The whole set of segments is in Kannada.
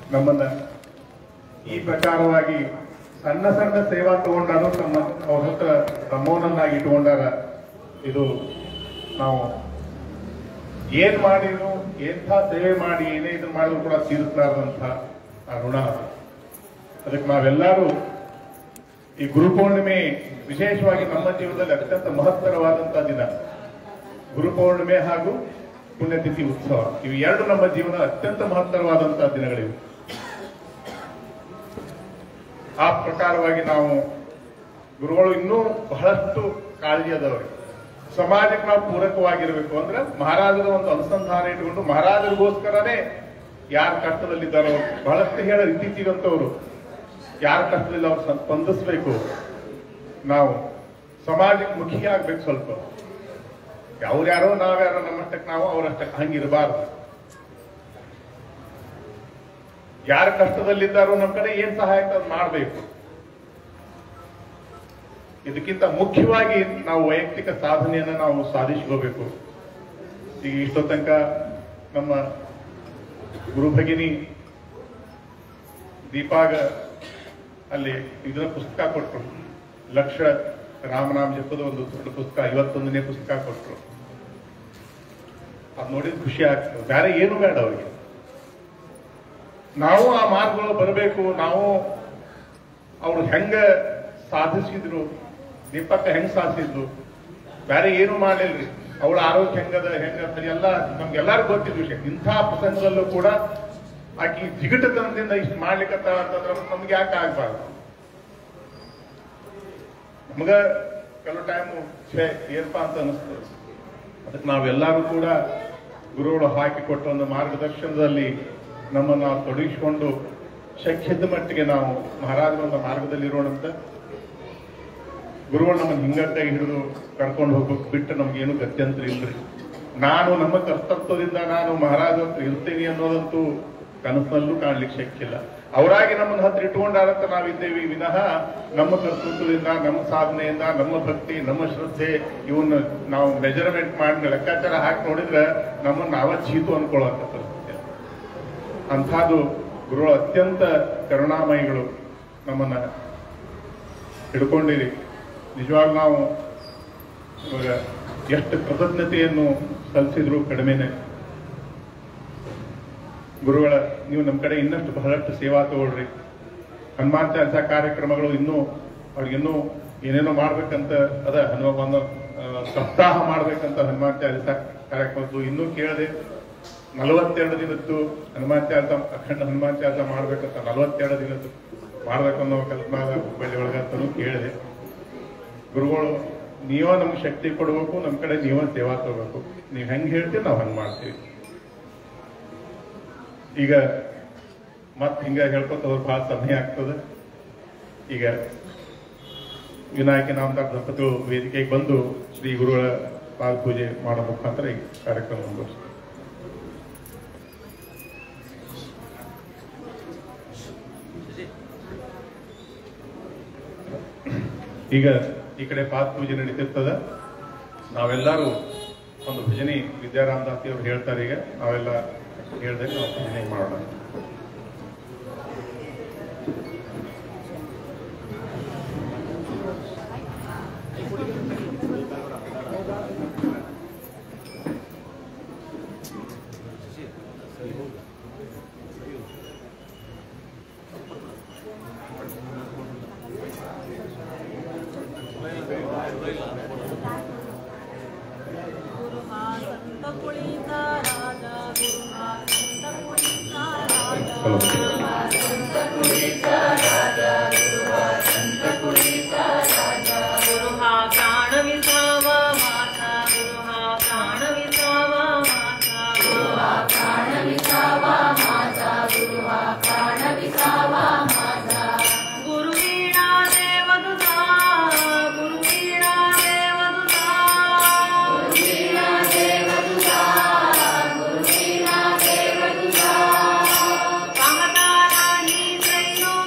ನಮ್ಮನ್ನ ಈ ಪ್ರಕಾರವಾಗಿ ಸಣ್ಣ ಸಣ್ಣ ಸೇವಾ ತಗೊಂಡಾರು ತಮ್ಮ ಅವ್ರ ಹತ್ರ ತಮ್ಮವನನ್ನಾಗಿ ಇಟ್ಕೊಂಡಾರ ಇದು ನಾವು ಏನ್ ಮಾಡಿದ್ರು ಎಂಥ ಸೇವೆ ಮಾಡಿ ಏನೇ ಇದನ್ನ ಮಾಡಿದ್ರು ಕೂಡ ತೀರಿಸಲಾರದಂಥ ಆ ಋಣ ಅದು. ಅದಕ್ಕೆ ನಾವೆಲ್ಲರೂ ಈ ಗುರುಪೌರ್ಣಿಮೆ ವಿಶೇಷವಾಗಿ ನಮ್ಮ ಜೀವನದಲ್ಲಿ ಅತ್ಯಂತ ಮಹತ್ತರವಾದಂತಹ ದಿನ ಗುರುಪೌರ್ಣಿಮೆ ಹಾಗೂ ಪುಣ್ಯತಿಥಿ ಉತ್ಸವ ಇವು ಎರಡು ನಮ್ಮ ಜೀವನ ಅತ್ಯಂತ ಮಹತ್ತರವಾದಂತಹ ದಿನಗಳಿವು ಆ ಪ್ರಕಾರವಾಗಿ ನಾವು ಗುರುಗಳು ಇನ್ನೂ ಬಹಳಷ್ಟು ಕಾಳಜಿ ಅದಾವ್ರಿ ಸಮಾಜಕ್ಕೆ ನಾವು ಪೂರಕವಾಗಿರ್ಬೇಕು ಅಂದ್ರೆ ಮಹಾರಾಜರ ಒಂದು ಅನುಸಂಧಾನ ಇಟ್ಕೊಂಡು ಮಹಾರಾಜರಿಗೋಸ್ಕರನೇ ಯಾರ ಕಷ್ಟದಲ್ಲಿದ್ದಾರೋ ಬಹಳಷ್ಟು ಹೇಳ ಇತ್ತೀಚಿಗಂತವ್ರು ಯಾರ ಕಷ್ಟದಲ್ಲಿ ಅವ್ರು ಸ- ಸ್ಪಂದಿಸ್ಬೇಕು ನಾವು ಸಮಾಜಕ್ಕೆ ಮುಖಿ ಆಗ್ಬೇಕು ಸ್ವಲ್ಪ ಯಾವ್ಯಾರೋ ನಾವ್ಯಾರೋ ನಮ್ಮಷ್ಟಕ್ಕೆ ನಾವು ಅವರಷ್ಟಕ್ಕೆ ಹಂಗಿರಬಾರ್ದು ಯಾರ ಕಷ್ಟದಲ್ಲಿದ್ದಾರೋ ನಮ್ಮ ಕಡೆ ಏನ್ ಸಹಾಯ ಆಗ್ತದೆ ಅದ್ ಮಾಡ್ಬೇಕು ಇದಕ್ಕಿಂತ ಮುಖ್ಯವಾಗಿ ನಾವು ವೈಯಕ್ತಿಕ ಸಾಧನೆಯನ್ನ ನಾವು ಸಾಧಿಸ್ಕೋಬೇಕು ಈಗ ಇಷ್ಟೋ ತನಕ ನಮ್ಮ ಗುರು ಭಗಿನಿ ದೀಪಾಗ ಅಲ್ಲಿ ಇದನ್ನ ಪುಸ್ತಕ ಕೊಟ್ರು ಲಕ್ಷ ರಾಮನಾಮ ಜಪದ ಒಂದು ದೊಡ್ಡ ಪುಸ್ತಕ ಐವತ್ತೊಂದನೇ ಪುಸ್ತಕ ಕೊಟ್ರು ಅದ್ ನೋಡಿದ್ ಖುಷಿ ಆಗ್ತದೆ ಬೇರೆ ಏನು ಬೇಡ ಅವ್ರಿಗೆ ನಾವು ಆ ಮಾರ್ಗಗಳು ಬರಬೇಕು ನಾವು ಅವ್ರು ಹೆಂಗ ಸಾಧಿಸಿದ್ರು ದೀಪಕ್ಕ ಹೆಂಗ್ ಸಾಧಿಸಿದ್ರು ಬೇರೆ ಏನು ಮಾಡಲಿಲ್ರಿ ಅವಳ ಆರೋಗ್ಯ ಹೆಂಗದ ಹೆಂಗ ಸರಿ ಎಲ್ಲ ನಮ್ಗೆಲ್ಲರಿಗೂ ಗೊತ್ತಿದ್ದ ವಿಷಯ ಇಂಥ ಪ್ರಸಂಗದಲ್ಲೂ ಕೂಡ ಆಕಿ ಜಿಗಟತನದಿಂದ ಇಷ್ಟು ಮಾಡ್ಲಿಕ್ಕತ್ತ ಅಂತಂದ್ರೆ ನಮ್ಗೆ ಯಾಕೆ ಆಗ್ಬಾರ್ದು ನಮಗ ಕೆಲವು ಟೈಮು ಛೇ ಏನಪ್ಪಾ ಅಂತ ಅನಿಸ್ತದೆ ಅದಕ್ಕೆ ನಾವೆಲ್ಲರೂ ಕೂಡ ಗುರುಗಳು ಹಾಕಿಕೊಟ್ಟ ಒಂದು ಮಾರ್ಗದರ್ಶನದಲ್ಲಿ ನಮ್ಮನ್ನು ನಾವು ತೊಡಗಿಸಿಕೊಂಡು ಶಕ್ಯದ ಮಟ್ಟಿಗೆ ನಾವು ಮಹಾರಾಜರ ಒಂದು ಮಾರ್ಗದಲ್ಲಿರೋಣಂತ ಗುರುಗಳು ನಮ್ಮನ್ನು ಹಿಂಗಟ್ಟಾಗಿ ಹಿಡಿದು ಕರ್ಕೊಂಡು ಹೋಗ್ಬೇಕು ಬಿಟ್ಟು ನಮ್ಗೇನು ಗತ್ಯಂತರ ಇಲ್ರಿ ನಾನು ನಮ್ಮ ಕರ್ತೃತ್ವದಿಂದ ನಾನು ಮಹಾರಾಜ ಹತ್ರ ಇರ್ತೀನಿ ಅನ್ನೋದಂತೂ ಕನಸಲ್ಲೂ ಕಾಣ್ಲಿಕ್ಕೆ ಶಕ್ಯ ಇಲ್ಲ ಅವರಾಗಿ ನಮ್ಮನ್ನ ಹತ್ರ ಇಟ್ಕೊಂಡಾರಂತ ನಾವಿದ್ದೇವೆ ವಿನಃ ನಮ್ಮ ಕರ್ತೃತ್ವದಿಂದ ನಮ್ಮ ಸಾಧನೆಯಿಂದ ನಮ್ಮ ಭಕ್ತಿ ನಮ್ಮ ಶ್ರದ್ಧೆ ಇವನ್ನ ನಾವು ಮೆಜರ್ಮೆಂಟ್ ಮಾಡಿ ಲೆಕ್ಕಾಚಾರ ಹಾಕಿ ನೋಡಿದ್ರೆ ನಮ್ಮನ್ನ ನಾವ ಚೀತು ಅನ್ಕೊಳ್ಳುವಂತ ಪರಿಸ್ಥಿತಿ ಅಂಥದ್ದು ಗುರುಗಳು ಅತ್ಯಂತ ಕರುಣಾಮಯಿಗಳು ನಮ್ಮನ್ನ ಹಿಡ್ಕೊಂಡಿರಿ ನಿಜವಾಗ ನಾವು ಇವಾಗ ಎಷ್ಟು ಕೃತಜ್ಞತೆಯನ್ನು ಸಲ್ಲಿಸಿದ್ರು ಕಡಿಮೆನೆ ಗುರುಗಳ ನೀವು ನಮ್ಮ ಕಡೆ ಇನ್ನಷ್ಟು ಬಹಳಷ್ಟು ಸೇವಾ ತಗೊಳ್ರಿ ಹನುಮಾನ್ ಚಾಲಿಸ ಕಾರ್ಯಕ್ರಮಗಳು ಇನ್ನೂ ಅವ್ರಿಗಿನ್ನೂ ಏನೇನೋ ಮಾಡ್ಬೇಕಂತ ಅದ ಹನುಮ ಒಂದು ಆ, ಸಪ್ತಾಹ ಮಾಡ್ಬೇಕಂತ ಹನುಮಾನ್ ಚಾಲಿಸ ಕಾರ್ಯಕ್ರಮದ್ದು ಇನ್ನೂ ಕೇಳದೆ ನಲವತ್ತೆರಡು ದಿನದ್ದು ಹನುಮಾನ್ ಚಾಲಿಸ ಅಖಂಡ ಹನುಮಾನ್ ಚಾಲಿಸ ಮಾಡ್ಬೇಕಂತ ನಲವತ್ತೆರಡು ದಿನದ್ದು ಮಾಡ್ಬೇಕನ್ನೋ ಕಲ್ಪನಾದ ಹುಬ್ಬಳ್ಳಿ ಒಳಗಂತನೂ ಕೇಳಿದೆ ಗುರುಗಳು ನೀವ ನಮ್ಗೆ ಶಕ್ತಿ ಕೊಡ್ಬೇಕು ನಮ್ ಕಡೆ ನೀವ ಸೇವಾ ತಗೋಬೇಕು ನೀವ್ ಹೆಂಗ್ ಹೇಳ್ತೀವಿ ನಾವ್ ಹಂಗ್ ಮಾಡ್ತೀವಿ ಈಗ ಮತ್ ಹಿಂಗ ಹೇಳ್ಕೊತ ಹೋದ್ರೆ ಬಹಳ ಸಮಯ ಆಗ್ತದೆ ಈಗ ವಿನಾಯಕ ನಾಮದಾರ್ ದಂಪತಿಗಳು ವೇದಿಕೆಗೆ ಬಂದು ಶ್ರೀ ಗುರುಗಳ ಪಾದ ಪೂಜೆ ಮಾಡೋ ಮುಖಾಂತರ ಈ ಕಾರ್ಯಕ್ರಮ ಮುಂದುವರಿಸ್ತಾರೆ ಈಗ ಈ ಕಡೆ ಪಾದ ಪೂಜೆ ನಡೀತಿರ್ತದ ನಾವೆಲ್ಲರೂ ಒಂದು ಭಜನೆ ವಿದ್ಯಾರಾಮ್ ದಾಸಿ ಅವರು ಹೇಳ್ತಾರೆ ಈಗ ನಾವೆಲ್ಲ ಹೇಳ್ದಂಗೆ ನಾವು ಭಜನೆ ಮಾಡೋಣ गुरु हा संत कुळीचा राजा गुरु हा संत कुळीचा राजा ಹಲೋ गुरु हा प्राण विसावा माझा गुरु हा प्राण विसावा माझा गुरु हा गुरु वीणा देवदुता गुरु वीणा देवदुता पाहता नाही त्रैलोक्य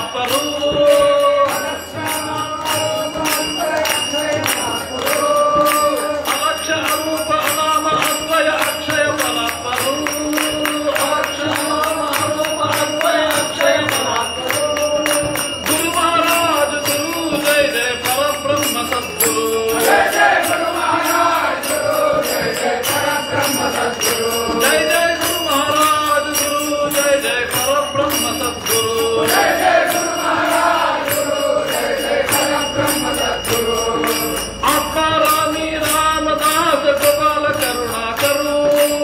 ಫಲಾಪರು ಅಕ್ಷರ ರೂಪ ನಾಮ ಅನ್ವಯ ಅಕ್ಷಯ ಫಲಾಪರು ಅಕ್ಷರ ನಾಮ ರೂಪ ಅನ್ವಯ ಅಕ್ಷಯ ಫಲಾಪರು ಗುರು ಮಹಾರಾಜ ಗುರು ಜಯ ಜಯ ಪರಬ್ರಹ್ಮ ಸದ್ಗುರು ಜಯ ಜಯ ಗುರು ಮಹಾರಾಜ ಗುರು ಜಯ ಜಯ ಪರಬ್ರಹ್ಮ ಸದ್ಗುರು ಆತ್ಮಾರಾಮಿ ರಾಮದಾಸ ಗೋಪಾಲ ಕರುಣಾಕರು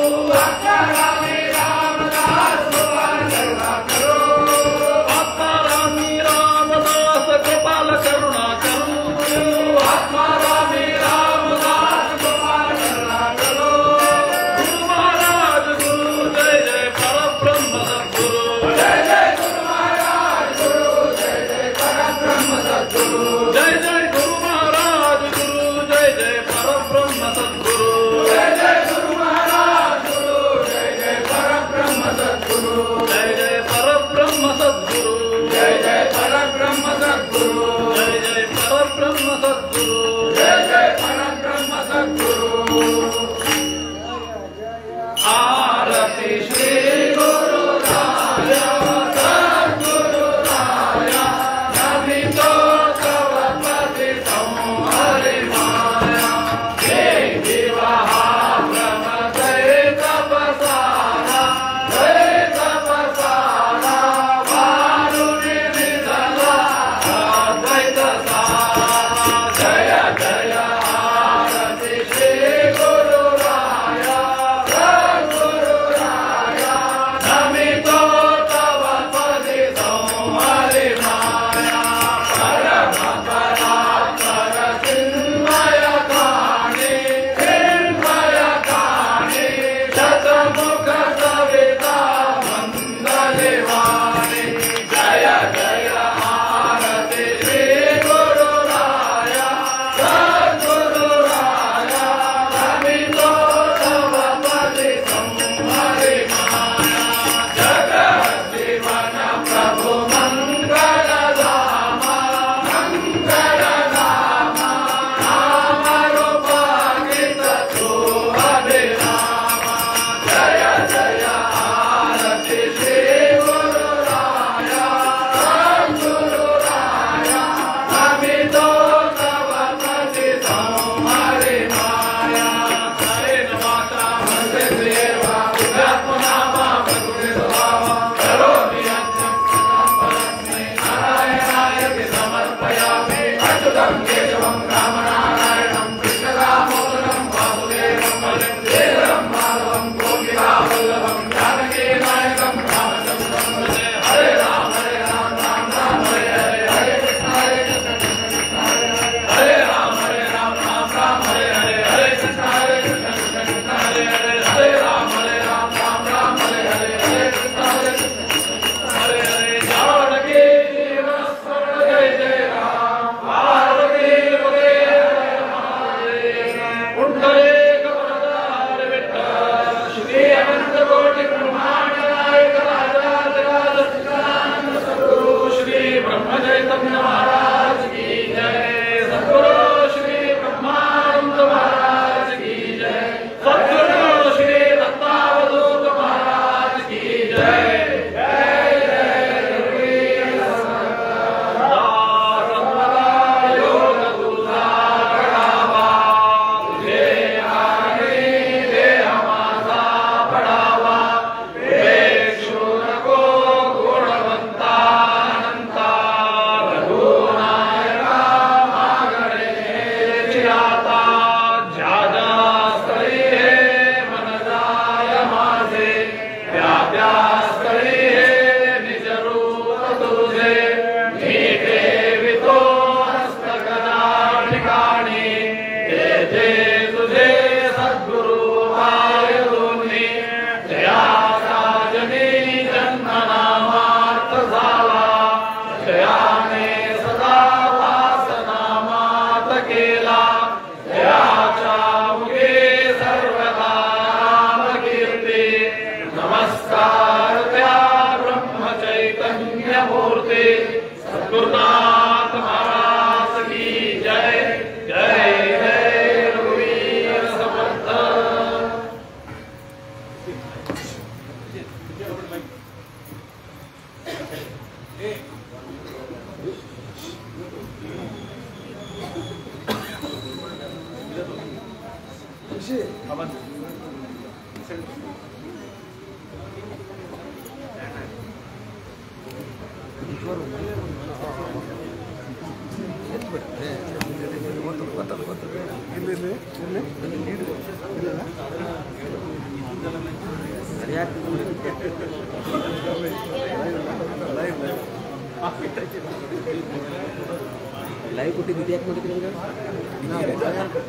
ಆತ್ಮಾರಾಮಿ ರಾಮದಾಸ ಗೋಪಾಲ ಕರುಣಾಕರು ಆತ್ಮಾರಾಮಿ ರಾಮದಾಸ ಗೋಪಾಲ ಕರುಣಾಕರು ಗುರು ಮಹಾರಾಜ ಗುರು ಜಯ ಜಯ ಪರಬ್ರಹ್ಮ ಸದ್ಗುರು ಜಯ ಜಯ ಗುರು ಮಹಾರಾಜ ಗುರು ಜಯ ಜಯ ಪರಬ್ರಹ್ಮ ಸದ್ಗುರು ಜಯ ಜಯ ಗುರು ಮಹಾರಾಜ ಗುರು ಜಯ ಜಯ ಪರಬ್ರಹ್ಮ ಸದ್ಗುರು ಜಯ ಜಯ ಗುರು ಮಹಾರಾಜ ಗುರು ಜಯ ಜಯ ಪರಬ್ರಹ್ಮ ಸದ್ಗುರು ಜಯ ಜಯ ಪರಬ್ರಹ್ಮ ಸದ್ಗುರು ಜಯ ಜಯ ಪರಬ್ರಹ್ಮ ಸದ್ಗುರು ಜಯ ಜಯ ಪರಬ್ರಹ್ಮ ಸದ್ಗುರು ಜಯ ಜಯ ಪರಬ್ರಹ್ಮ ಸದ್ಗುರು ಆರತಿ ಶ್ರೀ ಗುರು ರಾಯ ಸದ್ಗುರು ರಾಯ ನಮಿತೋ ತವ ಪತಿ ಸಂಹರಿ ಮಾಯ ಹೇ ವಿವಾಹ ಪ್ರಮದೈ ತಪಸಾರ ಜೈ ತಪಸಾರ ವಾರುಣಿ ನಿಧನ ಅದ್ವೈತ ಸಾರ ಜಯ ಜಯ ಆರತಿ ಶ್ರೀ ಗುರು ರಾಯ ಸದ್ಗುರು ರಾಯ ನಮಿತೋ ತವ ಪದಿ ಸಂಹರಿ ಮಾಯ ಪರಮ ಪರಾತ್ಪರ ಚಿನ್ಮಯ ಕಾಣಿ ಚಿನ್ಮಯ ಕಾಣಿ ಶತಮುಖ ಸವಿತಾ ಮಂದಲಿ ವಾಣಿ ಜಯ ಜಯ ಆರತಿ ಶ್ರೀ ಗುರು ರಾಯ ಸದ್ಗುರು ರಾಯ ನಮಿತೋ ತವ ಪದಿ ಸಂಹರಿ ಮಾಯ ಜಗಜ್ಜೀವನ ಪ್ರಭು ಮಂಗಳ ಧಾಮ ಮಂಗಳ ಧಾಮ ನಾಮ ರೂಪಾಗಿತ ಅಭಿರಾಮ ಜಯ ಜಯ ಆರತಿ ಶ್ರೀ ಗುರು ರಾಯ ಸದ್ಗುರು ರಾಯ ನಮಿತೋ ತವ ಪತಿ ಸಂಹರಿ ಮಾಯ ಹರೇ ನಮಾಶ ಮಂದೆ ದೇವ ಉದಾತ್ಮನಾಮ ಭಗುನಿ ಸ್ವಭಾವ ಕರೋಮಿ ಯಜ್ಞಂ ಪರಸ್ಮೈ ನಾರಾಯಣಾಯತಿ ಸಮರ್ಪಯಾಮಿ ಅಚ್ಯುತಂ ಕೇಶವಂ ರಾಮನಾರಾಯಣಂ ಕೃಷ್ಣರಾಮೋದರಂ ವಾಸುದೇವಂ ಹರಿಂ ದೇವರಂ ಮಾಧವಂ ಗೋಪಿಕಾವಲ್ಲಭಂ ಜಾನಕಿ ನಾಯಕಂ ರಾಮಚಂದ್ರಂ ಭಜೆ ಹರೇ ರಾಮ ಹರೇ ರಾಮ ರಾಮ ರಾಮ ಹರೇ ಹರೇ ಹರೇ ಕೃಷ್ಣ ಹರೇ ಕೃಷ್ಣ ಕೃಷ್ಣ ಕೃಷ್ಣ ಹರೇ ಹರೇ ಹರೇ ರಾಮ ಹರೇ ರಾಮ ರಾಮ ರಾಮ ಹರೇ ಹರೇ ಹರೇ ಕೃಷ್ಣ ಹರೇ ಕೃಷ್ಣ ಕೃಷ್ಣ ಕೃಷ್ಣ ಹರೇ ಹರೇ ಹರೇ ರಾಮ ಹರೇ ರಾಮ ರಾಮ ರಾಮ ಹರೇ ಹರೇ ಹರೇ ಕೃಷ್ಣ ಹರೇ ಕೃಷ್ಣ ಹರೇ ಹರೇ ಜಾನಕಿ ಜೀವನ ಸ್ಮರಣ ಜಯ ಜಯ ರಾಮ ಪಾರ್ವತಿ ಪದೇ ಪುಂಡರೇಕ ವರದಾರ ವಿಠಲ ಶ್ರೀ ಅನಂತ ಕೋಟಿ ಬ್ರಹ್ಮಾಂಡ ನಾಯಕ ರಾಜಾಧಿರಾಜ ಚಿದಾನಂದ ಸದ್ಗುರು ಶ್ರೀ ಬ್ರಹ್ಮ ಚೈತನ್ಯ ಮಹಾರಾಜ್ ಕಿ ಜಯ ಸದ್ಗುರು ಶ್ರೀ ಬ್ರಹ್ಮಾನಂದ ಮಹಾರಾಜ್ ಕಿ ಜಯ ಸದ್ಗುರು ಶ್ರೀ ದತ್ತಾವಧೂತ ಮಹಾರಾಜ್ ಕಿ ಜಯ ಜಯ ಜಯ ರಘುವೀರ ಸದಾ ಸರ್ವದಾ ಯೋಗ ಗುರುದಾರಳಾವಾ तुझे आगे दे हमारा बढ़ावा विवेक शूर को गुणवंता अनंता रघुनायका मागणे चिराता ज्यादा स्थळी हे मन जाय माझे त्या त्या स्थळी हे निज रूप तुझे मी ठेवितो हस्तकरा ठिकाणी हे जे तुझे सद्गुरु भाय दोन्ही जया राजनी जन्मनामार्थ झाला जयाने सदा वासनामात केला जयाच्या मुखे सर्वदा रामकीर्ती नमस्कार त्या ब्रह्म चैतन्य मूर्ती गुरुनाथ महाराज की जय जय जय रघुवीर समर्थ ಲೈವ್ ಕೊಟ್ಟಿದ್ದು ಯಾಕೆ ಮಾಡಿದ್ರಿ ಹಂಗ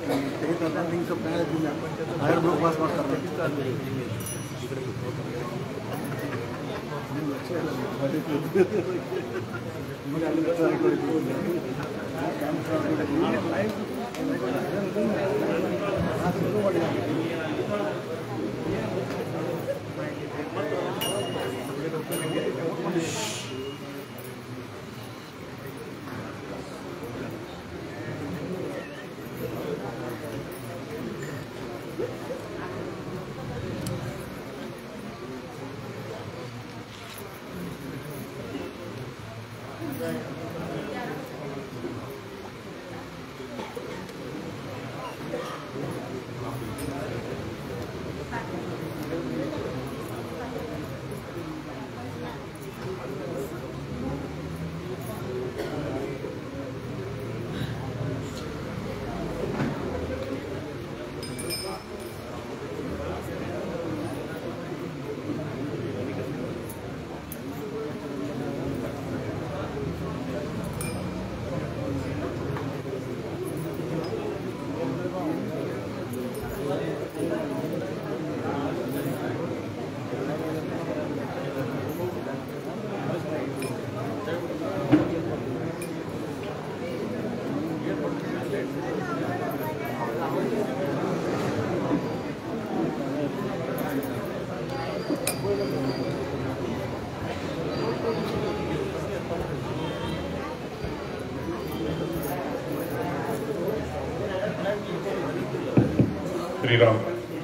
ಶ್ರೀರಾಮ್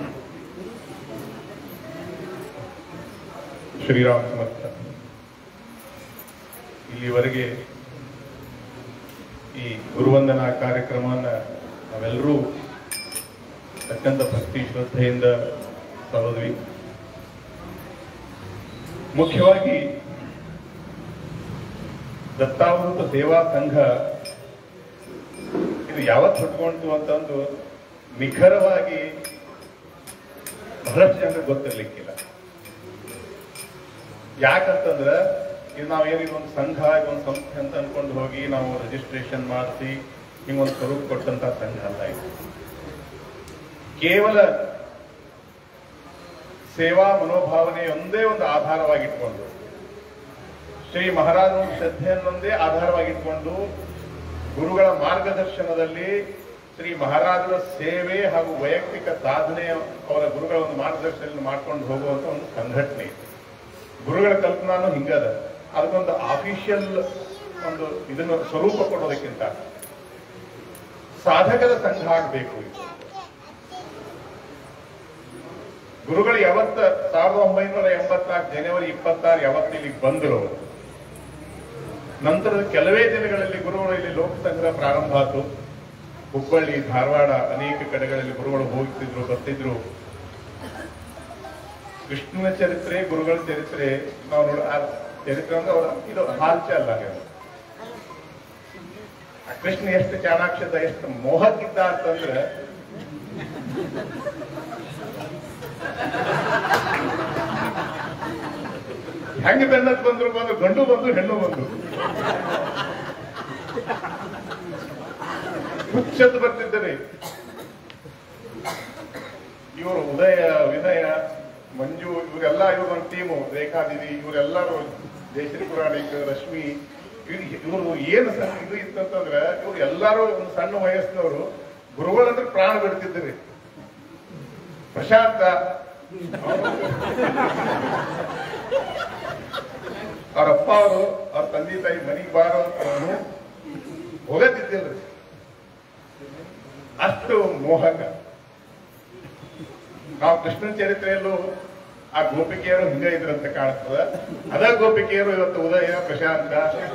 ಶ್ರೀರಾಮ್ ಸಮರ್ಥ ಇಲ್ಲಿವರೆಗೆ ಈ ಗುರುವಂದನಾ ಕಾರ್ಯಕ್ರಮವನ್ನ ನಾವೆಲ್ಲರೂ ಅತ್ಯಂತ ಭಕ್ತಿ ಶ್ರದ್ಧೆಯಿಂದ ಸಾಧಿದ್ವಿ ಮುಖ್ಯವಾಗಿ ದತ್ತಾವೃತ ಸೇವಾ ಸಂಘ ಇದು ಯಾವತ್ತು ಹುಟ್ಕೊಂತು ಅಂತಂದು ನಿಖರವಾಗಿ ಬಹಳಷ್ಟು ಜನರಿಗೆ ಗೊತ್ತಿರ್ಲಿಕ್ಕಿಲ್ಲ ಯಾಕಂತಂದ್ರ ಇದು ನಾವೇನು ಇದೊಂದು ಸಂಘ ಇದೊಂದು ಸಂಸ್ಥೆ ಅಂತ ಅನ್ಕೊಂಡು ಹೋಗಿ ನಾವು ರಿಜಿಸ್ಟ್ರೇಷನ್ ಮಾಡಿಸಿ ಹಿಂಗೊಂದು ಸ್ವರೂಪ ಕೊಟ್ಟಂತ ಸಂಘ ಅಲ್ಲ ಇದು ಕೇವಲ ಸೇವಾ ಮನೋಭಾವನೆ ಒಂದೇ ಒಂದು ಆಧಾರವಾಗಿಟ್ಕೊಂಡು ಶ್ರೀ ಮಹಾರಾಜನ ಶ್ರದ್ಧೆಯನ್ನೊಂದೇ ಆಧಾರವಾಗಿಟ್ಕೊಂಡು ಗುರುಗಳ ಮಾರ್ಗದರ್ಶನದಲ್ಲಿ ಶ್ರೀ ಮಹಾರಾಜರ ಸೇವೆ ಹಾಗೂ ವೈಯಕ್ತಿಕ ಸಾಧನೆ ಅವರ ಗುರುಗಳ ಒಂದು ಮಾರ್ಗದರ್ಶನ ಮಾಡ್ಕೊಂಡು ಹೋಗುವಂತ ಒಂದು ಸಂಘಟನೆ ಇದು. ಗುರುಗಳ ಕಲ್ಪನಾನು ಹಿಂಗದ ಅದಕ್ಕೊಂದು ಆಫಿಷಿಯಲ್ ಒಂದು ಇದನ್ನು ಸ್ವರೂಪ ಕೊಡೋದಕ್ಕಿಂತ ಸಾಧಕದ ಸಂಘ ಆಗಬೇಕು ಇದು ಗುರುಗಳು ಯಾವತ್ತ ಸಾವಿರದ ಒಂಬೈನೂರ ಎಂಬತ್ನಾಲ್ಕು ಜನವರಿ ಇಪ್ಪತ್ತಾರು ಯಾವತ್ತು ಇಲ್ಲಿಗೆ ಬಂದರು ನಂತರದ ಕೆಲವೇ ದಿನಗಳಲ್ಲಿ ಗುರುಗಳು ಇಲ್ಲಿ ಲೋಕ ಸಂಗ್ರಹ ಪ್ರಾರಂಭ ಆಯಿತು ಹುಬ್ಬಳ್ಳಿ ಧಾರವಾಡ ಅನೇಕ ಕಡೆಗಳಲ್ಲಿ ಗುರುಗಳು ಹೋಗ್ತಿದ್ರು ಬರ್ತಿದ್ರು ಕೃಷ್ಣನ ಚರಿತ್ರೆ ಗುರುಗಳ ಚರಿತ್ರೆ ನಾವು ನೋಡ ಆ ಚರಿತ್ರೆ ಅಂದ್ರೆ ಅವರ ಇದು ಹಾಲ್ಚ ಅಲ್ಲ ಇದು. ಆ ಕೃಷ್ಣ ಎಷ್ಟು ಚಾಣಾಕ್ಷದ ಎಷ್ಟು ಮೋಹಕ್ಕಿದ್ದ ಅಂತಂದ್ರೆ ಹೆಂಗ್ ಬೆನ್ನತ್ ಬಂದ್ರು ಬಂದು ಗಂಡು ಬಂದು ಹೆಣ್ಣು ಬಂದು ಹುಚ್ಚದ್ದು ಬರ್ತಿದ್ದಾರೆ ಇವರು ಉದಯ ವಿನಯ ಮಂಜು ಇವರೆಲ್ಲ ಇವರು ಒಂದು ಟೀಮು ರೇಖಾ ದೀದಿ ಇವರೆಲ್ಲರೂ ಜಯಶ್ರೀ ಪುರಾಣಿಕ್ ರಶ್ಮಿ ಇವ್ರು ಇವರು ಏನು ಸಣ್ಣ ಇದು ಇತ್ತಂತಂದ್ರೆ ಇವ್ರು ಎಲ್ಲರೂ ಒಂದು ಸಣ್ಣ ವಯಸ್ಸಿನವರು ಗುರುಗಳಂದ್ರೆ ಪ್ರಾಣ ಬಿಡ್ತಿದ್ರಿ ಪ್ರಶಾಂತ ಅವ್ರ ಅಪ್ಪ ಅವರು ಅವ್ರ ತಂದೆ ತಾಯಿ ಮನೆಗೆ ಬಾರೋ ಅಂತ ಹೋಗತ್ತಿದ್ದಿಲ್ರಿ ಅಷ್ಟು ಮೋಹಕ ನಾವು ಕೃಷ್ಣನ ಚರಿತ್ರೆಯಲ್ಲೂ ಆ ಗೋಪಿಕೆಯರು ಹಿಂಗ ಇದ್ರಂತ ಕಾಣಿಸ್ತದ ಅದ ಗೋಪಿಕೆಯರು ಇವತ್ತು ಉದಯ ಪ್ರಶಾಂತ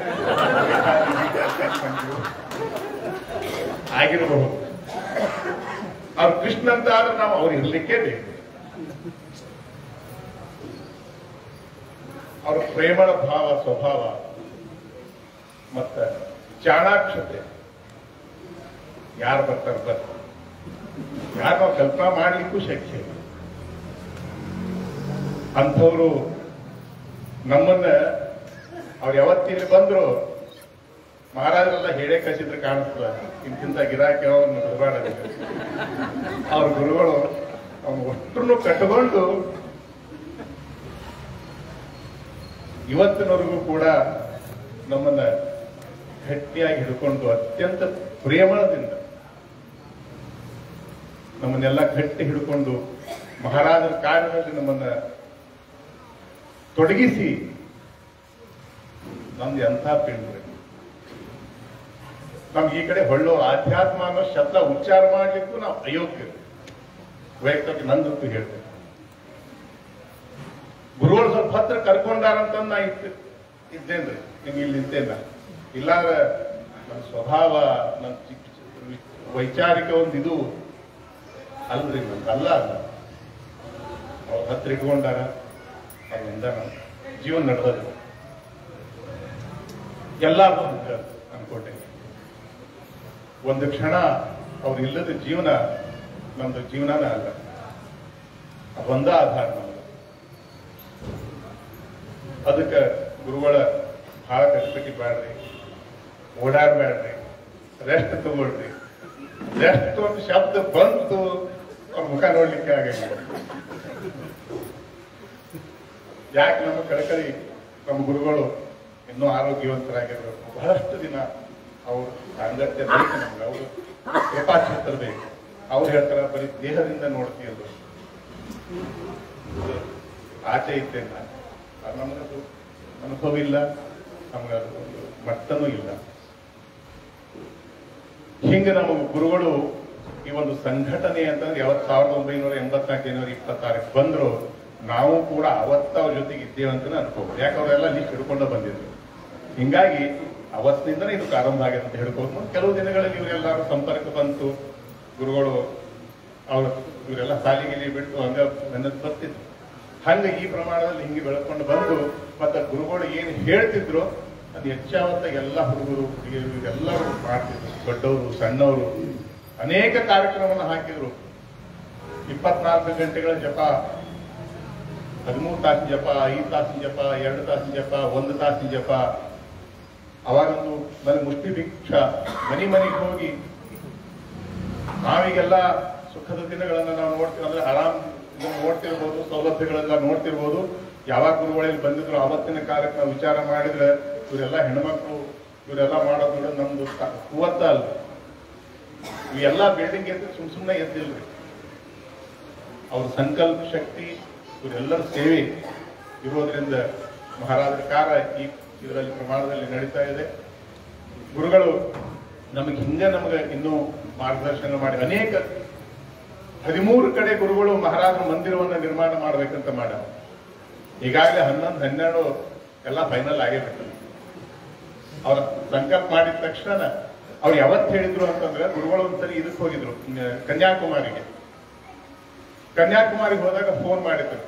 ಆಗಿರಬಹುದು ಅವ್ರು ಕೃಷ್ಣ ಅಂತ ಆದ್ರೆ ನಾವು ಅವ್ರು ಇರ್ಲಿಕ್ಕೆ ಬೇಕು ಅವ್ರ ಪ್ರೇಮಳ ಭಾವ ಸ್ವಭಾವ ಮತ್ತ ಚಾಣಾಕ್ಷತೆ ಯಾರು ಬರ್ತಾರೆ ಬರ್ತಾರೆ ಯಾರು ನಾವು ಕಲ್ಪನಾ ಮಾಡ್ಲಿಕ್ಕೂ ಶಕ್ಯ ಇಲ್ಲ ಅಂಥವ್ರು ನಮ್ಮನ್ನ ಅವ್ರು ಯಾವತ್ತಿಲ್ಲಿ ಬಂದ್ರು ಮಹಾರಾಜರೆಲ್ಲ ಹೇಳೇ ಕಸಿದ್ರೆ ಕಾಣಿಸ್ತದ ಇಂತಿಂತ ಗಿರಾಕಿ ಅವ್ರನ್ನ ಬಿಡಬಾರ್ದು ಅವ್ರ ಗುರುಗಳು ಅವ್ನ ಒಟ್ಟನ್ನು ಕಟ್ಟಿಕೊಂಡು ಇವತ್ತಿನವರೆಗೂ ಕೂಡ ನಮ್ಮನ್ನ ಗಟ್ಟಿಯಾಗಿ ಹಿಡ್ಕೊಂಡು ಅತ್ಯಂತ ಪ್ರೇಮದಿಂದ ನಮ್ಮನ್ನೆಲ್ಲ ಗಟ್ಟಿ ಹಿಡ್ಕೊಂಡು ಮಹಾರಾಜರ ಕಾರ್ಯದಲ್ಲಿ ನಮ್ಮನ್ನ ತೊಡಗಿಸಿ ನಮ್ದು ಎಂಥ ಪಿಂಡ್ರಿ ನಮ್ಗೆ ಈ ಕಡೆ ಹೊಳ್ಳೋ ಆಧ್ಯಾತ್ಮ ಅನ್ನೋ ಶಬ್ದ ಉಚ್ಚಾರ ಮಾಡ್ಲಿಕ್ಕೂ ನಾವು ಅಯೋಗ್ಯ ವೈಯಕ್ತಿಕ ನಂದಂತೂ ಹೇಳ್ತೇನೆ ಗುರುಗಳು ಸ್ವಲ್ಪ ಹತ್ರ ಕರ್ಕೊಂಡಾರಂತ ನಾ ಇತ್ತು ಇದ್ದೇನ್ರಿ ನಿಮ್ಗೆ ಇಲ್ಲಿ ನಿಂತೇನ ಇಲ್ಲಾಂದ್ರೆ ನನ್ನ ಸ್ವಭಾವ ನನ್ನ ಚಿಕ್ಕ ಚಿಕ್ಕ ವೈಚಾರಿಕ ಒಂದು ಇದು ಅಲ್ರಿ ನಂದು ಅಲ್ಲ ಅಲ್ಲ ಅವ್ರ ಹತ್ರ ಇಟ್ಕೊಂಡಾರ ಅದರಿಂದ ನಮ್ಮ ಜೀವನ ನಡೆದದು ಎಲ್ಲ ಅನ್ಕೊಂಡೆ ಒಂದು ಕ್ಷಣ ಅವ್ರು ಇಲ್ಲದ ಜೀವನ ನಮ್ದು ಜೀವನನೇ ಅಲ್ಲ ಅದೊಂದ ಆಧಾರ ನಮ್ದು ಅದಕ್ಕೆ ಗುರುಗಳ ಬಹಳ ಕಷ್ಟಪಟ್ಟು ಬೇಡ್ರಿ ಓಡಾಡ್ಬೇಡ್ರಿ ರೆಸ್ಟ್ ತಗೊಳ್ರಿ ರೆಸ್ಟ್ ಒಂದು ಶಬ್ದ ಬಂತು ಅವ್ರ ಮುಖ ನೋಡ್ಲಿಕ್ಕೆ ಆಗಿಲ್ಲ ಯಾಕೆ ನಮ್ಮ ಕಳಕಳಿ ನಮ್ಮ ಗುರುಗಳು ಇನ್ನೂ ಆರೋಗ್ಯವಂತರಾಗಿರ್ಬೇಕು ಬಹಳಷ್ಟು ದಿನ ಅವ್ರ ಸಾಂಗತ್ಯ ಬೇಕು ನಮ್ಗೆ ಅವರು ಕೃಪಾಚಿತ್ರ ಬೇಕು ಅವ್ರು ಹೇಳ್ತಾರ ಬರೀ ದೇಹದಿಂದ ನೋಡ್ತೀಯಲ್ಲ ಆಚೆ ಇದ್ದೇನೆ ಅದು ನಮಗದು ಅನುಭವ ಇಲ್ಲ ನಮ್ಗೆ ಅದು ಒಂದು ಮಟ್ಟನೂ ಇಲ್ಲ ಹಿಂಗೆ ನಮ್ಮ ಗುರುಗಳು ಈ ಒಂದು ಸಂಘಟನೆ ಅಂತಂದ್ರೆ ಯಾವತ್ ಸಾವಿರದ ಒಂಬೈನೂರ ಎಂಬತ್ನಾಲ್ಕು ಜನವರಿ ಇಪ್ಪತ್ತಾರಕ್ಕೆ ಬಂದ್ರು ನಾವು ಕೂಡ ಅವತ್ತ ಅವ್ರ ಜೊತೆಗೆ ಇದ್ದೇವೆ ಅಂತ ಅನ್ಕೋಬಹುದು ಯಾಕೆ ಅವರೆಲ್ಲ ಲಿಸ್ಟ್ ಹಿಡ್ಕೊಂಡು ಬಂದಿದ್ರು ಹಿಂಗಾಗಿ ಅವತ್ತಿನಿಂದನೇ ಇದು ಪ್ರಾರಂಭ ಆಗಿದೆ ಅಂತ ಹೇಳ್ಬೋದು ಮತ್ತೆ ಕೆಲವು ದಿನಗಳಲ್ಲಿ ಇವರೆಲ್ಲರೂ ಸಂಪರ್ಕ ಬಂತು ಗುರುಗಳು ಅವ್ರು ಇವರೆಲ್ಲ ಸಾಲಿಗಿಲಿ ಬಿಟ್ಟು ಹಂಗ ನೆನಪು ಬರ್ತಿದ್ರು ಹಂಗ ಈ ಪ್ರಮಾಣದಲ್ಲಿ ಹಿಂಗೆ ಬೆಳ್ಕೊಂಡು ಬಂದು ಮತ್ತೆ ಗುರುಗಳು ಏನು ಹೇಳ್ತಿದ್ರು ಅದು ಹೆಚ್ಚಾವತ್ತ ಎಲ್ಲ ಹುಡುಗರು ಹುಡುಗಿಯರು ಇವರೆಲ್ಲರೂ ಮಾಡ್ತಿದ್ರು ದೊಡ್ಡವರು ಸಣ್ಣವರು ಅನೇಕ ಕಾರ್ಯಕ್ರಮವನ್ನು ಹಾಕಿದ್ರು ಇಪ್ಪತ್ನಾಲ್ಕು ಗಂಟೆಗಳ ಜಪ ಹದಿಮೂರು ತಾಸಿನ ಜಪ ಐದು ತಾಸಿನ ಜಪ ಎರಡು ತಾಸಿನ ಜಪ ಒಂದು ತಾಸಿನ ಜಪ ಅವಾಗೊಂದು ನನಗೆ ಮುಷ್ಟಿ ಭಿಕ್ಷ ಮನೆ ಮನೆಗೆ ಹೋಗಿ ನಾವೀಗೆಲ್ಲ ಸುಖದ ದಿನಗಳನ್ನ ನಾವು ನೋಡ್ತೀವಿ ಅಂದ್ರೆ ಆರಾಮ್ ಇದನ್ನ ನೋಡ್ತಿರ್ಬೋದು ಸೌಲಭ್ಯಗಳೆಲ್ಲ ನೋಡ್ತಿರ್ಬೋದು ಯಾವಾಗ ಗುರುಗಳಲ್ಲಿ ಬಂದಿದ್ರು ಅವತ್ತಿನ ಕಾಲಕ್ಕೆ ನಾವು ವಿಚಾರ ಮಾಡಿದ್ರೆ ಇವರೆಲ್ಲ ಹೆಣ್ಮಕ್ಳು ಇವರೆಲ್ಲ ಮಾಡೋದು ನೋಡಿ ನಮ್ದು ಕುವತ್ತ ಅಲ್ಲ ಇವೆಲ್ಲ ಬಿಲ್ಡಿಂಗ್ ಎದ್ದು ಸುಮ್ ಸುಮ್ಮನೆ ಎದ್ದಿಲ್ರಿ ಅವ್ರ ಸಂಕಲ್ಪ ಶಕ್ತಿ ಇವರೆಲ್ಲರ ಸೇವೆ ಇರೋದ್ರಿಂದ ಮಹಾರಾಜರ ಕಾರ ಈ ಇದರಲ್ಲಿ ಪ್ರಮಾಣದಲ್ಲಿ ನಡೀತಾ ಇದೆ ಗುರುಗಳು ನಮಗೆ ಹಿಂದೆ ನಮಗೆ ಇನ್ನೂ ಮಾರ್ಗದರ್ಶನ ಮಾಡಿ ಅನೇಕ ಹದಿಮೂರು ಕಡೆ ಗುರುಗಳು ಮಹಾರಾಜರ ಮಂದಿರವನ್ನ ನಿರ್ಮಾಣ ಮಾಡ್ಬೇಕಂತ ಮಾಡ ಈಗಾಗಲೇ ಹನ್ನೊಂದು ಹನ್ನೆರಡು ಎಲ್ಲ ಫೈನಲ್ ಆಗೇ ಬಿಟ್ಟರು ಅವ್ರ ಸಂಕಲ್ಪ ಮಾಡಿದ ತಕ್ಷಣ ಅವ್ರು ಯಾವತ್ತು ಹೇಳಿದ್ರು ಅಂತಂದ್ರೆ ಗುರುಗಳು ಒಂದ್ಸರಿ ಇದಕ್ಕೆ ಹೋಗಿದ್ರು ನ- ಕನ್ಯಾಕುಮಾರಿಗೆ ಕನ್ಯಾಕುಮಾರಿಗೆ ಹೋದಾಗ ಫೋನ್ ಮಾಡಿದ್ರು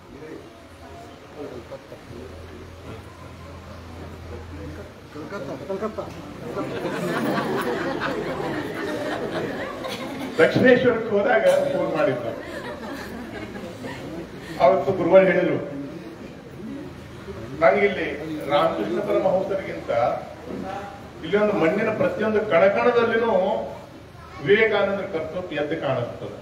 ದಕ್ಷಿಣೇಶ್ವರಕ್ಕೆ ಹೋದಾಗ ಫೋನ್ ಮಾಡಿದ್ರು ಅವತ್ತು ಗುರುಗಳು ಹೇಳಿದ್ರು ನನಗಿಲ್ಲಿ ರಾಮಕೃಷ್ಣ ಪರಮಹಂಸರಿಗಿಂತ ಇಲ್ಲಿ ಒಂದು ಮಣ್ಣಿನ ಪ್ರತಿಯೊಂದು ಕಣಕಣದಲ್ಲಿನೂ ವಿವೇಕಾನಂದರ ಕರ್ತೃತ್ವ ಎದ್ದು ಕಾಣಿಸ್ತದೆ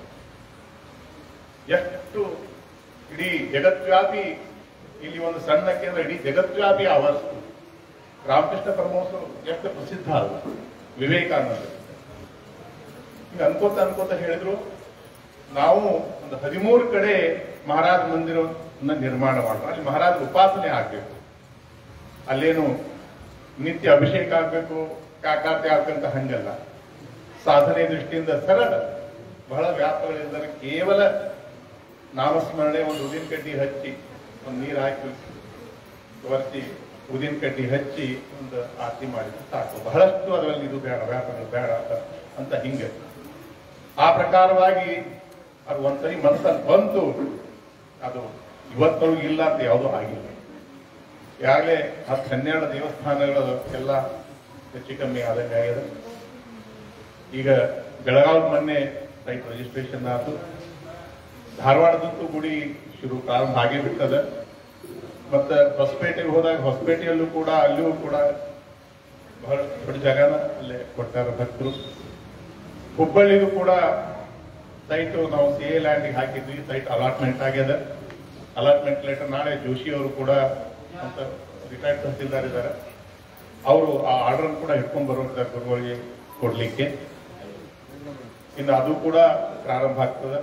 ಎಷ್ಟು ಇಡೀ ಜಗತ್ವ್ಯಾಪಿ ಇಲ್ಲಿ ಒಂದು ಸಣ್ಣ ಕೇಂದ್ರ ಇಡೀ ಜಗತ್ವ್ಯಾಪಿ ಆವರಿಸ್ತು ರಾಮಕೃಷ್ಣ ಪರಮಹಂಸರು ಎಷ್ಟು ಪ್ರಸಿದ್ಧ ಅಲ್ಲ ವಿವೇಕಾನಂದ ಹಿಂಗ ಅನ್ಕೋತ ಅನ್ಕೋತ ಹೇಳಿದ್ರು ನಾವು ಒಂದು ಹದಿಮೂರು ಕಡೆ ಮಹಾರಾಜ ಮಂದಿರವನ್ನ ನಿರ್ಮಾಣ ಮಾಡೋಣ ಅಲ್ಲಿ ಮಹಾರಾಜ ಉಪಾಸನೆ ಆಗ್ಬೇಕು ಅಲ್ಲೇನು ನಿತ್ಯ ಅಭಿಷೇಕ ಆಗ್ಬೇಕು ಕಾಕಾತೆ ಆಗ್ಬೇಕಂತ ಹಂಗಲ್ಲ ಸಾಧನೆ ದೃಷ್ಟಿಯಿಂದ ಸರಳ ಬಹಳ ವ್ಯಾಪಗಳಿಲ್ಲದೆ ಕೇವಲ ನಾಮಸ್ಮರಣೆ ಒಂದು ಉದಿನ ಕಡ್ಡಿ ಹಚ್ಚಿ ಒಂದು ನೀರು ಹಾಕಿ ಒರೆಸಿ ಉದಿನ ಕಡ್ಡಿ ಹಚ್ಚಿ ಒಂದು ಆರತಿ ಮಾಡಿದ್ರೆ ಸಾಕು ಬಹಳಷ್ಟು ಅದರಲ್ಲಿ ಇದು ಬೇಡ ವ್ಯಾಪಾರ ಬೇಡ ಅಂತ- ಅಂತ ಹಿಂಗೆ ಆ ಪ್ರಕಾರವಾಗಿ ಅದು ಒಂದ್ಸರಿ ಮನಸ್ಸಲ್ಲಿ ಬಂತು ಅದು ಇವತ್ತೊಳಗೆ ಇಲ್ಲ ಅಂತ ಯಾವುದೂ ಆಗಿಲ್ಲ ಈಗಾಗಲೇ ಹತ್ತು ಹನ್ನೆರಡು ದೇವಸ್ಥಾನಗಳು ಎಲ್ಲ ಹೆಚ್ಚು ಕಮ್ಮಿ ಆದಂಗೆ ಆಗಿದೆ ಈಗ ಬೆಳಗಾವಿ ಮೊನ್ನೆ ಸೈಟ್ ರಿಜಿಸ್ಟ್ರೇಷನ್ ಆಯ್ತು ಧಾರವಾಡದಂತೂ ಗುಡಿ ಶುರು ಪ್ರಾರಂಭ ಆಗೇ ಬಿಟ್ಟದ ಮತ್ತೆ ಹೊಸಪೇಟೆಗೆ ಹೋದಾಗ ಹೊಸಪೇಟೆಯಲ್ಲೂ ಕೂಡ ಅಲ್ಲಿಯೂ ಕೂಡ ಬಹಳ ದೊಡ್ಡ ಜಾಗನ ಅಲ್ಲೇ ಕೊಡ್ತಾರೆ ಭಕ್ತರು ಹುಬ್ಬಳ್ಳಿಗೂ ಕೂಡ ಸೈಟ್ ನಾವು ಸಿ ಎ ಲ್ಯಾಂಡಿಗೆ ಹಾಕಿದ್ವಿ ಸೈಟ್ ಅಲಾಟ್ಮೆಂಟ್ ಆಗ್ಯದ ಅಲಾಟ್ಮೆಂಟ್ ಲೆಟರ್ ನಾಳೆ ಜೋಶಿ ಅವರು ಕೂಡ ಅಂತ ರಿಟೈರ್ಡ್ ತಹಸೀಲ್ದಾರ್ ಇದ್ದಾರೆ ಅವರು ಆ ಆರ್ಡರ್ ಕೂಡ ಇಟ್ಕೊಂಡ್ ಬರುವಂತ ಗುರುಗಳಿಗೆ ಕೊಡ್ಲಿಕ್ಕೆ ಇನ್ನು ಅದು ಕೂಡ ಪ್ರಾರಂಭ ಆಗ್ತದೆ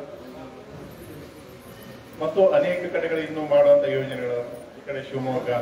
ಮತ್ತು ಅನೇಕ ಕಡೆಗಳು ಇನ್ನೂ ಮಾಡುವಂತ ಯೋಜನೆಗಳು ಈ ಕಡೆ ಶಿವಮೊಗ್ಗ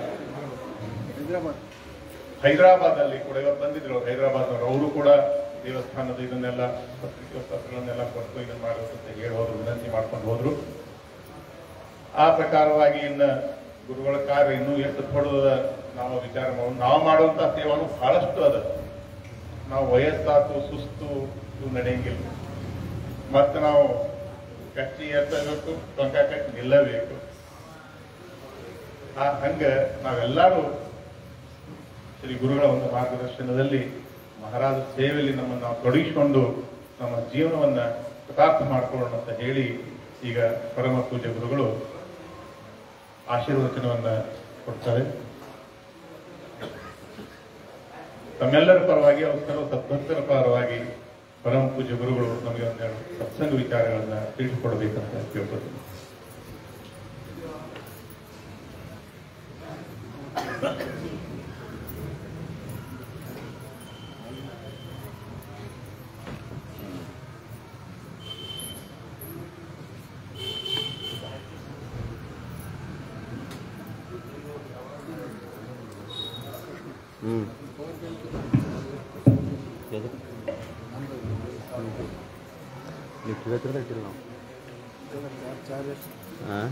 ಹೈದರಾಬಾದ್ ಅಲ್ಲಿ ಕೂಡ ಇವತ್ತು ಬಂದಿದ್ರು ಅವ್ರು ಹೈದರಾಬಾದ್ ಅವರು ಅವರು ಕೂಡ ದೇವಸ್ಥಾನದ ಇದನ್ನೆಲ್ಲ ಪತ್ರಿಕೆ ಪತ್ರಗಳನ್ನೆಲ್ಲ ಕೊಟ್ಟು ಇದನ್ನ ಮಾಡಬೇಕು ಅಂತ ಹೇಳಿ ಹೋದ್ರು ವಿನಂತಿ ಮಾಡ್ಕೊಂಡು ಹೋದ್ರು ಆ ಪ್ರಕಾರವಾಗಿ ಇನ್ನ ಗುರುಗಳ ಕಾರ್ಯ ಇನ್ನೂ ಎಷ್ಟು ದೊಡ್ಡದ ನಾವು ವಿಚಾರ ಮಾಡೋದು ನಾವು ಮಾಡುವಂತ ಸೇವಾನು ಬಹಳಷ್ಟು ಅದ ನಾವು ವಯಸ್ಸಾತು ಸುಸ್ತು ಇವು ನಡೆಯಂಗಿಲ್ಲ ಮತ್ತೆ ನಾವು ಕಚ್ಚಿ ಎತ್ತಬೇಕು ಟೊಂಕ ಕಟ್ಟಿ ನಿಲ್ಲಬೇಕು ಆ ಹಂಗ ನಾವೆಲ್ಲರೂ ಶ್ರೀ ಗುರುಗಳ ಒಂದು ಮಾರ್ಗದರ್ಶನದಲ್ಲಿ ಮಹಾರಾಜ ಸೇವೆಯಲ್ಲಿ ನಮ್ಮನ್ನು ನಾವು ತೊಡಗಿಸಿಕೊಂಡು ನಮ್ಮ ಜೀವನವನ್ನ ಕೃತಾರ್ಥ ಮಾಡ್ಕೊಳ್ಳೋಣ ಅಂತ ಹೇಳಿ ಈಗ ಪರಮ ಪೂಜ್ಯ ಗುರುಗಳು ಆಶೀರ್ವಚನವನ್ನ ಕೊಡ್ತಾರೆ ತಮ್ಮೆಲ್ಲರ ಪರವಾಗಿ ಅವ್ರ ಸರ್ವ ಸದ್ಭಕ್ತರ ಪರವಾಗಿ ಪರಮ ಪೂಜ್ಯ ಗುರುಗಳು ನಮಗೆ ಒಂದೆರಡು ಸತ್ಸಂಗ ವಿಚಾರಗಳನ್ನ ತಿಳಿಸಿಕೊಡ್ಬೇಕಂತ ಕೇಳ್ಕೊತೀನಿ ಹ್ಞೂ ನೀವು ತಿಳ್ತಿರೋದೇ ಇಟ್ಟಿಲ್ಲ ನಾವು ಹಾಂ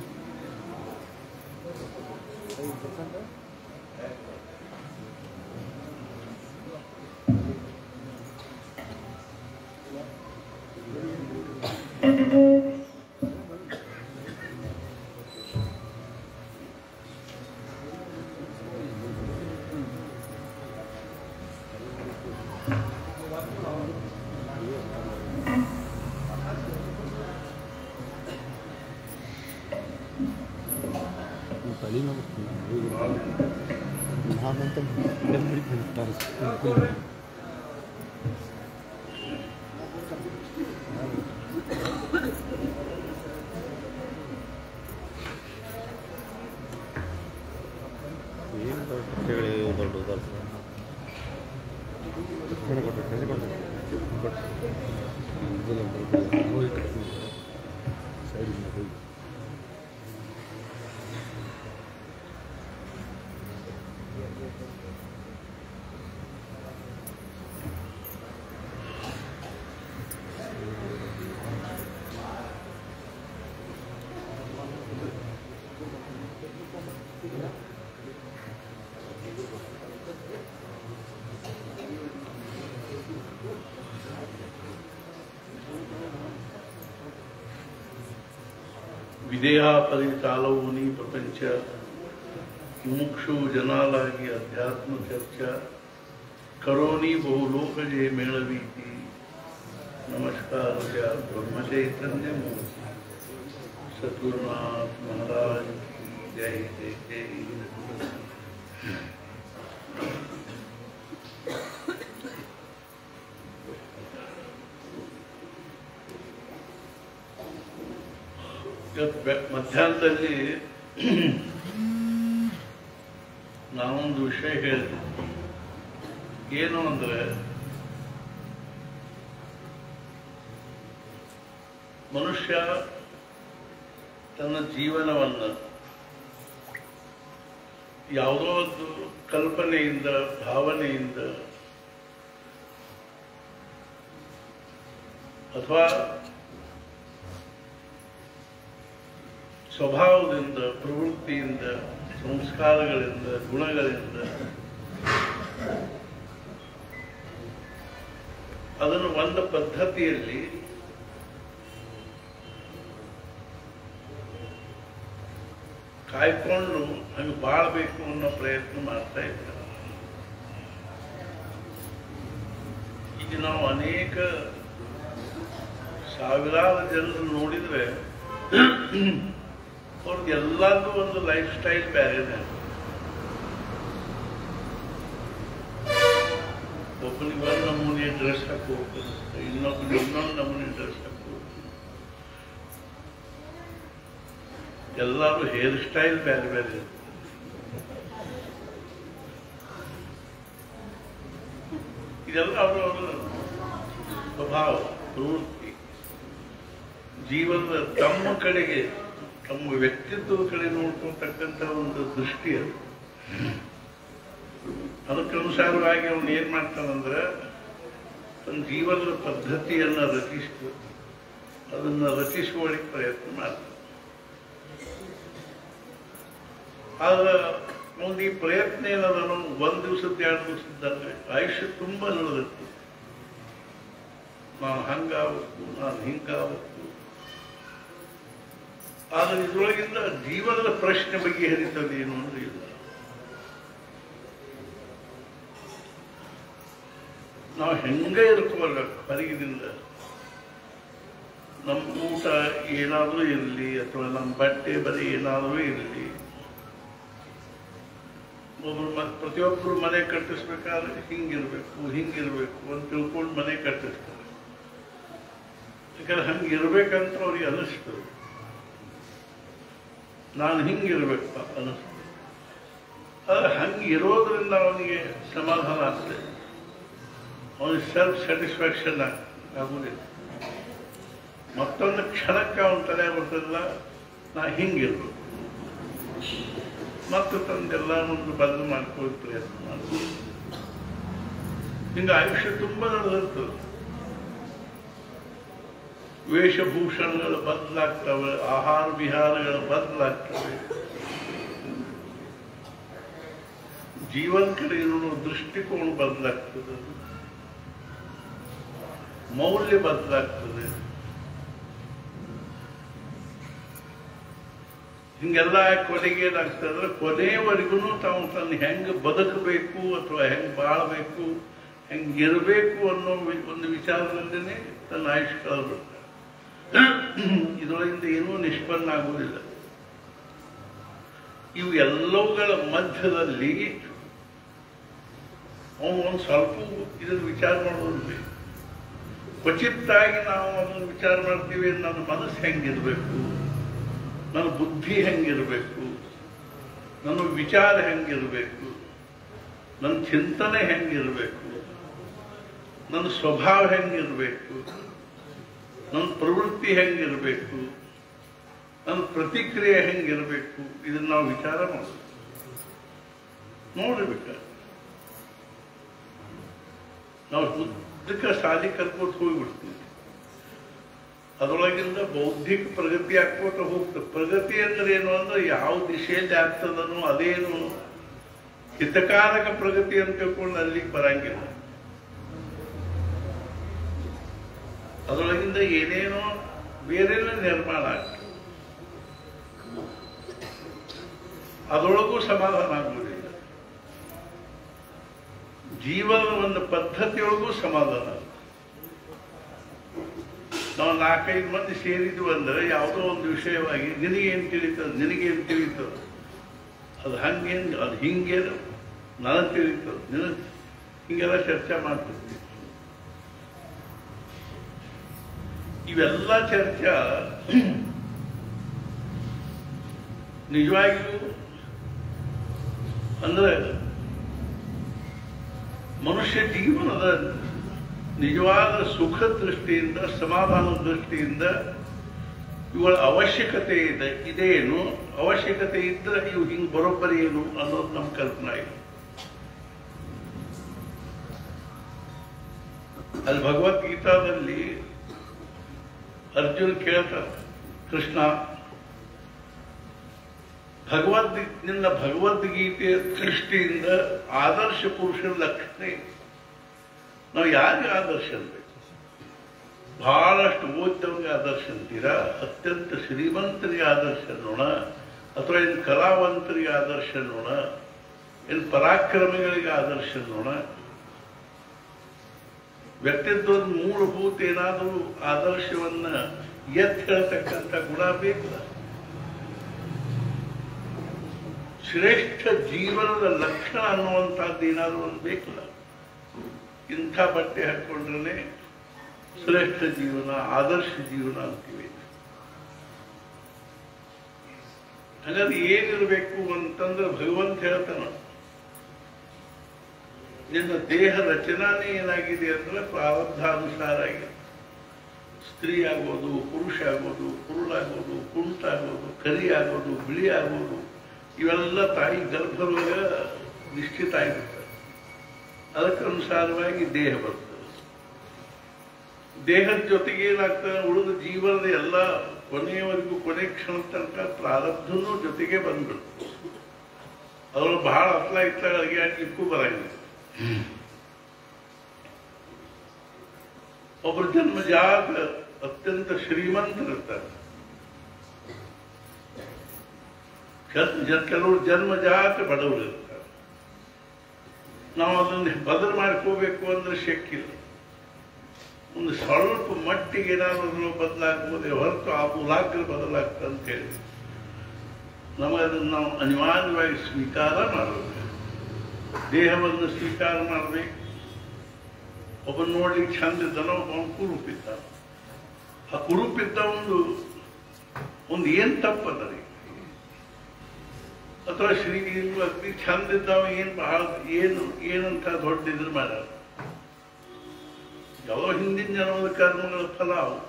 ತಲೆ ನಾನಂತ ಏನು ದೊಡ್ಡ ಹೇಳಿ ದೊಡ್ಡ ಸೈಡಿಂದ ಹೋಗಿ విదేహాపది కాలవుని ప్రపంచ ముముక్షు జనాలాగి అధ్యాత్మ చర్చ కరోని బహులోక జయ మేళవీతి నమస్కార బ్రహ్మ చైతన్యము సద్గురునాథ్ మహారాజ్ की జై జై జై ಇವತ್ತು ಬೆ- ಮಧ್ಯಾಹ್ನದಲ್ಲಿ ನಾವೊಂದು ವಿಷಯ ಹೇಳಿದ್ವಿ ಏನು ಅಂದ್ರೆ ಮನುಷ್ಯ ತನ್ನ ಜೀವನವನ್ನು ಯಾವುದೋ ಒಂದು ಕಲ್ಪನೆಯಿಂದ ಭಾವನೆಯಿಂದ ಅಥವಾ ಸ್ವಭಾವದಿಂದ ಪ್ರವೃತ್ತಿಯಿಂದ ಸಂಸ್ಕಾರಗಳಿಂದ ಗುಣಗಳಿಂದ ಅದನ್ನು ಒಂದು ಪದ್ಧತಿಯಲ್ಲಿ ಕಾಯ್ಕೊಂಡು ಹಂಗೆ ಬಾಳ್ಬೇಕು ಅನ್ನೋ ಪ್ರಯತ್ನ ಮಾಡ್ತಾ ಇದ್ದಾರೆ ಈಗ ನಾವು ಅನೇಕ ಸಾವಿರಾರು ಜನರು ನೋಡಿದ್ರೆ ಅವ್ರದ್ದು ಎಲ್ಲಾರ್ದು ಒಂದು ಲೈಫ್ ಸ್ಟೈಲ್ ಬೇರೆನೆ ಒಬ್ಬನಿಗೆ ಒಂದು ನಮೂನೆ ಡ್ರೆಸ್ ಹಾಕೋ ಇನ್ನೊಬ್ಬನಿಗೆ ಇನ್ನೊಂದು ನಮೂನೆ ಡ್ರೆಸ್ ಹಾಕೋ ಎಲ್ಲರೂ ಹೇರ್ ಸ್ಟೈಲ್ ಬೇರೆ ಬೇರೆ ಇರುತ್ತೆ. ಇದೆಲ್ಲ ಅವರವರ ಸ್ವಭಾವ ಪ್ರವೃತ್ತಿ ಜೀವನದ ತಮ್ಮ ಕಡೆಗೆ ತಮ್ಮ ವ್ಯಕ್ತಿತ್ವದ ಕಡೆ ನೋಡ್ಕೊಳ್ತಕ್ಕಂಥ ಒಂದು ದೃಷ್ಟಿ ಅದು ಅದಕ್ಕನುಸಾರವಾಗಿ ಅವನು ಏನ್ ಮಾಡ್ತಾನಂದ್ರೆ ತನ್ನ ಜೀವನದ ಪದ್ಧತಿಯನ್ನ ರಚಿಸ್ತು ಅದನ್ನ ರಚಿಸುವಳಿಗೆ ಪ್ರಯತ್ನ ಮಾಡ್ತಾನೆ ಆದ್ರೆ ಒಂದು ಈ ಪ್ರಯತ್ನ ಏನದ ಒಂದ್ ದಿವಸದ ಎರಡು ದಿವಸದ್ದಂಗೆ ಆಯುಷ್ಯ ತುಂಬಾ ನಡೆದಿತ್ತು ನಾನು ಹಂಗಾಗಬೇಕು ನಾನು ಹಿಂಗಾಗಬೇಕು ಆದ್ರೆ ಇದ್ರೊಳಗಿಂದ ಜೀವನದ ಪ್ರಶ್ನೆ ಬಗೆಹರಿತದೆ ಏನು ಅಂದ್ರೆ ಇಲ್ಲ ನಾವು ಹೆಂಗ ಇರ್ಕೋಲ್ಲ ಹೊರಗಿನಿಂದ ನಮ್ಮ ಊಟ ಏನಾದರೂ ಇರಲಿ ಅಥವಾ ನಮ್ಮ ಬಟ್ಟೆ ಬರೀ ಏನಾದರೂ ಇರಲಿ ಒಬ್ರು ಮ- ಪ್ರತಿಯೊಬ್ಬರು ಮನೆ ಕಟ್ಟಿಸ್ಬೇಕಾದ್ರೆ ಹಿಂಗಿರ್ಬೇಕು ಹಿಂಗಿರ್ಬೇಕು ಅಂತ ತಿಳ್ಕೊಂಡು ಮನೆ ಕಟ್ಟಿಸ್ತಾರೆ ಯಾಕಂದ್ರೆ ಹಂಗೆ ಇರ್ಬೇಕಂತ ಅವ್ರಿಗೆ ಅನಿಸ್ತು ನಾನು ಹಿಂಗಿರ್ಬೇಕು ಅನಿಸ್ತು ಆದ್ರೆ ಹಂಗೆ ಇರೋದ್ರಿಂದ ಅವನಿಗೆ ಸಮಾಧಾನ ಆಗ್ತದೆ ಅವನಿಗೆ ಸೆಲ್ಫ್ ಸ್ಯಾಟಿಸ್ಫ್ಯಾಕ್ಷನ್ ಆಗುವುದಿಲ್ಲ ಮತ್ತೊಂದು ಕ್ಷಣಕ್ಕೆ ಅವನ ತಲೆ ಬರ್ತದಿಲ್ಲ ನಾ ಹಿಂಗಿರ್ಬೇಕು ಮತ್ತು ತಂದೆಲ್ಲ ಒಂದು ಬದಲು ಮಾಡ್ಕೊಳ್ಳೋ ಪ್ರಯತ್ನ ಮಾಡ್ತಾರೆ ಹಿಂಗ ಆಯುಷ್ಯ ತುಂಬಾ ನಡೆದಿರ್ತದೆ ವೇಷಭೂಷಣಗಳು ಬದಲಾಗ್ತವೆ ಆಹಾರ ವಿಹಾರಗಳು ಬದಲಾಗ್ತವೆ ಜೀವನ ಕಡೆ ಇರೋ ದೃಷ್ಟಿಕೋನ ಬದಲಾಗ್ತದೆ ಮೌಲ್ಯ ಬದಲಾಗ್ತದೆ ಹಿಂಗೆಲ್ಲ ಕೊನೆಗೆ ಏನಾಗ್ತದೆ ಅಂದ್ರೆ ಕೊನೆಯವರೆಗೂ ತಾವು ತನ್ನ ಹೆಂಗ್ ಬದುಕಬೇಕು ಅಥವಾ ಹೆಂಗ್ ಬಾಳ್ಬೇಕು ಹೆಂಗ್ ಇರಬೇಕು ಅನ್ನೋ ವಿ- ಒಂದು ವಿಚಾರದಲ್ಲೇ ತನ್ನ ಆಯುಷ್ಯ ಕಳೆದ್ಬಿಡ್ತಾರೆ ಇದರೊಳಗಿಂದ ಏನೂ ನಿಷ್ಪನ್ನ ಆಗುವುದಿಲ್ಲ ಇವು ಎಲ್ಲವುಗಳ ಮಧ್ಯದಲ್ಲಿ ಅವನು ಒಂದು ಸ್ವಲ್ಪ ಇದನ್ನು ವಿಚಾರ ಮಾಡೋದಿಲ್ಲ ಕ್ವಚಿತ್ತಾಗಿ ನಾವು ಅದನ್ನು ವಿಚಾರ ಮಾಡ್ತೀವಿ ನನ್ನ ಮನಸ್ಸು ಹೆಂಗಿರ್ಬೇಕು ನನ್ನ ಬುದ್ಧಿ ಹೆಂಗಿರಬೇಕು ನನ್ನ ವಿಚಾರ ಹೆಂಗಿರಬೇಕು ನನ್ನ ಚಿಂತನೆ ಹೆಂಗಿರಬೇಕು ನನ್ನ ಸ್ವಭಾವ ಹೆಂಗಿರಬೇಕು ನನ್ನ ಪ್ರವೃತ್ತಿ ಹೆಂಗಿರಬೇಕು ನನ್ನ ಪ್ರತಿಕ್ರಿಯೆ ಹೆಂಗಿರಬೇಕು ಇದನ್ನ ನಾವು ವಿಚಾರ ಮಾಡಬೇಕು ನೋಡ್ಬೇಕು ನಾವು ಉದ್ದಕ್ಕೆ ಸಾಲಿ ಕಲ್ಕೋತ ಹೋಗ್ಬಿಡ್ತೀವಿ ಅದರೊಳಗಿಂದ ಬೌದ್ಧಿಕ ಪ್ರಗತಿ ಆಗ್ಕೋತ ಹೋಗ್ತದೆ ಪ್ರಗತಿ ಅಂದ್ರೆ ಏನು ಅಂದ್ರೆ ಯಾವ ದಿಶೆಯಲ್ಲಿ ಆಗ್ತದನೋ ಅದೇನು ಹಿತಕಾರಕ ಪ್ರಗತಿ ಅಂತ ತಿಳ್ಕೊಂಡು ಅಲ್ಲಿಗೆ ಬರಂಗಿಲ್ಲ ಅದರೊಳಗಿಂದ ಏನೇನೋ ಬೇರೆಲ್ಲ ನಿರ್ಮಾಣ ಆಗ್ತದೆ ಅದರೊಳಗೂ ಸಮಾಧಾನ ಆಗುವುದಿಲ್ಲ ಜೀವನದ ಒಂದು ಪದ್ಧತಿಯೊಳಗೂ ಸಮಾಧಾನ ಆಗ್ತದೆ. ನಾವು ನಾಲ್ಕೈದು ಮಂದಿ ಸೇರಿದ್ವು ಅಂದ್ರೆ ಯಾವುದೋ ಒಂದು ವಿಷಯವಾಗಿ ನಿನಗೇನು ತಿಳಿತದ ನಿನಗೇನು ತಿಳಿತದ ಅದು ಹಂಗೇನು ಅದು ಹಿಂಗೇನು ನನಗೆ ತಿಳಿತದ ನಿನ ಹಿಂಗೆಲ್ಲ ಚರ್ಚೆ ಮಾಡ್ತಿರ್ತೀವಿ ಇವೆಲ್ಲ ಚರ್ಚೆ ನಿಜವಾಗಿಯೂ ಅಂದ್ರೆ ಮನುಷ್ಯ ಜೀವನದ ನಿಜವಾದ ಸುಖ ದೃಷ್ಟಿಯಿಂದ ಸಮಾಧಾನ ದೃಷ್ಟಿಯಿಂದ ಇವುಗಳ ಅವಶ್ಯಕತೆ ಇದೆ ಇದೇನು ಅವಶ್ಯಕತೆ ಇದ್ರೆ ಇವು ಹಿಂಗೆ ಬರೋಬ್ಬರಿ ಏನು ಅನ್ನೋದು ನಮ್ಮ ಕಲ್ಪನಾ ಇದೆ ಅಲ್ಲಿ ಭಗವದ್ಗೀತಾದಲ್ಲಿ ಅರ್ಜುನ್ ಕೇಳ್ತಾರೆ ಕೃಷ್ಣ ಭಗವದ್ ನಿನ್ನ ಭಗವದ್ಗೀತೆಯ ದೃಷ್ಟಿಯಿಂದ ಆದರ್ಶ ಪುರುಷರ ಲಕ್ಷಣ ಏನು? ನಾವು ಯಾರಿಗೆ ಆದರ್ಶ ಅನ್ಬೇಕು ಬಹಳಷ್ಟು ಓದ್ದವರಿಗೆ ಆದರ್ಶ ಅಂತೀರಾ ಅತ್ಯಂತ ಶ್ರೀಮಂತರಿಗೆ ಆದರ್ಶ ನೋಡ ಅಥವಾ ಏನು ಕಲಾವಂತರಿಗೆ ಆದರ್ಶ ನೋಡ ಏನು ಪರಾಕ್ರಮಿಗಳಿಗೆ ಆದರ್ಶ ನೋಡ ವ್ಯಕ್ತಿತ್ವದ ಮೂಲಭೂತ ಏನಾದರೂ ಆದರ್ಶವನ್ನ ಎತ್ತಿ ಹೇಳ್ತಕ್ಕಂಥ ಗುಣ ಬೇಕಲ್ಲ ಶ್ರೇಷ್ಠ ಜೀವನದ ಲಕ್ಷಣ ಅನ್ನುವಂಥದ್ದು ಏನಾದರೂ ಒಂದು ಬೇಕಲ್ಲ ಇಂಥ ಬಟ್ಟೆ ಹಾಕೊಂಡ್ರೆ ಶ್ರೇಷ್ಠ ಜೀವನ ಆದರ್ಶ ಜೀವನ ಅಂತೀವಿ ಹಾಗಾದ್ರೆ ಏನಿರಬೇಕು ಅಂತಂದ್ರೆ ಭಗವಂತ ಹೇಳ್ತಾನ ನಿನ್ನ ದೇಹ ರಚನಾನೇ ಏನಾಗಿದೆ ಅಂದ್ರೆ ಪ್ರಾರಬ್ಧಾನುಸಾರ ಆಗಿದೆ ಸ್ತ್ರೀ ಆಗೋದು ಪುರುಷ ಆಗೋದು ಕುರುಳಾಗೋದು ಕುಂಟಾಗೋದು ಕರಿ ಆಗೋದು ಬಿಳಿ ಆಗೋದು ಇವೆಲ್ಲ ತಾಯಿ ಗರ್ಭದೊಳಗ ನಿಶ್ಚಿತ ಆಗಿರ್ತದೆ ಅದಕ್ಕನುಸಾರವಾಗಿ ದೇಹ ಬರ್ತದೆ ದೇಹದ ಜೊತೆಗೆ ಏನಾಗ್ತದೆ ಉಳಿದ ಜೀವನದ ಎಲ್ಲ ಕೊನೆಯವರೆಗೂ ಕೊನೆ ಕ್ಷಣ ತನಕ ಪ್ರಾರಬ್ಧನೂ ಜೊತೆಗೆ ಬಂದ್ಬಿಡ್ತು ಅದ್ರೊಳಗೆ ಬಹಳ ಹತ್ಲ ಇತ್ತಾಗ ಅಡಿಗೆ ಹಾಕ್ಲಿಕ್ಕೂ ಬರಂಗಿಲ್ಲ ಒಬ್ಬರು ಜನ್ಮಜಾತ ಅತ್ಯಂತ ಶ್ರೀಮಂತರಿರ್ತಾರೆ ಕೆಲ್- ಜ- ಕೆಲವರು ಜನ್ಮಜಾತ ಬಡವರು ಇರ್ತಾರೆ ನಾವು ಅದನ್ನು ಬದಲು ಮಾಡ್ಕೋಬೇಕು ಅಂದ್ರೆ ಶಕ್ಕಿಲ್ಲ ಒಂದು ಸ್ವಲ್ಪ ಮಟ್ಟಿಗೆ ಏನಾದರೂ ಬದಲಾಗ್ಬೋದೇ ಹೊರತು ಆ ಮೂಲಾಗ್ರ ಬದಲಾಗ್ತದೆ ಅಂತ ಹೇಳಿ ನಮಗೆ ಅದನ್ನು ನಾವು ಅನಿವಾರ್ಯವಾಗಿ ಸ್ವೀಕಾರ ಮಾಡಬೇಕು ದೇಹವನ್ನು ಸ್ವೀಕಾರ ಮಾಡಬೇಕು ಒಬ್ಬನ ನೋಡ್ಲಿಕ್ಕೆ ಚಂದ ಇದ್ದಾನೋ ಒಬ್ಬ ಕುರುಪಿದ್ದ ಆ ಕುರುಪಿದ್ದ ಒಂದು ಒಂದು ಏನ್ ತಪ್ಪದ ರೀ ಅಥವಾ ಶ್ರೀ ಅಗ್ನಿ ಚಂದ ಇದ್ದಾವ ಏನ್ ಬಹಳ ಏನು ಏನಂತ ದೊಡ್ಡ ಇದ್ರ ಮಾಡ್ಯಾರ ಯಾವ ಹಿಂದಿನ ಜನ್ಮದ ಕರ್ಮಗಳ ಫಲ ಅವು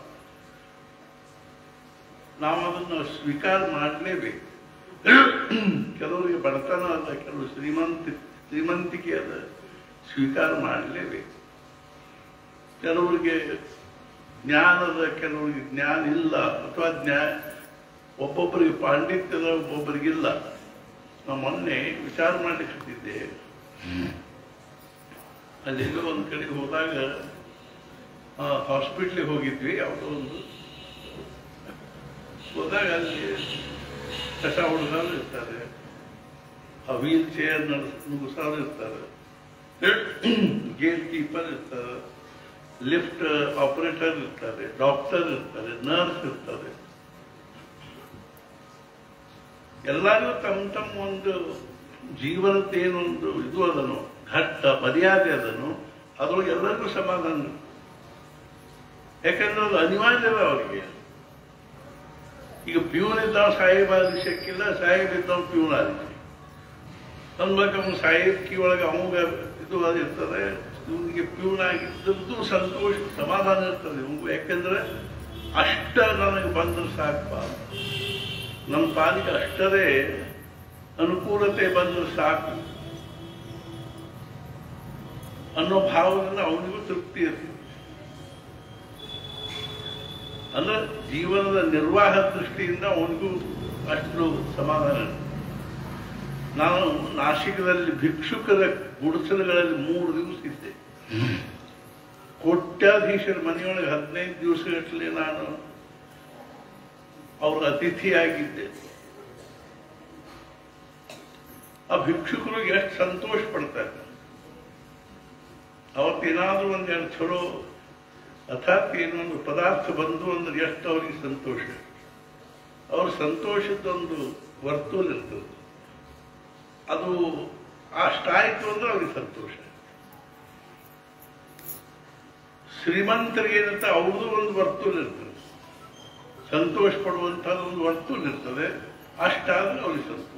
ನಾವು ಅದನ್ನು ಸ್ವೀಕಾರ ಮಾಡಲೇಬೇಕು ಕೆಲವರಿಗೆ ಬಡತನ ಅದ ಕೆಲವು ಶ್ರೀಮಂತ ಶ್ರೀಮಂತಿಕೆ ಅದ ಸ್ವೀಕಾರ ಮಾಡಲೇಬೇಕು ಕೆಲವರಿಗೆ ಜ್ಞಾನದ ಕೆಲವರಿಗೆ ಜ್ಞಾನ ಇಲ್ಲ ಅಥವಾ ಜ್ಞಾ ಒಬ್ಬೊಬ್ಬರಿಗೆ ಪಾಂಡಿತ್ಯದ ಒಬ್ಬೊಬ್ಬರಿಗಿಲ್ಲ ನಾವು ಮೊನ್ನೆ ವಿಚಾರ ಮಾಡಲಿಕ್ಕೆ ಅಲ್ಲೆಲ್ಲೋ ಒಂದು ಕಡೆ ಹೋದಾಗ ಹಾಸ್ಪಿಟ್ಲಿಗೆ ಹೋಗಿದ್ವಿ ಯಾವುದೋ ಒಂದು ಹೋದಾಗ ಅಲ್ಲಿ ಕಸ ಹುಡುಗರು ಇರ್ತಾರೆ ಆ ವೀಲ್ ಚೇರ್ ನುಗ್ಸೋರು ಇರ್ತಾರೆ ಗೇಟ್ ಕೀಪರ್ ಇರ್ತಾರೆ ಲಿಫ್ಟ್ ಆಪರೇಟರ್ ಇರ್ತಾರೆ ಡಾಕ್ಟರ್ ಇರ್ತಾರೆ ನರ್ಸ್ ಇರ್ತಾರೆ ಎಲ್ಲರೂ ತಮ್ಮ ತಮ್ಮ ಒಂದು ಜೀವನದ್ದೇನೊಂದು ಇದು ಅದನ್ನು ಘಟ್ಟ ಮರ್ಯಾದೆ ಅದನ್ನು ಅದ್ರೊಳಗೆ ಎಲ್ಲರಿಗೂ ಸಮಾಧಾನ ಯಾಕಂದ್ರೆ ಅದು ಅನಿವಾರ್ಯ ಅದ ಅವರಿಗೆ ಈಗ ಪ್ಯೂನ್ ಇದ್ದವ ಸಾಹೇಬ ಶಕ್ಕಿಲ್ಲ ಸಾಹೇಬ್ ಇದ್ದವ ಪ್ಯೂನ್ ಆದಿಕ್ಕೆ ಅನ್ಬೇಕು ಅವ್ನು ಸಾಹೇಬ್ಕಿ ಒಳಗೆ ಅವಾಗ ಇದು ಅದು ಇರ್ತದೆ ಇವನಿಗೆ ಪ್ಯೂನ್ ಆಗಿದ್ದದ್ದು ಸಂತೋಷ ಸಮಾಧಾನ ಇರ್ತದೆ ಇವ್ನಿಗೆ ಯಾಕೆಂದ್ರೆ ಅಷ್ಟ ನನಗೆ ಬಂದ್ರೆ ಸಾಕಪ್ಪ ನಮ್ಮ ಪಾಲಿಗೆ ಅಷ್ಟರೇ ಅನುಕೂಲತೆ ಬಂದ್ರೆ ಸಾಕು ಅನ್ನೋ ಭಾವದಿಂದ ಅವನಿಗೂ ತೃಪ್ತಿ ಇರ್ತದೆ ಅಂದ್ರೆ ಜೀವನದ ನಿರ್ವಾಹ ದೃಷ್ಟಿಯಿಂದ ಅವನಿಗೂ ಅಷ್ಟು ಸಮಾಧಾನ ಇರ್ತದೆ. ನಾನು ನಾಸಿಕದಲ್ಲಿ ಭಿಕ್ಷುಕರ ಗುಡಿಸಲುಗಳಲ್ಲಿ ಮೂರು ದಿವಸ ಇದ್ದೆ ಕೋಟ್ಯಾಧೀಶರ ಮನೆಯೊಳಗೆ ಹದಿನೈದು ದಿವಸಗಟ್ಟಲೆ ನಾನು ಅವರ ಅತಿಥಿಯಾಗಿದ್ದೆ ಆ ಭಿಕ್ಷುಕರು ಎಷ್ಟು ಸಂತೋಷ ಪಡ್ತಾರೆ ಅವತ್ತೇನಾದ್ರೂ ಒಂದೆರಡು ಚಲೋ ಅರ್ಥಾತ್ ಏನೊಂದು ಪದಾರ್ಥ ಬಂದು ಅಂದ್ರೆ ಎಷ್ಟು ಅವ್ರಿಗೆ ಸಂತೋಷ ಅವ್ರ ಸಂತೋಷದೊಂದು ವರ್ತೂಲ್ ಇರ್ತದೆ ಅದು ಅಷ್ಟಾಯ್ತು ಅಂದ್ರೆ ಅವ್ರಿಗೆ ಸಂತೋಷ ಶ್ರೀಮಂತರಿಗೆ ಏನಂತ ಅವ್ರದ್ದು ಒಂದು ವರ್ತೂಲ್ ಇರ್ತದೆ ಸಂತೋಷ ಪಡುವಂತಹದ್ದು ಒಂದು ವರ್ತೂಲ್ ಇರ್ತದೆ ಅಷ್ಟಾದ್ರೆ ಅವ್ರಿಗೆ ಸಂತೋಷ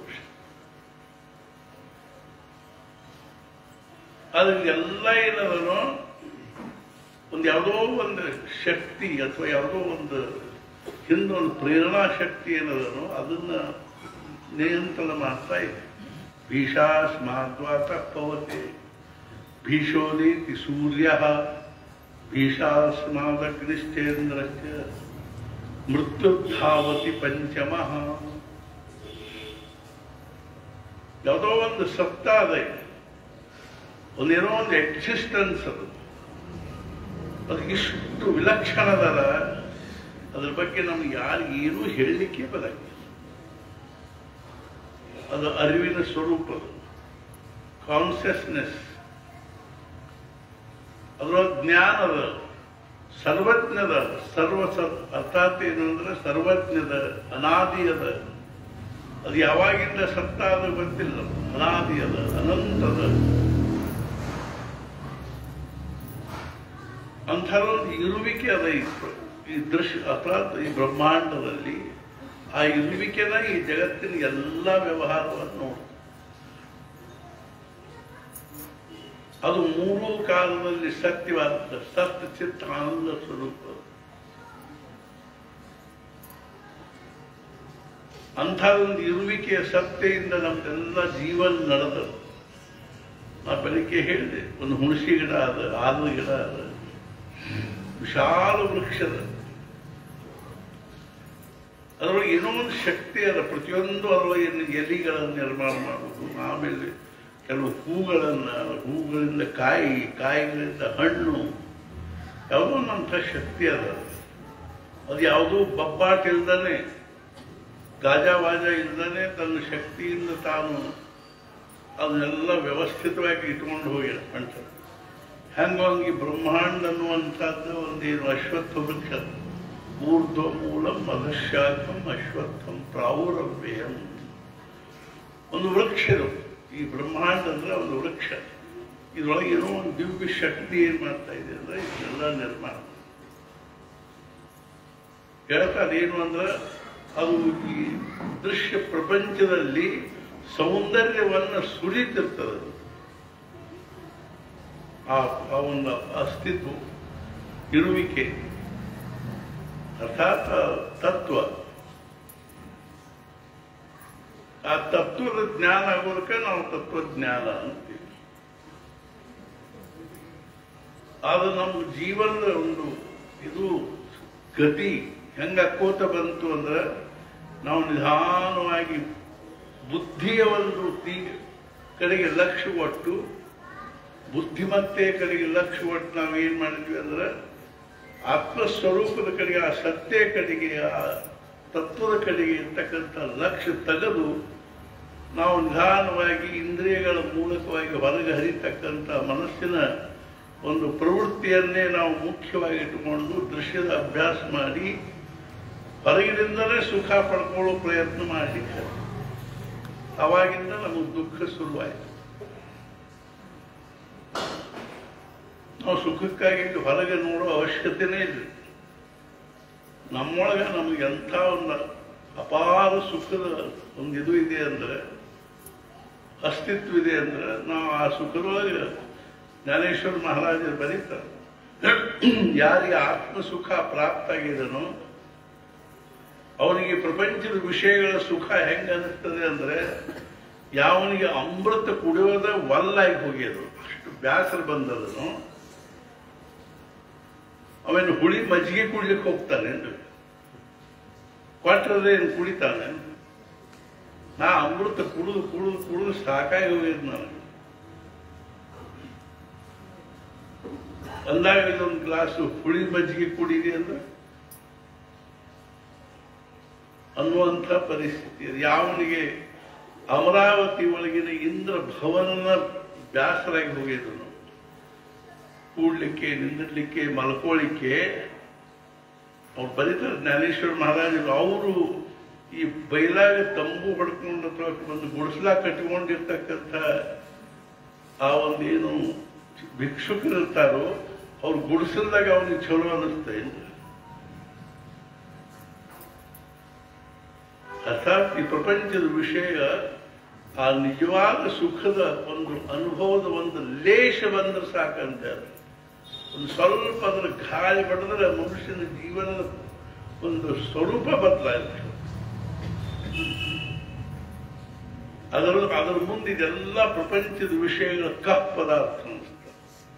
ಆದ್ರೆ ಎಲ್ಲ ಏನದನೋ ಒಂದು ಯಾವುದೋ ಒಂದು ಶಕ್ತಿ ಅಥವಾ ಯಾವುದೋ ಒಂದು ಹಿಂದೊಂದು ಪ್ರೇರಣಾ ಶಕ್ತಿ ಏನದನೋ ಅದನ್ನ ನಿಯಂತ್ರಣ ಮಾಡ್ತಾ ಇದೆ ಭೀಷಾಸ್ಮಾದ್ವಾತ ಪವತೆ ಭೀಷೋದೀತಿ ಸೂರ್ಯ ಭೀಷಾಸ್ಮಾದಗ್ನಿಶ್ಚೇಂದ್ರಶ್ಚ ಮೃತ್ಯುಧಾವತಿ ಪಂಚಮ ಯಾವುದೋ ಒಂದು ಸತ್ತ ಅದೇ ಒಂದೇನೋ ಒಂದು ಎಕ್ಸಿಸ್ಟೆನ್ಸ್ ಅದು ಅದು ಇಷ್ಟು ವಿಲಕ್ಷಣದಲ್ಲ ಅದ್ರ ಬಗ್ಗೆ ನಮ್ಗೆ ಯಾರು ಏನೂ ಹೇಳಲಿಕ್ಕೆ ಬರಂಗಿಲ್ಲ ಅದು ಅರಿವಿನ ಸ್ವರೂಪ ಕಾನ್ಸಿಯಸ್ನೆಸ್ ಅದರ ಜ್ಞಾನದ ಸರ್ವಜ್ಞದ ಸರ್ವ ಸರ್ ಅರ್ಥಾತ್ ಏನು ಅಂದ್ರೆ ಸರ್ವಜ್ಞದ ಅನಾದಿಯದ ಅದು ಯಾವಾಗಿಂದ ಸತ್ತ ಅದು ಗೊತ್ತಿಲ್ಲ ಅನಾದಿಯದ ಅನಂತದ ಅಂಥದ್ದೊಂದು ಇರುವಿಕೆ ಅದ ಈ ಪ್ರ- ಈ ದೃಶ್ಯ ಅರ್ಥಾತ್ ಈ ಬ್ರಹ್ಮಾಂಡದಲ್ಲಿ ಆ ಇರುವಿಕೆನ ಈ ಜಗತ್ತಿನ ಎಲ್ಲ ವ್ಯವಹಾರವನ್ನು ನೋಡು ಅದು ಮೂರೂ ಕಾಲದಲ್ಲಿ ಸತ್ಯವಾದ ಸತ್ಯ ಚಿತ್ತ ಆನಂದ ಸ್ವರೂಪ ಅಂಥ ಒಂದು ಇರುವಿಕೆಯ ಸತ್ತೆಯಿಂದ ನಮ್ದೆಲ್ಲ ಜೀವನ ನಡೆದದು ನಾ ಬೆಳಿಗ್ಗೆ ಹೇಳಿದೆ ಒಂದು ಹುಣಸಿ ಗಿಡ ಅದ ಆಲದ ಗಿಡ ಅದ ವಿಶಾಲ ವೃಕ್ಷದ ಅದರೊಳಗೆ ಏನೋ ಒಂದು ಶಕ್ತಿ ಅದ ಪ್ರತಿಯೊಂದು ಅದರೊಳಗೆ ಏನು ಎಲಿಗಳನ್ನು ನಿರ್ಮಾಣ ಮಾಡುವುದು ಆಮೇಲೆ ಕೆಲವು ಹೂಗಳನ್ನು ಹೂಗಳಿಂದ ಕಾಯಿ ಕಾಯಿಗಳಿಂದ ಹಣ್ಣು ಯಾವುದೋ ಒಂದಂಥ ಶಕ್ತಿ ಅದ ಅದು ಯಾವುದೋ ಬಬ್ಬಾಟ ಇಲ್ದಾನೆ ಗಾಜಾವಾಜ ಇಲ್ದಾನೆ ತನ್ನ ಶಕ್ತಿಯಿಂದ ತಾನು ಅದನ್ನೆಲ್ಲ ವ್ಯವಸ್ಥಿತವಾಗಿ ಇಟ್ಕೊಂಡು ಹೋಗಿ ಹೊಂಟದ ಹೆಂಗೋಂಗಿ ಬ್ರಹ್ಮಾಂಡ ಅನ್ನುವಂಥದ್ದು ಒಂದೇನು ಅಶ್ವತ್ಥ ವೃಕ್ಷ ಊರ್ಧ್ವ ಮೂಲಂ ಮಧುಶಾಖಂ ಅಶ್ವತ್ಥಂ ಪ್ರಾವುರವ್ಯಯಂ ಒಂದು ವೃಕ್ಷ ಇದು ಈ ಬ್ರಹ್ಮಾಂಡ ಅಂದ್ರೆ ಒಂದು ವೃಕ್ಷ ಇದ್ರೊಳಗೆ ಏನೋ ಒಂದು ದಿವ್ಯ ಶಕ್ತಿ ಏನ್ ಮಾಡ್ತಾ ಇದೆ ಅಂದ್ರೆ ಇದೆಲ್ಲ ನಿರ್ಮಾಣ ಹೇಳ್ತಾ ಅದೇನು ಅಂದ್ರೆ ಅದು ಈ ದೃಶ್ಯ ಪ್ರಪಂಚದಲ್ಲಿ ಸೌಂದರ್ಯವನ್ನ ಸುರಿತಿರ್ತದೆ ಅದು. ಆ ಆ ಒಂದು ಅಸ್ತಿತ್ವ ಇರುವಿಕೆ ಅರ್ಥಾತ್ ಆ ತತ್ವ ಆ ತತ್ವದ ಜ್ಞಾನ ಆಗೋದಕ್ಕೆ ನಾವು ತತ್ವಜ್ಞಾನ ಅಂತೀವಿ ಅದು ನಮ್ಮ ಜೀವನದ ಒಂದು ಇದು ಗತಿ ಹೆಂಗ ಅಕ್ಕೋತ ಬಂತು ಅಂದ್ರೆ ನಾವು ನಿಧಾನವಾಗಿ ಬುದ್ಧಿಯ ಒಂದು ತೀ ಕಡೆಗೆ ಲಕ್ಷ್ಯ ಕೊಟ್ಟು ಬುದ್ಧಿಮತ್ತೆ ಕಡೆಗೆ ಲಕ್ಷ್ಯ ಕೊಟ್ಟು ನಾವು ಏನ್ ಮಾಡಿದ್ವಿ ಅಂದ್ರೆ ಆತ್ಮಸ್ವರೂಪದ ಕಡೆಗೆ ಆ ಸತ್ಯ ಕಡೆಗೆ ಆ ತತ್ವದ ಕಡೆಗೆ ಇರ್ತಕ್ಕಂಥ ಲಕ್ಷ್ಯ ತೆಗೆದು ನಾವು ನಿಧಾನವಾಗಿ ಇಂದ್ರಿಯಗಳ ಮೂಲಕವಾಗಿ ಹೊರಗೆ ಹರಿತಕ್ಕಂಥ ಮನಸ್ಸಿನ ಒಂದು ಪ್ರವೃತ್ತಿಯನ್ನೇ ನಾವು ಮುಖ್ಯವಾಗಿ ಇಟ್ಟುಕೊಂಡು ದೃಶ್ಯದ ಅಭ್ಯಾಸ ಮಾಡಿ ಹೊರಗಿನಿಂದಲೇ ಸುಖ ಪಡ್ಕೊಳ್ಳೋ ಪ್ರಯತ್ನ ಮಾಡಲಿಕ್ಕೆ ಅವಾಗಿಂದ ನಮಗೆ ದುಃಖ ಶುರುವಾಯಿತು ನಾವು ಸುಖಕ್ಕಾಗಿ ಹೊರಗೆ ನೋಡೋ ಅವಶ್ಯಕತೆನೇ ಇಲ್ಲ ನಮ್ಮೊಳಗೆ ನಮಗೆ ಎಂಥ ಒಂದು ಅಪಾರ ಸುಖದ ಒಂದು ಇದು ಇದೆ ಅಂದ್ರೆ ಅಸ್ತಿತ್ವ ಇದೆ ಅಂದ್ರೆ ನಾವು ಆ ಸುಖದೊಳಗೆ ಜ್ಞಾನೇಶ್ವರ ಮಹಾರಾಜರು ಬರೀತಾರೆ ಯಾರಿಗೆ ಆತ್ಮ ಸುಖ ಪ್ರಾಪ್ತ ಆಗಿದನೋ ಅವನಿಗೆ ಪ್ರಪಂಚದ ವಿಷಯಗಳ ಸುಖ ಹೆಂಗ ಅನಿಸ್ತದೆ ಅಂದ್ರೆ ಯಾವನಿಗೆ ಅಮೃತ ಕುಡಿಯೋದ ವಲ್ಲಾಗಿ ಹೋಗ್ಯದು ಅಷ್ಟು ಬ್ಯಾಸರ ಬಂದದನು ಅವನು ಹುಳಿ ಮಜ್ಜಿಗೆ ಕುಡ್ಲಿಕ್ಕೆ ಹೋಗ್ತಾನೆ ಎಂದು ಕೊಟ್ಟರೆ ಏನು ಕುಡಿತಾನೆ ನಾ ಅಮೃತ ಕುಡಿದು ಕುಡಿದು ಕುಡಿದು ಸಾಕಾಗಿ ಹೋಗಿದ್ ನನಗೆ ಅಂದಾಗ ಇದೊಂದು ಗ್ಲಾಸು ಹುಳಿ ಮಜ್ಜಿಗೆ ಕುಡಿದೆ ಅಂದ್ರೆ ಅನ್ನುವಂಥ ಪರಿಸ್ಥಿತಿ ಅದು ಯಾವನಿಗೆ ಅಮರಾವತಿ ಒಳಗಿನ ಇಂದ್ರ ಭವನನ ಬ್ಯಾಸರಾಗಿ ಹೋಗಿದ್ದನು ಕೂಡ್ಲಿಕ್ಕೆ ನಿಂದಿರ್ಲಿಕ್ಕೆ ಮಲ್ಕೊಳ್ಳಿಕ್ಕೆ ಅವ್ರು ಬರೀತಾರೆ ಜ್ಞಾನೇಶ್ವರ ಮಹಾರಾಜರು ಅವರು ಈ ಬೈಲಾಗ ತಂಬು ಹೊಡ್ಕೊಂಡು ಅಥವಾ ಒಂದು ಗುಡಿಸ್ಲಾ ಕಟ್ಕೊಂಡಿರ್ತಕ್ಕಂಥ ಆ ಒಂದು ಏನು ಭಿಕ್ಷುಕರಿರ್ತಾರೋ ಅವ್ರು ಗುಡಿಸಲ್ದಾಗ ಅವನಿಗೆ ಚಲೋ ಅನ್ನಿಸ್ತಾ ಇಲ್ಲ ಅರ್ಥಾತ್ ಈ ಪ್ರಪಂಚದ ವಿಷಯ ಆ ನಿಜವಾದ ಸುಖದ ಒಂದು ಅನುಭವದ ಒಂದು ಲೇಷ ಬಂದ್ರೆ ಸಾಕಂತಾರೆ ಒಂದು ಸ್ವಲ್ಪ ಅದರ ಗಾಳಿ ಬಡಿದ್ರೆ ಮನುಷ್ಯನ ಜೀವನದ ಒಂದು ಸ್ವರೂಪ ಬದಲಾಯಿತು ಅದರ ಅದರ ಮುಂದೆ ಇದೆಲ್ಲ ಪ್ರಪಂಚದ ವಿಷಯಗಳ ಕಪ್ ಪದಾರ್ಥ ಅನಿಸ್ತದೆ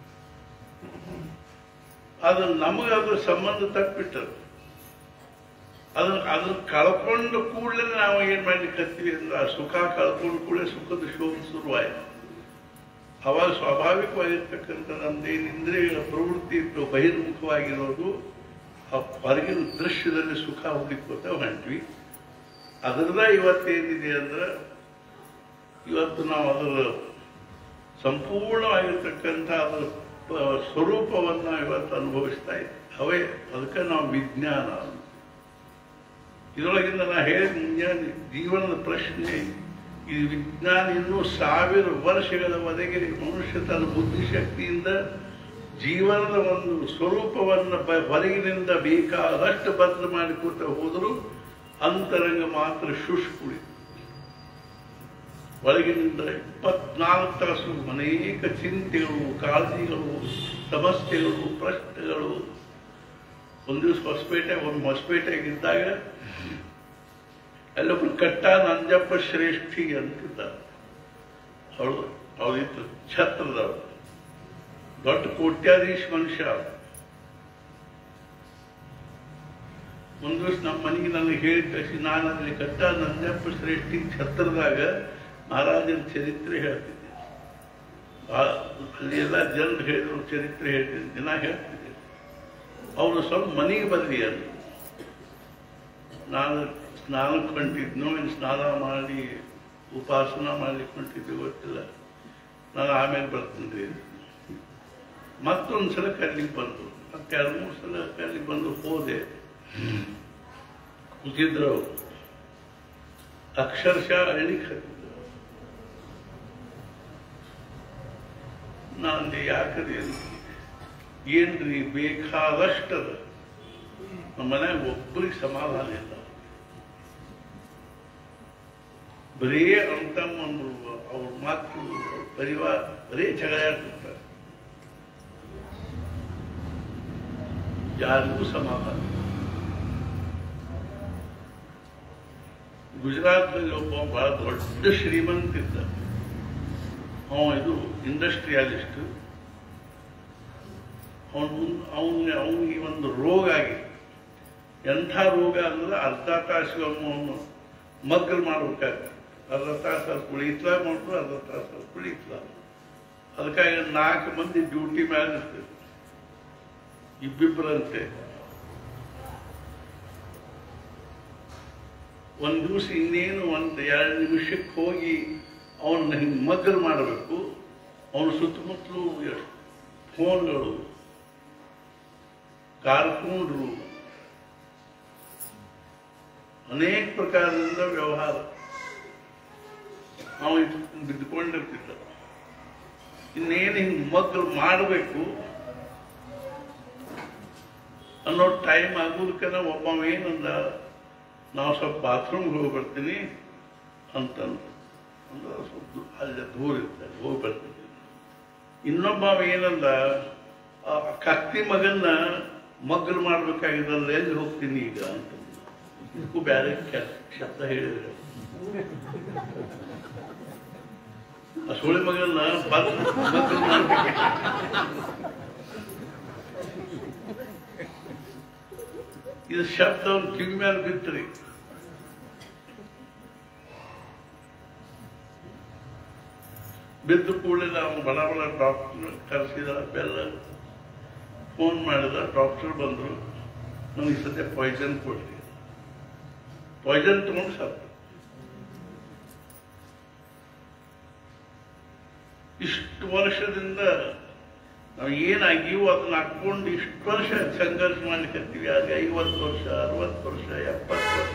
ಅದು ನಮಗೆ ಅದ್ರ ಸಂಬಂಧ ತಪ್ಪಿಟ್ಟದು ಅದನ್ನ ಅದನ್ನ ಕಳ್ಕೊಂಡು ಕೂಡಲೇ ನಾವು ಏನ್ ಮಾಡ್ಲಿಕ್ಕೆ ಹತ್ತೀವಿ ಅಂದ್ರೆ ಆ ಸುಖ ಕಳ್ಕೊಂಡು ಕೂಡಲೇ ಸುಖದ ಶೋಧ ಶುರುವಾಯಿತು ಅವಾಗ ಸ್ವಾಭಾವಿಕವಾಗಿರ್ತಕ್ಕಂಥ ನಮ್ದೇನು ಇಂದ್ರಿಯಗಳ ಪ್ರವೃತ್ತಿ ಇತ್ತು ಬಹಿರ್ಮುಖವಾಗಿರೋದು ಆ ಹೊರಗಿನ ದೃಶ್ಯದಲ್ಲಿ ಸುಖ ಹುಡುಕೋತ ಹೊಂಟ್ವಿ ಅದರದ ಇವತ್ತೇನಿದೆ ಅಂದ್ರೆ ಇವತ್ತು ನಾವು ಅದರ ಸಂಪೂರ್ಣವಾಗಿರ್ತಕ್ಕಂಥ ಅದರ ಪ- ಸ್ವರೂಪವನ್ನ ಇವತ್ತು ಅನುಭವಿಸ್ತಾ ಇದ್ದೀವಿ ಅವೇ ಅದಕ್ಕೆ ನಾವು ವಿಜ್ಞಾನ ಅಂತ. ಇದರೊಳಗಿಂದ ನಾ ಹೇಳಿದ ಮುಂಜಾನೆ ಜೀವನದ ಪ್ರಶ್ನೆ ಈ ವಿಜ್ಞಾನ ಇನ್ನೂ ಸಾವಿರ ವರ್ಷಗಳವರೆಗೆ ಮನುಷ್ಯ ತನ್ನ ಬುದ್ಧಿಶಕ್ತಿಯಿಂದ ಜೀವನದ ಒಂದು ಸ್ವರೂಪವನ್ನು ಬ- ಹೊರಗಿನಿಂದ ಬೇಕಾದಷ್ಟು ಭದ್ರ ಮಾಡಿಕೊಟ್ಟು ಹೋದರೂ ಅಂತರಂಗ ಮಾತ್ರ ಶುಷ್ಕುಳಿ ಒಳಗಿನಿಂದ ಇಪ್ಪತ್ನಾಲ್ಕು ತಾಸು ಅನೇಕ ಚಿಂತೆಗಳು ಕಾಳಜಿಗಳು ಸಮಸ್ಯೆಗಳು ಪ್ರಶ್ನೆಗಳು ಒಂದು ದಿವಸ ಹೊಸಪೇಟೆ ಒಂದು ಹೊಸಪೇಟೆಗಿದ್ದಾಗ ಅಲ್ಲೊಬ್ಬರು ಕಟ್ಟ ನಂಜಪ್ಪ ಶ್ರೇಷ್ಠಿ ಅಂತಿದ್ದ ಅವಳು ಅವಳಿತ್ತು ಛತ್ರದವಳು ದೊಡ್ಡ ಕೋಟ್ಯಾಧೀಶ್ ಮನುಷ್ಯ ಅವ್ನು. ಒಂದು ದಿವಸ ನಮ್ಮ ಮನೆಗೆ ನನಗೆ ಹೇಳಿ ಕಳಿಸಿ ನಾನು ಅಲ್ಲಿ ಕಟ್ಟ ನಂಜಪ್ಪ ಶ್ರೇಷ್ಠಿ ಛತ್ರದಾಗ ಮಹಾರಾಜನ ಚರಿತ್ರೆ ಹೇಳ್ತಿದ್ದೆ ಆ, ಅಲ್ಲಿ ಎಲ್ಲ ಜನರು ಹೇಳಿದ್ರು ಚರಿತ್ರೆ ಹೇಳ್ತಿದ್ದೆ ದಿನ ಹೇಳ್ತಿದ್ದೆ ಅವರು ಸ್ವಲ್ಪ ಮನೆಗೆ ಬರ್ರಿ ಅಲ್ಲಿ ನಾನು ಸ್ನಾನಕ್ಕೆ ಹೊಂಟಿದ್ನೋ ಇನ್ನು ಸ್ನಾನ ಮಾಡಿ ಉಪಾಸನ ಮಾಡ್ಲಿಕ್ಕೆ ಹೊಂಟಿದ್ದೆ ಗೊತ್ತಿಲ್ಲ ನಾನು ಆಮೇಲೆ ಬರ್ತೀನಿ ಮತ್ತೊಂದು ಸಲ ಕರ್ಲಿಕ್ಕೆ ಬಂತು ಮತ್ತೆ ಎರಡು ಮೂರು ಸಲ ಕರ್ಲಿಕ್ಕೆ ಬಂದು ಹೋದೆ ಕೂತಿದ್ರು ಅವ್ರು. ಅಕ್ಷರಶಃ ಅಳಿಲಿಕ್ಕೆ ಹತ್ತಿದ್ರು ನಾನು ಯಾಕದೆ ಏನ್ರಿ ಬೇಕಾದಷ್ಟದ ನಮ್ಮ ಮನ್ಯಾಗ ಒಬ್ಬರಿಗೆ ಸಮಾಧಾನ ಇಲ್ಲ ಬರೇ ಅಂತಮ್ಮಂದ್ರು ಅವ್ರ ಮಕ್ಕಳು ಅವ್ರ ಪರಿವಾರ ಬರೇ ಜಗಳ ಆಡ್ತಿರ್ತಾರೆ ಯಾರಿಗೂ ಸಮಾಧಾನ ಇಲ್ಲ. ಗುಜರಾತ್ನಲ್ಲಿ ಒಬ್ಬ ಬಹಳ ದೊಡ್ಡ ಶ್ರೀಮಂತ ಇದ್ದ ಅವ ಇದು ಇಂಡಸ್ಟ್ರಿಯಲಿಸ್ಟ್ ಅವನು ಅವನಿಗೆ ಅವನಿಗೆ ಒಂದು ರೋಗ ಆಗಿದೆ ಎಂಥ ರೋಗ ಅಂದ್ರೆ ಅರ್ಧ ತಾಸು ಅವನು ಮಗ್ಗಲ್ ಮಾಡ್ಬೇಕಾಗ್ತದೆ ಅರ್ಧ ತಾಸು ಅದು ಕುಳಿತ್ಲ ಮಾಡ್ರು ಅರ್ಧ ತಾಸು ಅದು ಕುಳಿತ್ಲ ಅದಕ್ಕಾಗಿ ನಾಲ್ಕು ಮಂದಿ ಡ್ಯೂಟಿ ಮೇಲೆ ಇರ್ತದೆ ಇಬ್ಬಿಬ್ಬರಂತೆ ಒಂದು ದಿವಸ ಇನ್ನೇನು ಒಂದು ಎರಡು ನಿಮಿಷಕ್ಕೆ ಹೋಗಿ ಅವನ್ನ ಹಿಂಗೆ ಮಗ್ಗಲ್ ಮಾಡಬೇಕು ಅವನ ಸುತ್ತಮುತ್ತಲು ಎಷ್ಟು ಫೋನ್ಗಳು ಕಾರ್ಕೂನ್ರು ಅನೇಕ ಪ್ರಕಾರದಿಂದ ವ್ಯವಹಾರ ಅವ ಬಿದ್ದುಕೊಂಡಿರ್ತಿದ್ದ ಇನ್ನೇನು ಹಿಂಗೆ ಮಗ್ಗಲು ಮಾಡಬೇಕು ಅನ್ನೋ ಟೈಮ್ ಆಗೋದಕ್ಕನ ಒಬ್ಬ ಏನಂದ ನಾವು ಸ್ವಲ್ಪ ಬಾತ್ರೂಮ್ಗೆ ಹೋಗಿ ಬರ್ತೀನಿ ಅಂತಂದ ಅಂದ್ರೆ ಸ್ವಲ್ಪ ದೂ- ಅಲ್ಲಿ ದೂರ ಇರ್ತಾರೆ ಹೋಗಿ ಬರ್ತೀನಿ ಇನ್ನೊಬ್ಬ ಅವ ಏನಂದ ಆ ಕತ್ತಿ ಮಗನ್ನ ಮಗ್ಗಲು ಮಾಡ್ಬೇಕಾಗಿದ್ದಲ್ಲ ಎಲ್ಲಿ ಹೋಗ್ತೀನಿ ಈಗ ಅಂತ ಇದಕ್ಕೂ ಬೇರೆ ಕೆ- ಶಬ್ದ ಹೇಳಿದ್ರೆ ಆ ಸುಳಿ ಮಗನ್ನ ಬಂದ್ ಮಗ್ಗಲು ಮಾಡ್ಬೇಕು ಇದು ಶಬ್ದ ಅವ್ನ ಕಿವಿ ಮೇಲೆ ಬಿತ್ತರಿ ಬಿದ್ದು ಕೂಡಲೇ ನಾವು ಬಡ ಬಡ ಡಾಕ್ಟರ್ ಕರೆಸಿದ ಬೆಲ್ಲ ಫೋನ್ ಮಾಡಿದ ಡಾಕ್ಟರ್ ಬಂದರು ನನಗೆ ಸದ್ಯ ಪಾಯ್ಸನ್ ಕೊಡ್ರಿ ಪಾಯ್ಸನ್ ತಗೊಂಡು ಸತ್ತ ಇಷ್ಟು ವರ್ಷದಿಂದ ನಾವು ಏನಾಗಿವೋ ಅದನ್ನ ಹಾಕೊಂಡು ಇಷ್ಟು ವರ್ಷ ಸಂಘರ್ಷ ಮಾಡ್ಲಿಕ್ಕತ್ತೀವಿ ಆಗ ಐವತ್ತು ವರ್ಷ ಅರವತ್ತು ವರ್ಷ ಎಪ್ಪತ್ತು ವರ್ಷ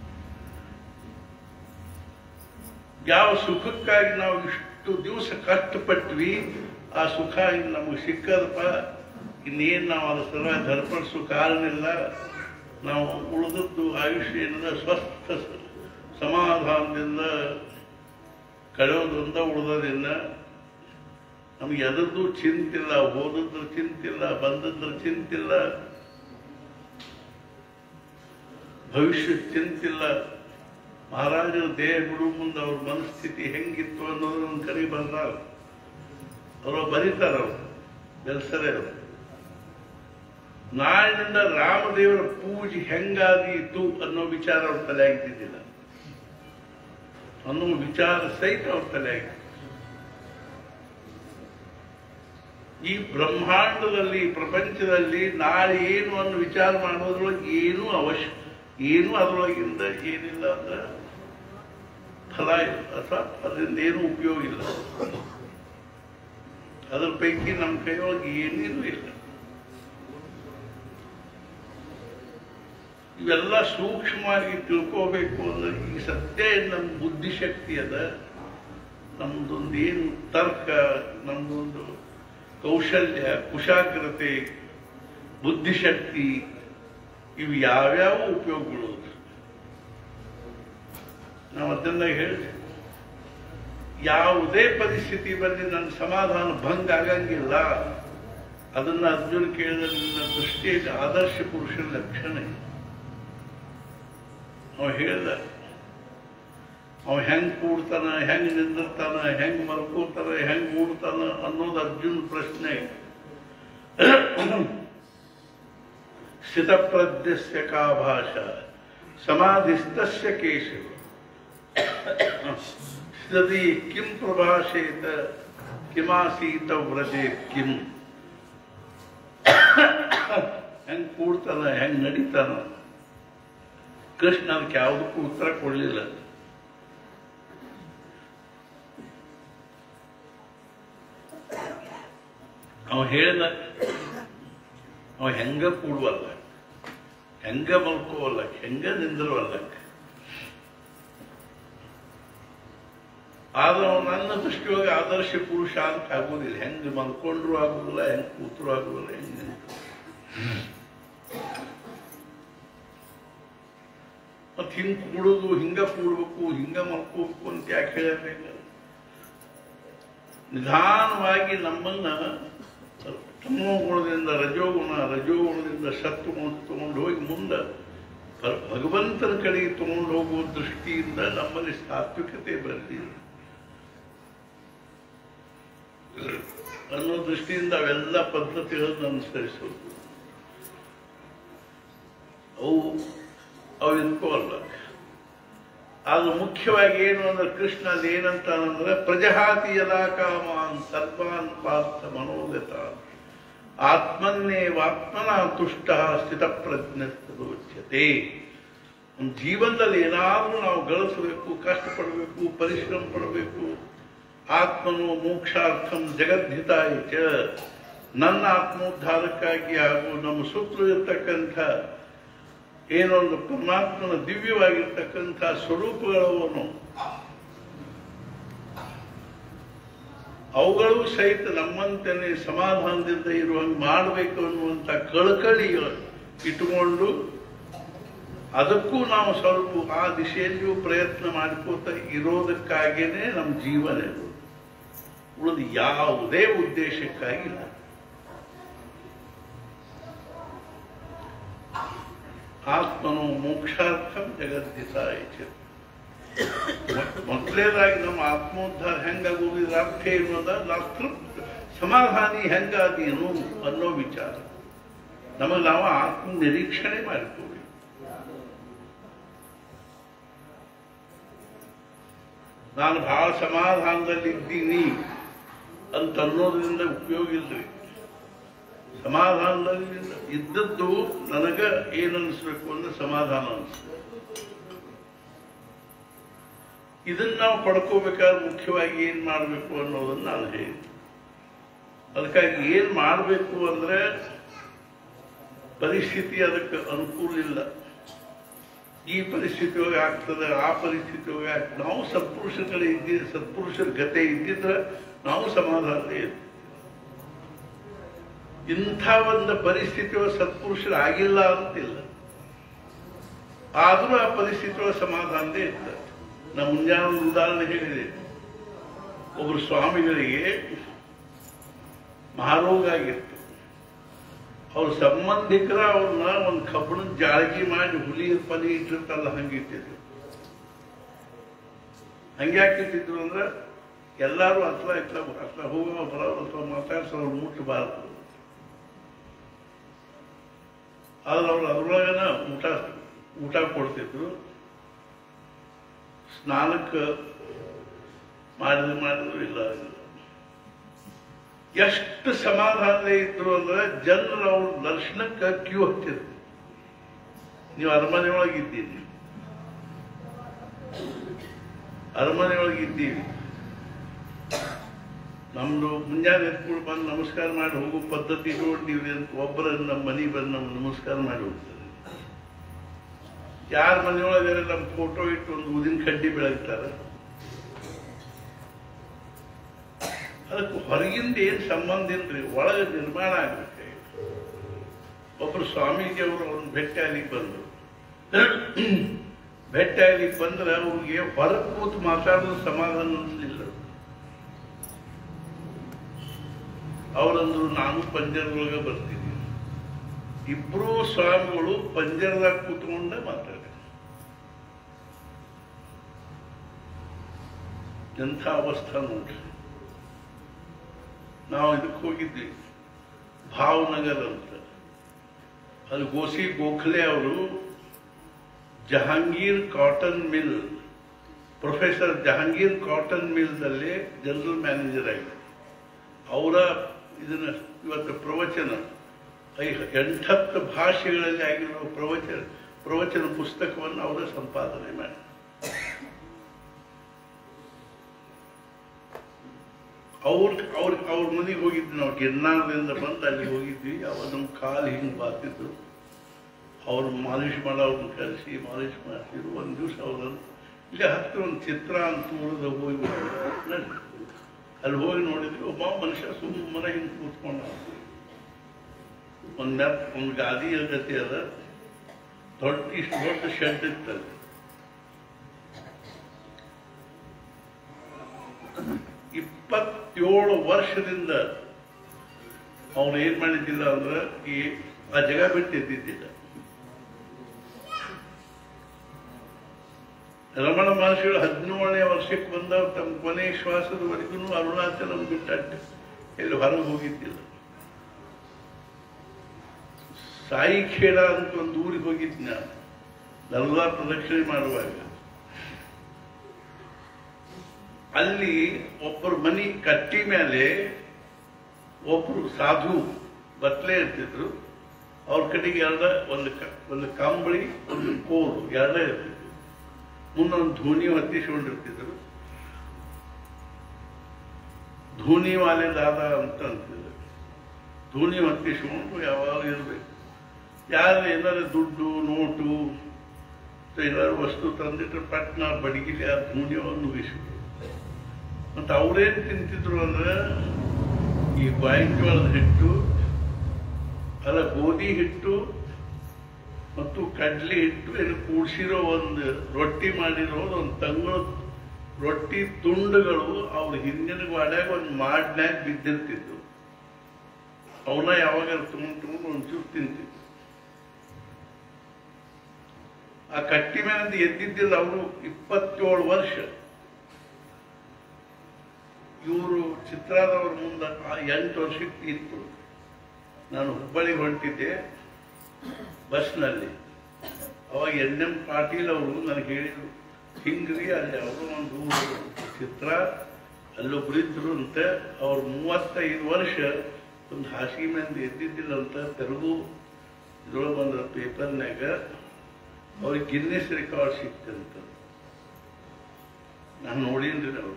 ಯಾವ ಸುಖಕ್ಕಾಗಿ ನಾವು ಇಷ್ಟು ದಿವಸ ಕಷ್ಟಪಟ್ವಿ ಆ ಸುಖ ಇನ್ನು ನಮಗೆ ಸಿಕ್ಕದಪ್ಪ ಇನ್ನೇನು ನಾವು ಅದ್ರ ಸಲುವಾಗಿ ಧರ್ಪಡಿಸೋ ಕಾರಣವಿಲ್ಲ ನಾವು ಉಳಿದದ್ದು ಆಯುಷ್ಯ ಏನಿದೆ ಸ್ವಸ್ಥ ಸ- ಸಮಾಧಾನದಿಂದ ಕಳೆಯೋದ್ರಿಂದ ಉಳಿದೋದಿಲ್ಲ ನಮ್ಗೆ ಎದರದ್ದು ಚಿಂತಿಲ್ಲ ಹೋದದ್ರ ಚಿಂತಿಲ್ಲ ಬಂದದ್ರ ಚಿಂತಿಲ್ಲ ಭವಿಷ್ಯ ಚಿಂತಿಲ್ಲ ಮಹಾರಾಜರ ದೇಹ ಬಿಡು ಮುಂದೆ ಅವ್ರ ಮನಸ್ಥಿತಿ ಹೆಂಗಿತ್ತು ಅನ್ನೋದು ಒಂದು ಕಡೆ ಬಂದಾರ ಅವರು ಬರೀತಾರ ಅವರು ಬೆಲ್ಸರೆ ಅವರು ನಾಳಿನಿಂದ ರಾಮದೇವರ ಪೂಜೆ ಹೆಂಗಾದೀತು ಅನ್ನೋ ವಿಚಾರ ಅವ್ರ ತಲೆ ಆಗಿದ್ದಿಲ್ಲ ಅನ್ನೋ ವಿಚಾರ ಸಹಿತ ಅವ್ರ ತಲೆ ಆಗಿತ್ತು ಈ ಬ್ರಹ್ಮಾಂಡದಲ್ಲಿ ಪ್ರಪಂಚದಲ್ಲಿ ನಾಳೆ ಏನು ಅನ್ನೋ ವಿಚಾರ ಮಾಡೋದ್ರೊಳಗೆ ಏನೂ ಅವಶ್ಯ ಏನು ಅದರೊಳಗಿಂದ ಏನಿಲ್ಲ ಅಂದ್ರೆ ಫಲ ಇಲ್ಲ ಅಥವಾ ಅದರಿಂದ ಏನೂ ಉಪಯೋಗ ಇಲ್ಲ ಅದ್ರ ಪೈಕಿ ನಮ್ಮ ಕೈಯೊಳಗೆ ಏನೇನೂ ಇಲ್ಲ ಇವೆಲ್ಲ ಸೂಕ್ಷ್ಮವಾಗಿ ತಿಳ್ಕೋಬೇಕು ಅಂದ್ರೆ ಈ ಸತ್ಯ ನಮ್ಮ ಬುದ್ಧಿಶಕ್ತಿ ಅದ ನಮ್ದೊಂದು ಏನು ತರ್ಕ ನಮ್ದೊಂದು ಕೌಶಲ್ಯ ಕುಶಾಗ್ರತೆ ಬುದ್ಧಿಶಕ್ತಿ ಇವು ಯಾವ್ಯಾವ ಉಪಯೋಗಗಳು ನಾವು ಅದನ್ನ ಹೇಳಿದೆ ಯಾವುದೇ ಪರಿಸ್ಥಿತಿ ಬಂದು ನನ್ನ ಸಮಾಧಾನ ಭಂಗ ಆಗಂಗಿಲ್ಲ ಅದನ್ನ ಅರ್ಜುನ ಕೇಳಿದ ನಿನ್ನ ದೃಷ್ಟಿಯಲ್ಲಿ ಆದರ್ಶ ಪುರುಷನ ಲಕ್ಷಣ ಇದೆ. ಅವ ಹೇಳ್ದ ಅವ ಹೆಂಗ್ ಕೂಡ್ತಾನ ಹೆಂಗ್ ನಿಂದಿರ್ತಾನ ಹೆಂಗ್ ಮಲ್ಕೋತಾನ ಹೆಂಗ್ ಮೂಡ್ತಾನ ಅನ್ನೋದು ಅರ್ಜುನ್ ಪ್ರಶ್ನೆ ಸ್ಥಿತಪ್ರಜ್ಞಸ್ಯ ಕಾ ಭಾಷಾ ಸಮಾಧಿಸ್ತಸ್ಯ ಕೇಶವ ಸ್ಥಿತಿ ಕಿಂ ಪ್ರಭಾಷೇತ ಕಿಮಾಸೀತ ವ್ರಜೆ ಕಿಂ ಹೆಂಗ್ ಕೂಡ್ತಾನ ಹೆಂಗ್ ನಡೀತಾನ ಕೃಷ್ಣ ಅದಕ್ಕೆ ಯಾವುದಕ್ಕೂ ಉತ್ತರ ಕೊಡಲಿಲ್ಲ ಅವ ಹೇಳಿದ ಅವ ಹೆಂಗ ಕೂಡುವಲ್ಲ ಹೆಂಗ ಮಲ್ಕೋವಲ್ಲ ಹೆಂಗ ನಿಂದಿರುವಲ್ಲ ಆದ್ರೆ ಅವ ನನ್ನ ದೃಷ್ಟಿಯೊಳಗೆ ಆದರ್ಶ ಪುರುಷ ಅಂತ ಆಗೋದಿಲ್ಲ ಹೆಂಗ್ ಮಲ್ಕೊಂಡ್ರು ಆಗುದಿಲ್ಲ ಹೆಂಗ್ ಕೂತ್ರು ಆಗುದಿಲ್ಲ ಹೆಂಗ್ ನಿಂತ್ರು ಮತ್ ಹಿಂಗ್ ಕೂಡುದು ಹಿಂಗ ಕೂಡ್ಬೇಕು ಹಿಂಗ ಮಲ್ಕೋಬೇಕು ಅಂತ ಯಾಕೆ ಹೇಳಬೇಕು ನಿಧಾನವಾಗಿ ನಮ್ಮನ್ನ ತಮೋಗುಣದಿಂದ ರಜೋಗುಣ ರಜೋಗುಣದಿಂದ ಸತ್ವಗುಣ ತಗೊಂಡು ಹೋಗಿ ಮುಂದೆ ಭ- ಭಗವಂತನ ಕಡೆಗೆ ತಗೊಂಡು ಹೋಗುವ ದೃಷ್ಟಿಯಿಂದ ನಮ್ಮಲ್ಲಿ ಸಾತ್ವಿಕತೆ ಬರಲಿ ಅನ್ನೋ ದೃಷ್ಟಿಯಿಂದ ಅವೆಲ್ಲ ಪದ್ಧತಿಗಳನ್ನು ಅನುಸರಿಸೋದು ಅವು ಅವು ಇದ್ಕೋಲ್ಲ ಅದು ಮುಖ್ಯವಾಗಿ ಏನು ಅಂದ್ರೆ ಕೃಷ್ಣ ಅಲ್ಲಿ ಏನಂತಾನಂದ್ರೆ ಪ್ರಜಹಾತಿ ಯದಾ ಕಾಮಾನ್ ಸರ್ವಾನ್ ಪಾರ್ಥ ಮನೋಗತ ಆತ್ಮನ್ನೇವಾತ್ಮನ ತುಷ್ಟ ಸ್ಥಿತಪ್ರಜ್ಞೋಚ್ಯತೆ ಒಂದು ಜೀವನದಲ್ಲಿ ಏನಾದರೂ ನಾವು ಗಳಿಸಬೇಕು ಕಷ್ಟಪಡಬೇಕು ಪರಿಶ್ರಮ ಪಡಬೇಕು ಆತ್ಮನು ಮೋಕ್ಷಾರ್ಥಂ ಜಗದ್ಧಿತಾಯ ಚ ನನ್ನ ಆತ್ಮೋದ್ಧಾರಕ್ಕಾಗಿ ಹಾಗೂ ನಮ್ಮ ಸುತ್ತಲೂ ಇರ್ತಕ್ಕಂಥ ಏನೊಂದು ಪರಮಾತ್ಮನ ದಿವ್ಯವಾಗಿರ್ತಕ್ಕಂಥ ಸ್ವರೂಪಗಳನ್ನು ಅವುಗಳು ಸಹಿತ ನಮ್ಮಂತೆನೆ ಸಮಾಧಾನದಿಂದ ಇರುವಂಗೆ ಮಾಡಬೇಕು ಅನ್ನುವಂಥ ಕಳಕಳಿ ಇಟ್ಟುಕೊಂಡು ಅದಕ್ಕೂ ನಾವು ಸ್ವಲ್ಪ ಆ ದಿಶೆಯಲ್ಲಿಯೂ ಪ್ರಯತ್ನ ಮಾಡ್ಕೋತ ಇರೋದಕ್ಕಾಗೇನೆ ನಮ್ಮ ಜೀವನ ಇರೋದು ಉಳಿದು ಯಾವುದೇ ಉದ್ದೇಶಕ್ಕಾಗಿಲ್ಲ ಆತ್ಮನು ಮೋಕ್ಷಾರ್ಥಂ ಜಗದ್ದಿತಾಯ ಮೊದಲೇದಾಗಿ ನಮ್ಮ ಆತ್ಮೋದ್ಧಾರ ಹೆಂಗಾಗೋದು ಇದ್ರ ಅರ್ಥ ಏನು ಅದ ನಾವು ತೃಪ್ತ ಸಮಾಧಾನಿ ಹೆಂಗಾದೀನು ಅನ್ನೋ ವಿಚಾರ ನಮಗೆ ನಾವು ಆತ್ಮ ನಿರೀಕ್ಷಣೆ ಮಾಡಿಕೋಬೇಕು ನಾನು ಬಹಳ ಸಮಾಧಾನದಲ್ಲಿ ಇದ್ದೀನಿ ಅಂತ ಅನ್ನೋದ್ರಿಂದ ಉಪಯೋಗ ಇಲ್ರಿ ಸಮಾಧಾನದಲ್ಲಿ ಇದ್ದದ್ದು ನನಗ ಏನನ್ಸ್ಬೇಕು ಅಂದ್ರೆ ಸಮಾಧಾನ ಅನ್ಸ್ಬೇಕು ಇದನ್ನ ನಾವು ಪಡ್ಕೋಬೇಕಾದ್ರೆ ಮುಖ್ಯವಾಗಿ ಏನ್ ಮಾಡಬೇಕು ಅನ್ನೋದನ್ನ ನಾನು ಹೇಳಿ ಅದಕ್ಕಾಗಿ ಏನ್ ಮಾಡಬೇಕು ಅಂದ್ರೆ ಪರಿಸ್ಥಿತಿ ಅದಕ್ಕೆ ಅನುಕೂಲ ಇಲ್ಲ ಈ ಪರಿಸ್ಥಿತಿ ಒಳಗೆ ಆಗ್ತದೆ ಆ ಪರಿಸ್ಥಿತಿ ಒಳಗೆ ಆಗ್ತದೆ ನಾವು ಸತ್ಪುರುಷರ ಕಡೆ ಇದ್ದಿದ್ರೆ ಸತ್ಪುರುಷರ ಗತೆ ಇದ್ದಿದ್ರೆ ನಾವು ಸಮಾಧಾನ ಇರ್ತೀವಿ ಇಂಥ ಒಂದು ಪರಿಸ್ಥಿತಿ ಒಳಗೆ ಸತ್ಪುರುಷರು ಆಗಿಲ್ಲ ಅಂತಿಲ್ಲ ಆದ್ರೂ ಆ ಪರಿಸ್ಥಿತಿ ಒಳಗೆ ಸಮಾಧಾನದೇ ಇರ್ತಾರೆ ನಾ ಮುಂಜಾನೆ ಒಂದು ಉದಾಹರಣೆ ಹೇಳಿದೆ ಒಬ್ರು ಸ್ವಾಮಿಗಳಿಗೆ ಮಹಾರೋಗ ಆಗಿತ್ತು ಅವ್ರ ಸಂಬಂಧಿಕರ ಅವ್ರನ್ನ ಒಂದು ಕಬ್ಬಣದ ಜಾಳಗಿ ಮಾಡಿ ಹುಲಿ ಪಲಿ ಇಟ್ಟಿರ್ತಾರಲ್ಲ ಹಂಗಿಟ್ಟಿದ್ರು ಹಂಗ್ಯಾಕಿಟ್ಟಿದ್ರು ಅಂದ್ರೆ ಎಲ್ಲಾರು ಅತ್ಲ ಇತ್ಲ ಅತ್ಲ ಹೋಗೋ ಬರೋರು ಅಥವಾ ಮಾತಾಡ್ಸೋರು ಮುಟ್ಟಬಾರದು ಆದ್ರೆ ಅವ್ರು ಅದ್ರೊಳಗನ ಊಟ ಊಟ ಕೊಡ್ತಿದ್ರು ಸ್ನಾನಕ್ಕೆ ಮಾಡಿದ್ರು ಮಾಡಿದ್ರು ಇಲ್ಲ ಇಲ್ಲ ಎಷ್ಟು ಸಮಾಧಾನ ಇದ್ರು ಅಂದ್ರೆ ಜನರು ಅವ್ರ ದರ್ಶನಕ್ಕೆ ಕ್ಯೂ ಹಚ್ಚಿದ್ರು ನೀವು ಅರಮನೆ ಒಳಗೆ ಇದ್ದೀರಿ ಅರಮನೆ ಒಳಗೆ ಇದ್ದೀವಿ ನಮ್ದು ಮುಂಜಾನೆ ಎತ್ಕೊಂಡು ಬಂದು ನಮಸ್ಕಾರ ಮಾಡಿ ಹೋಗೋ ಪದ್ಧತಿ ನೋಡಿ ನೀವು ಒಬ್ಬರ ನಮ್ಮ ಮನೆಗೆ ಬಂದು ನಮ್ಗೆ ನಮಸ್ಕಾರ ಮಾಡಿ ಹೋಗ್ತಾರೆ ಯಾರ ಮನೆಯೊಳಗೆ ನಮ್ಮ ಫೋಟೋ ಇಟ್ಟು ಒಂದು ಊದಿನ ಕಡ್ಡಿ ಬೆಳಗ್ತಾರೆ ಅದಕ್ಕೆ ಹೊರಗಿಂದ ಏನ್ ಸಂಬಂಧ ಇಲ್ರಿ ಒಳಗೆ ನಿರ್ಮಾಣ ಆಗುತ್ತೆ ಒಬ್ರು ಸ್ವಾಮೀಜಿ ಅವರು ಅವ್ರನ್ನ ಭೇಟಿ ಆಗ್ಲಿಕ್ಕೆ ಬಂದ್ರು ಭೇಟಿ ಆಗ್ಲಿಕ್ಕೆ ಬಂದ್ರೆ ಅವ್ರಿಗೆ ಹೊರಗೆ ಕೂತು ಮಾತಾಡೋದು ಸಮಾಧಾನ ಅನ್ಸಲಿಲ್ಲ ಅವರಂದ್ರು ನಾನು ಪಂಜರದೊಳಗೆ ಬರ್ತೀನಿ ಇಬ್ರು ಸ್ವಾಮಿಗಳು ಪಂಜರದಾಗ ಕೂತ್ಕೊಂಡೆ ಮಾತಾಡ ಎಂಥ ಅವಸ್ಥಾ ನೋಡ್ರಿ ನಾವು ಇದಕ್ಕೆ ಹೋಗಿದ್ವಿ ಭಾವನಗರ್ ಅಂತ ಅಲ್ಲಿ ಗೋಸಿ ಗೋಖಲೆ ಅವರು Jahangir cotton mill professor Jahangir cotton ಮಿಲ್ದಲ್ಲಿ ಜನರಲ್ ಮ್ಯಾನೇಜರ್ ಆಗಿದೆ ಅವರ ಇದನ್ನ ಇವತ್ತು ಪ್ರವಚನ ಐ- ಎಂಟತ್ತು ಭಾಷೆಗಳಲ್ಲಿ ಆಗಿರೋ ಪ್ರವಚನ ಪ್ರವಚನ ಪುಸ್ತಕವನ್ನು ಅವರ ಸಂಪಾದನೆ ಮಾಡಿ ಅವ್ರ ಅವ್ರ ಅವ್ರ ಮನೆಗೆ ಹೋಗಿದ್ವಿ ನಾವು ಗಿರ್ನಾರದಿಂದ ಬಂದು ಅಲ್ಲಿ ಹೋಗಿದ್ವಿ ಅವ ನಮ್ಮ ಕಾಲು ಹಿಂಗೆ ಬಾತಿದ್ರು ಅವ್ರು ಮಾಲಿಶ್ ಮಾಡೋರ್ನ ಕರೆಸಿ ಮಾಲಿಶ್ ಮಾಡಿಸಿದ್ರು ಒಂದು ದಿವಸ ಅವ್ರನ್ನು ಇಲ್ಲಿ ಹತ್ತಿರ ಒಂದು ಚಿತ್ರ ಅಂತ ಉಳಿದು ಹೋಗಿ ನಡ್ರಿ. ಅಲ್ಲಿ ಹೋಗಿ ನೋಡಿದ್ವಿ ಒಬ್ಬ ಮನುಷ್ಯ ಸುಮ್ಮನೆ ಹಿಂಗೆ ಕೂತ್ಕೊಂಡ ಒಂದು ಮೆಪ್ ಒಂದು ಗಾದಿ ಗತಿ ಅದ ದೊಡ್ಡ ಇಷ್ಟು ದೊಡ್ಡ ಶೆಡ್ ಇರ್ತದೆ ಇಪ್ಪತ್ತೇಳು ವರ್ಷದಿಂದ ಅವನು ಏನ್ ಮಾಡಿದ್ದಿಲ್ಲ ಅಂದ್ರೆ ಈ ಆ ಜಗ ಬಿಟ್ಟಿದ್ದಿದ್ದಿಲ್ಲ ರಮಣ ಮಹರ್ಷಿಗಳು ಹದಿನೇಳನೇ ವರ್ಷಕ್ಕೆ ಬಂದವ್ ತಮ್ಮ ಕೊನೆ ಶ್ವಾಸದವರೆಗೂ ಅರುಣಾಚಲ ಬಿಟ್ಟಟ್ಟು ಎಲ್ಲಿ ಹೊರಗೆ ಹೋಗಿದ್ದಿಲ್ಲ ಸಾಯಿ ಖೇಡ ಅಂತ ಒಂದು ಊರಿಗೆ ಹೋಗಿದ್ದೆ ನಾನು ನಲ್ವಾ ಪ್ರದಕ್ಷಿಣೆ ಮಾಡುವಾಗ ಅಲ್ಲಿ ಒಬ್ಬರು ಮನಿ ಕಟ್ಟಿ ಮೇಲೆ ಒಬ್ರು ಸಾಧು ಬತ್ಲೆ ಇರ್ತಿದ್ರು ಅವ್ರ ಕಡೆಗೆ ಎರಡ ಒಂದು ಕ- ಒಂದು ಕಂಬಳಿ ಒಂದು ಕೋಲು ಎರಡೇ ಇರ್ತಿದ್ರು ಮುಂದೊಂದು ಧೂನಿ ಹೊತ್ತಿಸ್ಕೊಂಡಿರ್ತಿದ್ರು ಧೂನಿ ವಾಲೆ ದಾದ ಅಂತ ಅಂತಿದ್ರು ಧೂನಿ ಹೊತ್ತಿಸ್ಕೊಂಡು ಯಾವಾಗ ಇರ್ಬೇಕು ಯಾರು ಏನಾದ್ರು ದುಡ್ಡು ನೋಟು ಅಥವಾ ಏನಾದ್ರು ವಸ್ತು ತಂದಿಟ್ರೆ ಪಟ್ನ ಬಡಗಿಲಿ ಆ ಧೂನಿಯನ್ನು ಮುಗಿಸ್ಬಿಡು ಮತ್ತೆ ಅವ್ರೇನ್ ತಿಂತಿದ್ರು ಅಂದ್ರೆ ಈ ಗಾಯಂಜೋಳದ ಹಿಟ್ಟು ಅಲ್ಲ ಗೋಧಿ ಹಿಟ್ಟು ಮತ್ತು ಕಡ್ಲಿ ಹಿಟ್ಟು ಇಲ್ಲಿ ಕೂಡಿಸಿರೋ ಒಂದು ರೊಟ್ಟಿ ಮಾಡಿರೋ ಒಂದು ತಂಗಳ ರೊಟ್ಟಿ ತುಂಡುಗಳು ಅವ್ರ ಹಿಂದಿನ ಗಾಡ್ಯಾಗ ಒಂದು ಮಾಡ್ನ್ಯಾಗ ಬಿದ್ದಿರ್ತಿದ್ವು ಅವನ್ನ ಯಾವಾಗ ತುಂಬ ತುಂಬ ಒಂಚೂರು ತಿಂತಿದ್ರು ಆ ಕಟ್ಟಿ ಮೇಲಿಂದ ಎದ್ದಿದ್ದಿಲ್ಲ ಅವರು ಇಪ್ಪತ್ತೇಳು ವರ್ಷ ಇವರು ಚಿತ್ರಾದವ್ರ ಮುಂದೆ ಆ ಎಂಟು ವರ್ಷಕ್ಕೆ ಇತ್ತು ನಾನು ಹುಬ್ಬಳ್ಳಿಗೆ ಹೊಂಟಿದ್ದೆ ಬಸ್ನಲ್ಲಿ ಅವಾಗ ಎನ್ ಎಂ ಪಾಟೀಲ್ ಅವರು ನನಗೆ ಹೇಳಿದ್ರು ಹಿಂಗ್ರಿ ಅಲ್ಲಿ ಅವರು ಒಂದು ಊರು ಚಿತ್ರ ಅಲ್ಲೊಬ್ರಿದ್ರು ಅಂತ ಅವ್ರು ಮೂವತ್ತೈದು ವರ್ಷ ಒಂದು ಹಾಸಿಗೆ ಮಂದಿ ಎದ್ದಿದ್ದಿಲ್ಲ ಅಂತ ತೆಲುಗು ಇದ್ರೊಳಗೆ ಬಂದ ಪೇಪರ್ನ್ಯಾಗ ಅವ್ರಿಗೆ ಗಿನ್ನೆಸ್ ರೆಕಾರ್ಡ್ ಸಿಕ್ತಂತ ನಾನು ನೋಡೀನ್ರಿ ಅವ್ರು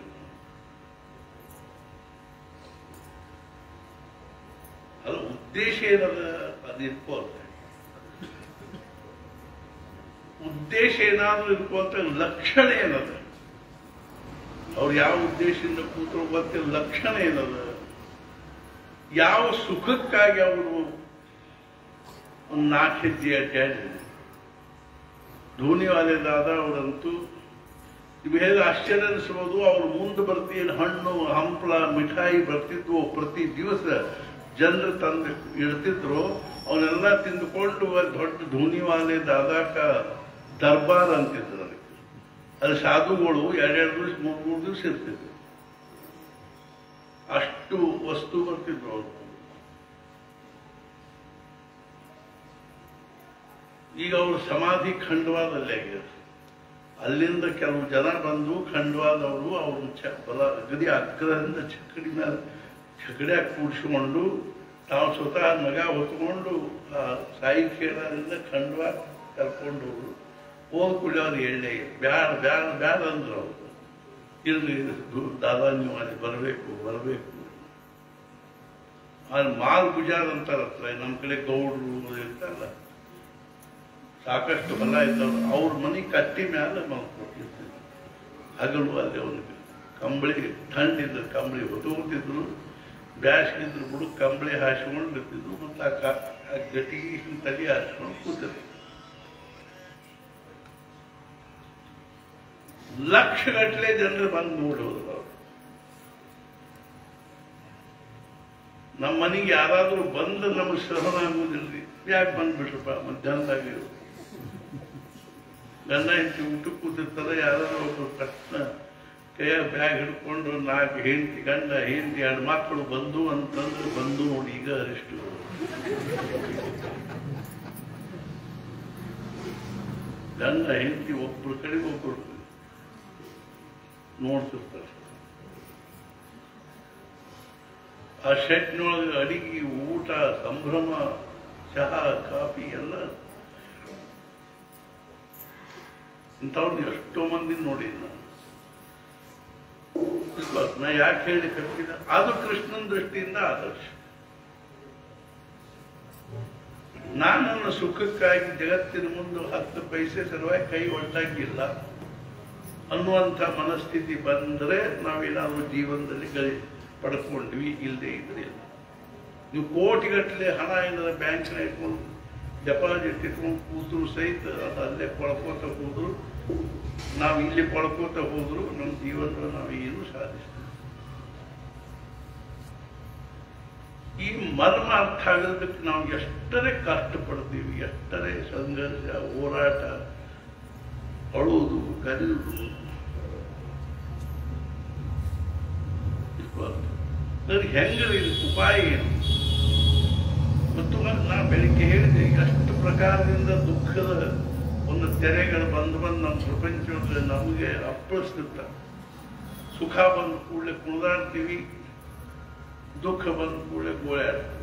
ಅಲ್ಲ ಉದ್ದೇಶ ಏನದ ಅದು ಇಟ್ಕೋತ ಉದ್ದೇಶ ಏನಾದ್ರೂ ಇಟ್ಕೋತ ಲಕ್ಷಣ ಏನದ ಅವ್ರು ಯಾವ ಉದ್ದೇಶದಿಂದ ಕೂತರು ಗೊತ್ತಿಲ್ಲ ಲಕ್ಷಣ ಏನದ ಯಾವ ಸುಖಕ್ಕಾಗಿ ಅವರು ಒಂದು ನಾಲ್ಕು ಹೆಜ್ಜೆ ಅಡ್ಡಾಡಿದ್ರು ಧೋನಿವಾಲೆದಾದ ಅವರಂತೂ ನಿಮ್ಗೆ ಹೇಗೆ ಆಶ್ಚರ್ಯ ಅನಿಸ್ಬೋದು ಅವ್ರು ಮುಂದೆ ಬರ್ತೀನಿ ಹಣ್ಣು ಹಂಪಲ ಮಿಠಾಯಿ ಬರ್ತಿದ್ವು ಪ್ರತಿ ದಿವಸ ಜನರು ತಂದು ಇಡ್ತಿದ್ರು ಅವನ್ನೆಲ್ಲ ತಿಂದುಕೊಂಡು ಅಲ್ಲಿ ದೊಡ್ಡ ಧೂನಿವಾಲೆ ದಾದಾಕ ದರ್ಬಾರ್ ಅಂತಿದ್ರು ಅದಕ್ಕೆ ಅಲ್ಲಿ ಸಾಧುಗಳು ಎರಡೆರಡು ದಿವಸ ಮೂರು ಮೂರು ದಿವಸ ಇರ್ತಿದ್ರು ಅಷ್ಟು ವಸ್ತು ಬರ್ತಿದ್ರು ಅವರು ಈಗ ಅವರು ಸಮಾಧಿ ಖಂಡವಾದಲ್ಲಿ ಆಗ್ಯಾರ ಅಲ್ಲಿಂದ ಕೆಲವು ಜನ ಬಂದು ಖಂಡವಾದವರು ಅವರು ಚ ಬಲ ಅಗದಿ ಅಗ್ರದಿಂದ ಚಕ್ಕಡಿ ಮೇಲೆ ಚಕಡ್ಯಾಗ ಕೂಡಿಸಿಕೊಂಡು ತಾವು ಸ್ವತಃ ನಗ ಹೊತ್ಕೊಂಡು ಆ ಸಾಯಿ ಕೇಳದಿಂದ ಖಂಡವ ಕರ್ಕೊಂಡು ಹೋದ್ರು ಹೋದ ಕೂಡಲೇ ಅವ್ರು ಎಣ್ಣೆ ಬ್ಯಾಡ ಬ್ಯಾಡ ಬ್ಯಾಡ ಅಂದ್ರು ಅವರು ಇರ್ಲಿ ಇದು ದಾದಾ ನೀವು ಅಲ್ಲಿ ಬರಬೇಕು ಬರಬೇಕು ಅಲ್ಲಿ ಮಾಲ್ ಗುಜಾರ್ ಅಂತಾರತ್ರ ನಮ್ಮ ಕಡೆ ಗೌಡ್ರು ಇರ್ತಾರಲ್ಲ ಸಾಕಷ್ಟು ಹೊಲ ಇದ್ದವ್ರು ಅವ್ರ ಮನೆ ಕಟ್ಟಿ ಮೇಲೆ ಮಲ್ಕೊಟ್ಟಿರ್ತಿದ್ರು ಹಗಲು ಅಲ್ಲಿ ಅವನಿಗೆ ಕಂಬಳಿ ಥಂಡಿದ್ರು ಕಂಬಳಿ ಹೊತ್ಕೊತಿದ್ರು ಬ್ಯಾಸ್ಗಿದ್ರು ಬಿಡು ಕಂಬಳಿ ಹಾಸ್ಕೊಂಡು ಇರ್ತಿದ್ರು ಮತ್ತು ಆ ಕ- ಆ ಗಟ್ಟಿಗೆ ಹಿಂಗ್ ತಲೆ ಹಾಸ್ಕೊಂಡು ಕೂತಿದ್ರು ಲಕ್ಷಗಟ್ಟಲೆ ಜನರು ಬಂದು ನೋಡಿ ಹೋದ್ರು ಅವ್ರು ನಮ್ಮ ಮನೆಗೆ ಯಾರಾದರೂ ಬಂದು ನಮಗೆ ಸಹನ ಆಗುವುದಿಲ್ರಿ ಯಾಕೆ ಬಂದ್ಬಿಟ್ರಪ್ಪ ಮಧ್ಯಾಹ್ನದಾಗ ಗಂಡ ಹೆಂಡತಿ ಊಟಕ್ಕೆ ಕೂತಿರ್ತಾರೆ ಯಾರಾದ್ರೂ ಒಬ್ರು ತಕ್ಷಣ ಕೈಯ ಬ್ಯಾಗ್ ಹಿಡ್ಕೊಂಡು ನಾಲ್ಕು ಹೆಂಡತಿ ಗಂಡ ಹೆಂಡತಿ ಎರಡು ಮಕ್ಕಳು ಬಂದು ಅಂತಂದ್ರೆ ಬಂದು ನೋಡಿ ಈಗ ಅರಿಷ್ಟು ಗಂಡ ಹೆಂಡತಿ ಒಬ್ರು ಕಡೆ ಒಬ್ರು ನೋಡ್ತಿರ್ತಾರೆ ಆ ಶೆಟ್ನೊಳಗೆ ಅಡಿಗೆ ಊಟ ಸಂಭ್ರಮ ಚಹಾ ಕಾಫಿ ಎಲ್ಲ ಇಂಥವ್ರನ್ನ ಎಷ್ಟೋ ಮಂದಿ ನೋಡಿ ನಾನು ಇಲ್ವಾ? ನಾ ಯಾಕೆ ಹೇಳಿ ಕಟ್ಟಿದ ಅದು ಕೃಷ್ಣನ ದೃಷ್ಟಿಯಿಂದ ಆದರ್ಶ ನಾನು ನನ್ನ ಸುಖಕ್ಕಾಗಿ ಜಗತ್ತಿನ ಮುಂದೆ ಹತ್ತು ಪೈಸೆ ಸಲುವಾಗಿ ಕೈ ಒಡ್ಡಂಗಿಲ್ಲ ಅನ್ನುವಂಥ ಮನಸ್ಥಿತಿ ಬಂದರೆ ನಾವೇನಾದ್ರೂ ಜೀವನದಲ್ಲಿ ಗಳಿ ಪಡ್ಕೊಂಡ್ವಿ ಇಲ್ಲದೆ ಇದ್ರೆ ಇಲ್ಲ ನೀವು ಕೋಟಿಗಟ್ಟಲೆ ಹಣ ಏನಾರ ಬ್ಯಾಂಕ್ನ ಇಟ್ಕೊಂಡು ಡೆಪಾಸಿಟ್ ಇಟ್ಕೊಂಡು ಕೂತರು ಸಹಿತ ಅದು ಅಲ್ಲೇ ಕೊಳ್ಕೋತ ಹೋದ್ರು ನಾವು ಇಲ್ಲಿ ಕೊಳ್ಕೋತ ಹೋದ್ರು ನಮ್ಮ ಜೀವನದಲ್ಲಿ ನಾವು ಏನು ಸಾಧಿಸ್ತೀವಿ ಈ ಮರ್ಮ ಅರ್ಥ ಆಗೋದಕ್ಕೆ ನಾವು ಎಷ್ಟರೇ ಕಷ್ಟಪಡ್ತೀವಿ ಎಷ್ಟರೇ ಸಂಘರ್ಷ ಹೋರಾಟ ಅಳುವುದು ಕರೆಯುವುದು ನನಗೆ ಹೆಂಗ್ರಿ ಉಪಾಯ ಏನು ಮತ್ತು ನಾ ಬೆಳಿಗ್ಗೆ ಹೇಳಿದೆ ಎಷ್ಟು ಪ್ರಕಾರದಿಂದ ದುಃಖದ ಒಂದು ತೆರೆಗಳು ಬಂದು ಬಂದು ನಮ್ಮ ಪ್ರಪಂಚದಲ್ಲಿ ನಮಗೆ ಅಪ್ಪಳಿಸ್ತಿರ್ತ ಸುಖ ಬಂದ ಕೂಡಲೇ ಕುಣಿದಾಡ್ತೀವಿ ದುಃಖ ಬಂದ ಕೂಡಲೇ ಗೋಳಾಡ್ತೀವಿ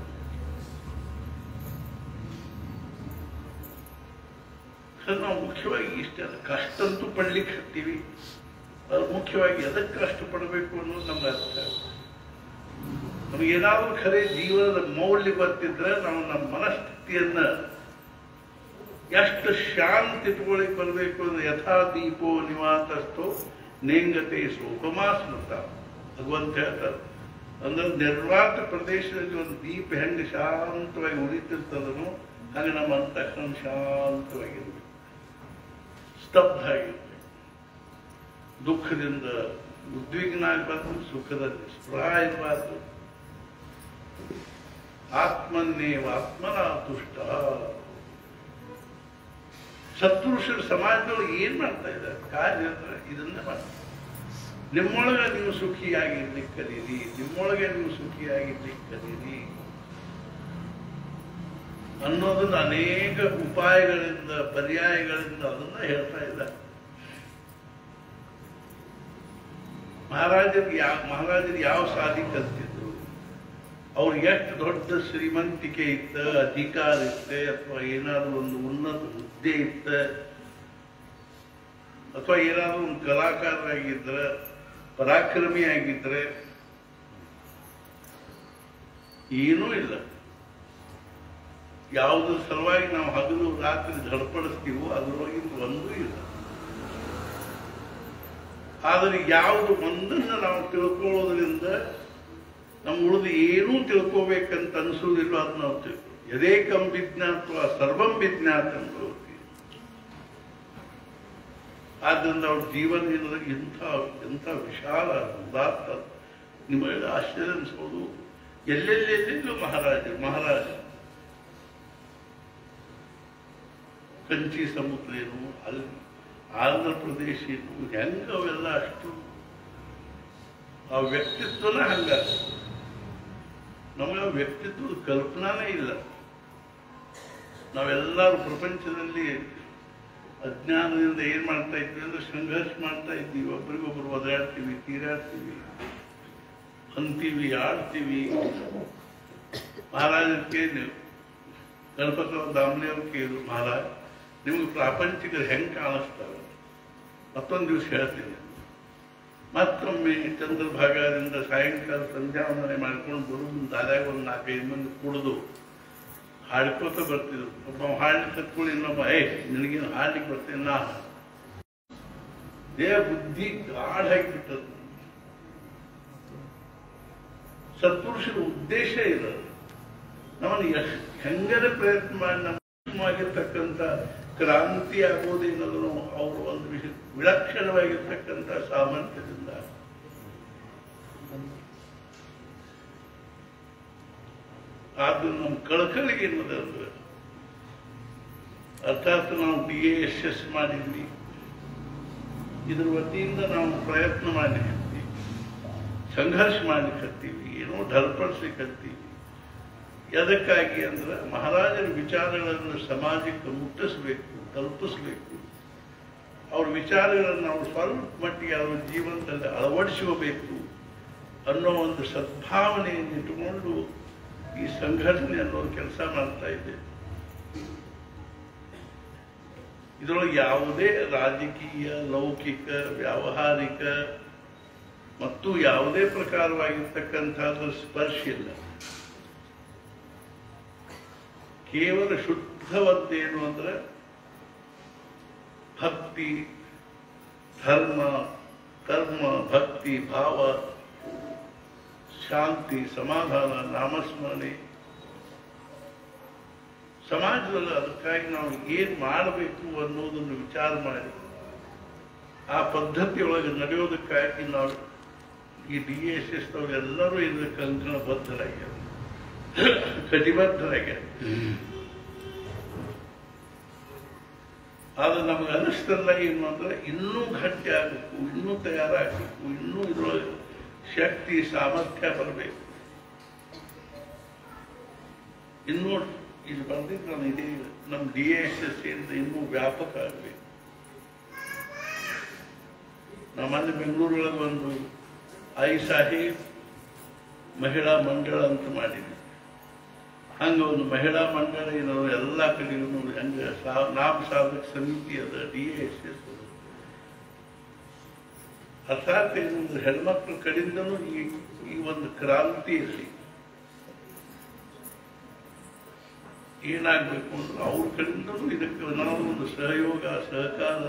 ಅದು ನಾವು ಮುಖ್ಯವಾಗಿ ಇಷ್ಟೇ ಅಲ್ಲ ಕಷ್ಟ ಅಂತೂ ಪಡ್ಲಿಕ್ಕೆ ಹತ್ತೀವಿ ಅದು ಮುಖ್ಯವಾಗಿ ಎದಕ್ಕೆ ಕಷ್ಟಪಡಬೇಕು ಅನ್ನೋದು ನಮ್ಗೆ ಅರ್ಥ ನಮಗೇನಾದ್ರೂ ಖರೆ ಜೀವನದ ಮೌಲ್ಯ ಗೊತ್ತಿದ್ರೆ ನಾವು ನಮ್ಮ ಮನಸ್ಥಿತಿಯನ್ನ ಎಷ್ಟು ಶಾಂತಿ ಇಟ್ಕೊಳ್ಳಿಕ್ ಬರಬೇಕು ಅಂದ್ರೆ ಯಥಾ ದೀಪೋ ನಿವಾತಸ್ಥೋ ನೇಂಗತೆ ಸೋಪಮಾ ಸ್ಮೃತ ಭಗವಂತ ಹೇಳ್ತಾರೆ ಅಂದ್ರೆ ನಿರ್ವಾತ ಪ್ರದೇಶದಲ್ಲಿ ಒಂದು ದೀಪ ಹೆಂಗೆ ಶಾಂತವಾಗಿ ಉರಿತಿರ್ತದನೋ ಹಾಗೆ ನಮ್ಮ ಅಂತಃಕರಣ ಶಾಂತವಾಗಿರ್ಬೇಕು ಸ್ತಬ್ಧ ಆಗಿರ್ಬೇಕು ದುಃಖದಿಂದ ಉದ್ವಿಗ್ನ ಆಗಬಾರ್ದು ಸುಖದಲ್ಲಿ ಸ್ಪೃಹ ಇರಬಾರ್ದು ಆತ್ಮನ್ನೇವ ಆತ್ಮನ ತುಷ್ಟ ಸತ್ಪುರುಷರು ಸಮಾಜದೊಳಗೆ ಏನ್ ಮಾಡ್ತಾ ಇದ್ದಾರೆ ಕಾರ್ಯ ಅಂದ್ರೆ ಇದನ್ನ ಮಾಡ್ತಾರೆ ನಿಮ್ಮೊಳಗೆ ನೀವು ಸುಖಿಯಾಗಿರ್ಲಿಕ್ಕೆ ಕಲೀರಿ ನಿಮ್ಮೊಳಗೆ ನೀವು ಸುಖಿಯಾಗಿರ್ಲಿಕ್ಕೆ ಕಲೀರಿ ಅನ್ನೋದನ್ನ ಅನೇಕ ಉಪಾಯಗಳಿಂದ ಪರ್ಯಾಯಗಳಿಂದ ಅದನ್ನ ಹೇಳ್ತಾ ಇದ್ದಾರೆ ಮಹಾರಾಜರಿಗೆ ಯಾವ ಮಹಾರಾಜರು ಯಾವ ಸಾಧಿ ಕಲ್ತಿದ್ರು ಅವ್ರು ಎಷ್ಟು ದೊಡ್ಡ ಶ್ರೀಮಂತಿಕೆ ಇತ್ತ ಅಧಿಕಾರ ಇತ್ತೆ ಅಥವಾ ಏನಾದ್ರೂ ಒಂದು ಉನ್ನತ ಹುದ್ದೆ ಇತ್ತ ಅಥವಾ ಏನಾದ್ರೂ ಒಂದು ಕಲಾಕಾರರಾಗಿದ್ರೆ ಪರಾಕ್ರಮಿ ಆಗಿದ್ರೆ ಏನೂ ಇಲ್ಲ ಯಾವುದ್ರ ಸಲುವಾಗಿ ನಾವು ಹಗಲು ರಾತ್ರಿ ಧಡಪಡಿಸ್ತೀವೋ ಅದರೊಳಗಿಂದ ಒಂದೂ ಇಲ್ಲ ಆದರೆ ಯಾವುದು ಒಂದನ್ನು ನಾವು ತಿಳ್ಕೊಳ್ಳೋದ್ರಿಂದ ನಮ್ಮ ಉಳಿದು ಏನೂ ತಿಳ್ಕೋಬೇಕಂತ ಅನಿಸೋದಿಲ್ಲ ಅದು ನಾವು ತಿಳ್ಕೊ ಯದೇಕಂ ವಿಜ್ಞಾತ್ವ ಸರ್ವಂ ವಿಜ್ಞಾತ ಅನ್ಕೋತೀವಿ ಆದ್ದರಿಂದ ಅವ್ರ ಜೀವನ ಏನಾದ್ರೆ ಇಂಥ ಎಂಥ ವಿಶಾಲ ಉದಾತ್ತ ನಿಮಗೆ ಆಶ್ಚರ್ಯ ಅನಿಸ್ಬೋದು ಎಲ್ಲೆಲ್ಲೆಲ್ಲೆಲ್ಲೂ ಮಹಾರಾಜರು ಮಹಾರಾಜ ಕಂಚಿ ಸಮುದ್ರ ಏನು ಅಲ್ಲಿ ಆಂಧ್ರ ಪ್ರದೇಶ ಏನು ಹೆಂಗ ಅವೆಲ್ಲ ಅಷ್ಟು ಆ ವ್ಯಕ್ತಿತ್ವನ ಹಂಗ ನಮಗೆ ಆ ವ್ಯಕ್ತಿತ್ವದ ಕಲ್ಪನಾನೇ ಇಲ್ಲ ನಾವೆಲ್ಲರೂ ಪ್ರಪಂಚದಲ್ಲಿ ಅಜ್ಞಾನದಿಂದ ಏನ್ ಮಾಡ್ತಾ ಇದ್ವಿ ಅಂದ್ರೆ ಸಂಘರ್ಷ ಮಾಡ್ತಾ ಇದ್ದೀವಿ ಒಬ್ರಿಗೊಬ್ರು ಒದಾಡ್ತೀವಿ ತೀರಾಡ್ತೀವಿ ಅಂತೀವಿ ಆಡ್ತೀವಿ ಮಹಾರಾಜರ ಕೇಳಿ ಗಣಪತರಾವ್ ದಾಮ್ಲೆಯವ್ರು ಕೇಳಿದ್ರು ಮಹಾರಾಜ್ ನಿಮ್ಗೆ ಪ್ರಾಪಂಚಿಕರು ಹೆಂಗ್ ಕಾಣಿಸ್ತಾವೆ ಮತ್ತೊಂದು ದಿವಸ ಹೇಳ್ತೀನಿ ಮತ್ತೊಮ್ಮೆ ಚಂದ್ರಭಾಗದಿಂದ ಸಾಯಂಕಾಲ ಸಂಧ್ಯಾವಂದನೆ ಮಾಡ್ಕೊಂಡು ಬರುವುದು ದಾರ್ಯಾಗ ಒಂದು ನಾಲ್ಕೈದು ಮಂದಿ ಕುಡಿದು ಹಾಡ್ಕೋತ ಬರ್ತಿದ್ರು ಒಬ್ಬ ಹಾಡ್ಲಿಕ್ಕೆ ಕತ್ಕೊಳ್ಳಿ ಇನ್ನೊಬ್ಬ ಏ ನಿನಗೇನು ಹಾಡ್ಲಿಕ್ಕೆ ಬರ್ತೇನೆ ನಾ ದೇಹ ಬುದ್ಧಿ ಗಾಢ ಆಗಿಬಿಟ್ಟದು ಸತ್ಪುರುಷರ ಉದ್ದೇಶ ಇರೋದು ನಮ್ಮನ್ನು ಎಷ್ಟು ಹೆಂಗರ ಪ್ರಯತ್ನ ಮಾಡಿ ನಮ್ಮವಾಗಿರ್ತಕ್ಕಂಥ ಕ್ರಾಂತಿ ಆಗೋದೇನಾದ್ರು ಅವರು ಒಂದು ವಿಷ ವಿಲಕ್ಷಣವಾಗಿರ್ತಕ್ಕಂಥ ಸಾಮರ್ಥ್ಯದಿಂದ ಆದ್ರೂ ನಮ್ಮ ಕಳಕಳಿಗೆ ಏನದ ಅಂದ್ರೆ ಅರ್ಥಾತ್ ನಾವು ಬಿ ಎ ಎಸ್ ಎಸ್ ಮಾಡಿದ್ವಿ ಇದ್ರ ವತಿಯಿಂದ ನಾವು ಪ್ರಯತ್ನ ಮಾಡ್ಲಿಕ್ಕೆ ಸಂಘರ್ಷ ಮಾಡ್ಲಿಕ್ಕತ್ತೀವಿ ಏನೋ ಢರ್ಪಡಿಸ್ಲಿಕ್ಕತ್ತೀವಿ ಎದಕ್ಕಾಗಿ ಅಂದ್ರೆ ಮಹಾರಾಜರ ವಿಚಾರಗಳನ್ನು ಸಮಾಜಕ್ಕೆ ಮುಟ್ಟಿಸ್ಬೇಕು ತಲುಪಿಸ್ಬೇಕು ಅವ್ರ ವಿಚಾರಗಳನ್ನು ನಾವು ಸ್ವಲ್ಪ ಮಟ್ಟಿಗೆ ಅವರ ಜೀವನದಲ್ಲಿ ಅಳವಡಿಸ್ಕೋಬೇಕು ಅನ್ನೋ ಒಂದು ಸದ್ಭಾವನೆಯನ್ನು ಇಟ್ಟುಕೊಂಡು ಈ ಸಂಘಟನೆ ಅನ್ನೋ ಕೆಲಸ ಮಾಡ್ತಾ ಇದೆ ಇದರೊಳಗೆ ಯಾವುದೇ ರಾಜಕೀಯ ಲೌಕಿಕ ವ್ಯಾವಹಾರಿಕ ಮತ್ತು ಯಾವುದೇ ಪ್ರಕಾರವಾಗಿರ್ತಕ್ಕಂಥದ್ದು ಸ್ಪರ್ಶ ಇಲ್ಲ ಕೇವಲ ಶುದ್ಧವದ್ದೇನು ಅಂದ್ರೆ ಭಕ್ತಿ ಧರ್ಮ ಕರ್ಮ ಭಕ್ತಿ ಭಾವ ಶಾಂತಿ ಸಮಾಧಾನ ನಾಮಸ್ಮರಣೆ ಸಮಾಜದಲ್ಲಿ ಅದಕ್ಕಾಗಿ ನಾವು ಏನ್ ಮಾಡಬೇಕು ಅನ್ನೋದನ್ನು ವಿಚಾರ ಮಾಡಿ ಆ ಪದ್ಧತಿಯೊಳಗೆ ನಡೆಯೋದಕ್ಕಾಗಿ ನಾವು ಈ ಡಿ ಎಸ್ ಎಸ್ ಎಲ್ಲರೂ ಇದಕ್ಕೆ ಕಂಕಣಬದ್ಧರಾಗ್ಯಾರ ಕಟಿಬದ್ಧರಾಗ್ಯಾರ ಆದ್ರೆ ನಮಗೆ ಅನಿಸ್ತಲ್ಲ ಏನು ಅಂದ್ರೆ ಇನ್ನೂ ಗಟ್ಟಿ ಆಗಬೇಕು ಇನ್ನೂ ತಯಾರಾಗಬೇಕು ಇನ್ನೂ ಇದ್ರೊಳಗೆ ಶಕ್ತಿ ಸಾಮರ್ಥ್ಯ ಬರಬೇಕು ಇನ್ನೂ ಇಲ್ಲಿ ಬಂದಿದ್ದು ನಾನು ಇಡೀ ನಮ್ಮ ಡಿ ಎಸ್ ಎಸ್ ಇಂದ ಇನ್ನೂ ವ್ಯಾಪಕ ಆಗಬೇಕು ನಮ್ಮಲ್ಲಿ ಬೆಂಗಳೂರೊಳಗೆ ಒಂದು ಐ ಸಾಹೇಬ್ ಮಹಿಳಾ ಮಂಡಳ ಅಂತ ಮಾಡಿದ್ವಿ ಹಂಗ ಒಂದು ಮಹಿಳಾ ಮಂಡಳ ಏನೋ ಎಲ್ಲ ಕಡೆಗೂ ಹಂಗ ಸಾ- ನಾಮ ಸಾಧಕ ಸಮಿತಿ ಅದ ಡಿ ಎಸ್ ಎಸ್ ಅರ್ಥಾತ್ ಏನಂದ್ರೆ ಹೆಣ್ಮಕ್ಳ ಕಡೆಯಿಂದನೂ ಈ ಈ ಒಂದು ಕ್ರಾಂತಿ ಇರಲಿ ಏನಾಗಬೇಕು ಅಂದ್ರೆ ಅವ್ರ ಕಡೆಯಿಂದನೂ ಇದಕ್ಕೆ ನಾವು ಒಂದು ಸಹಯೋಗ ಸಹಕಾರ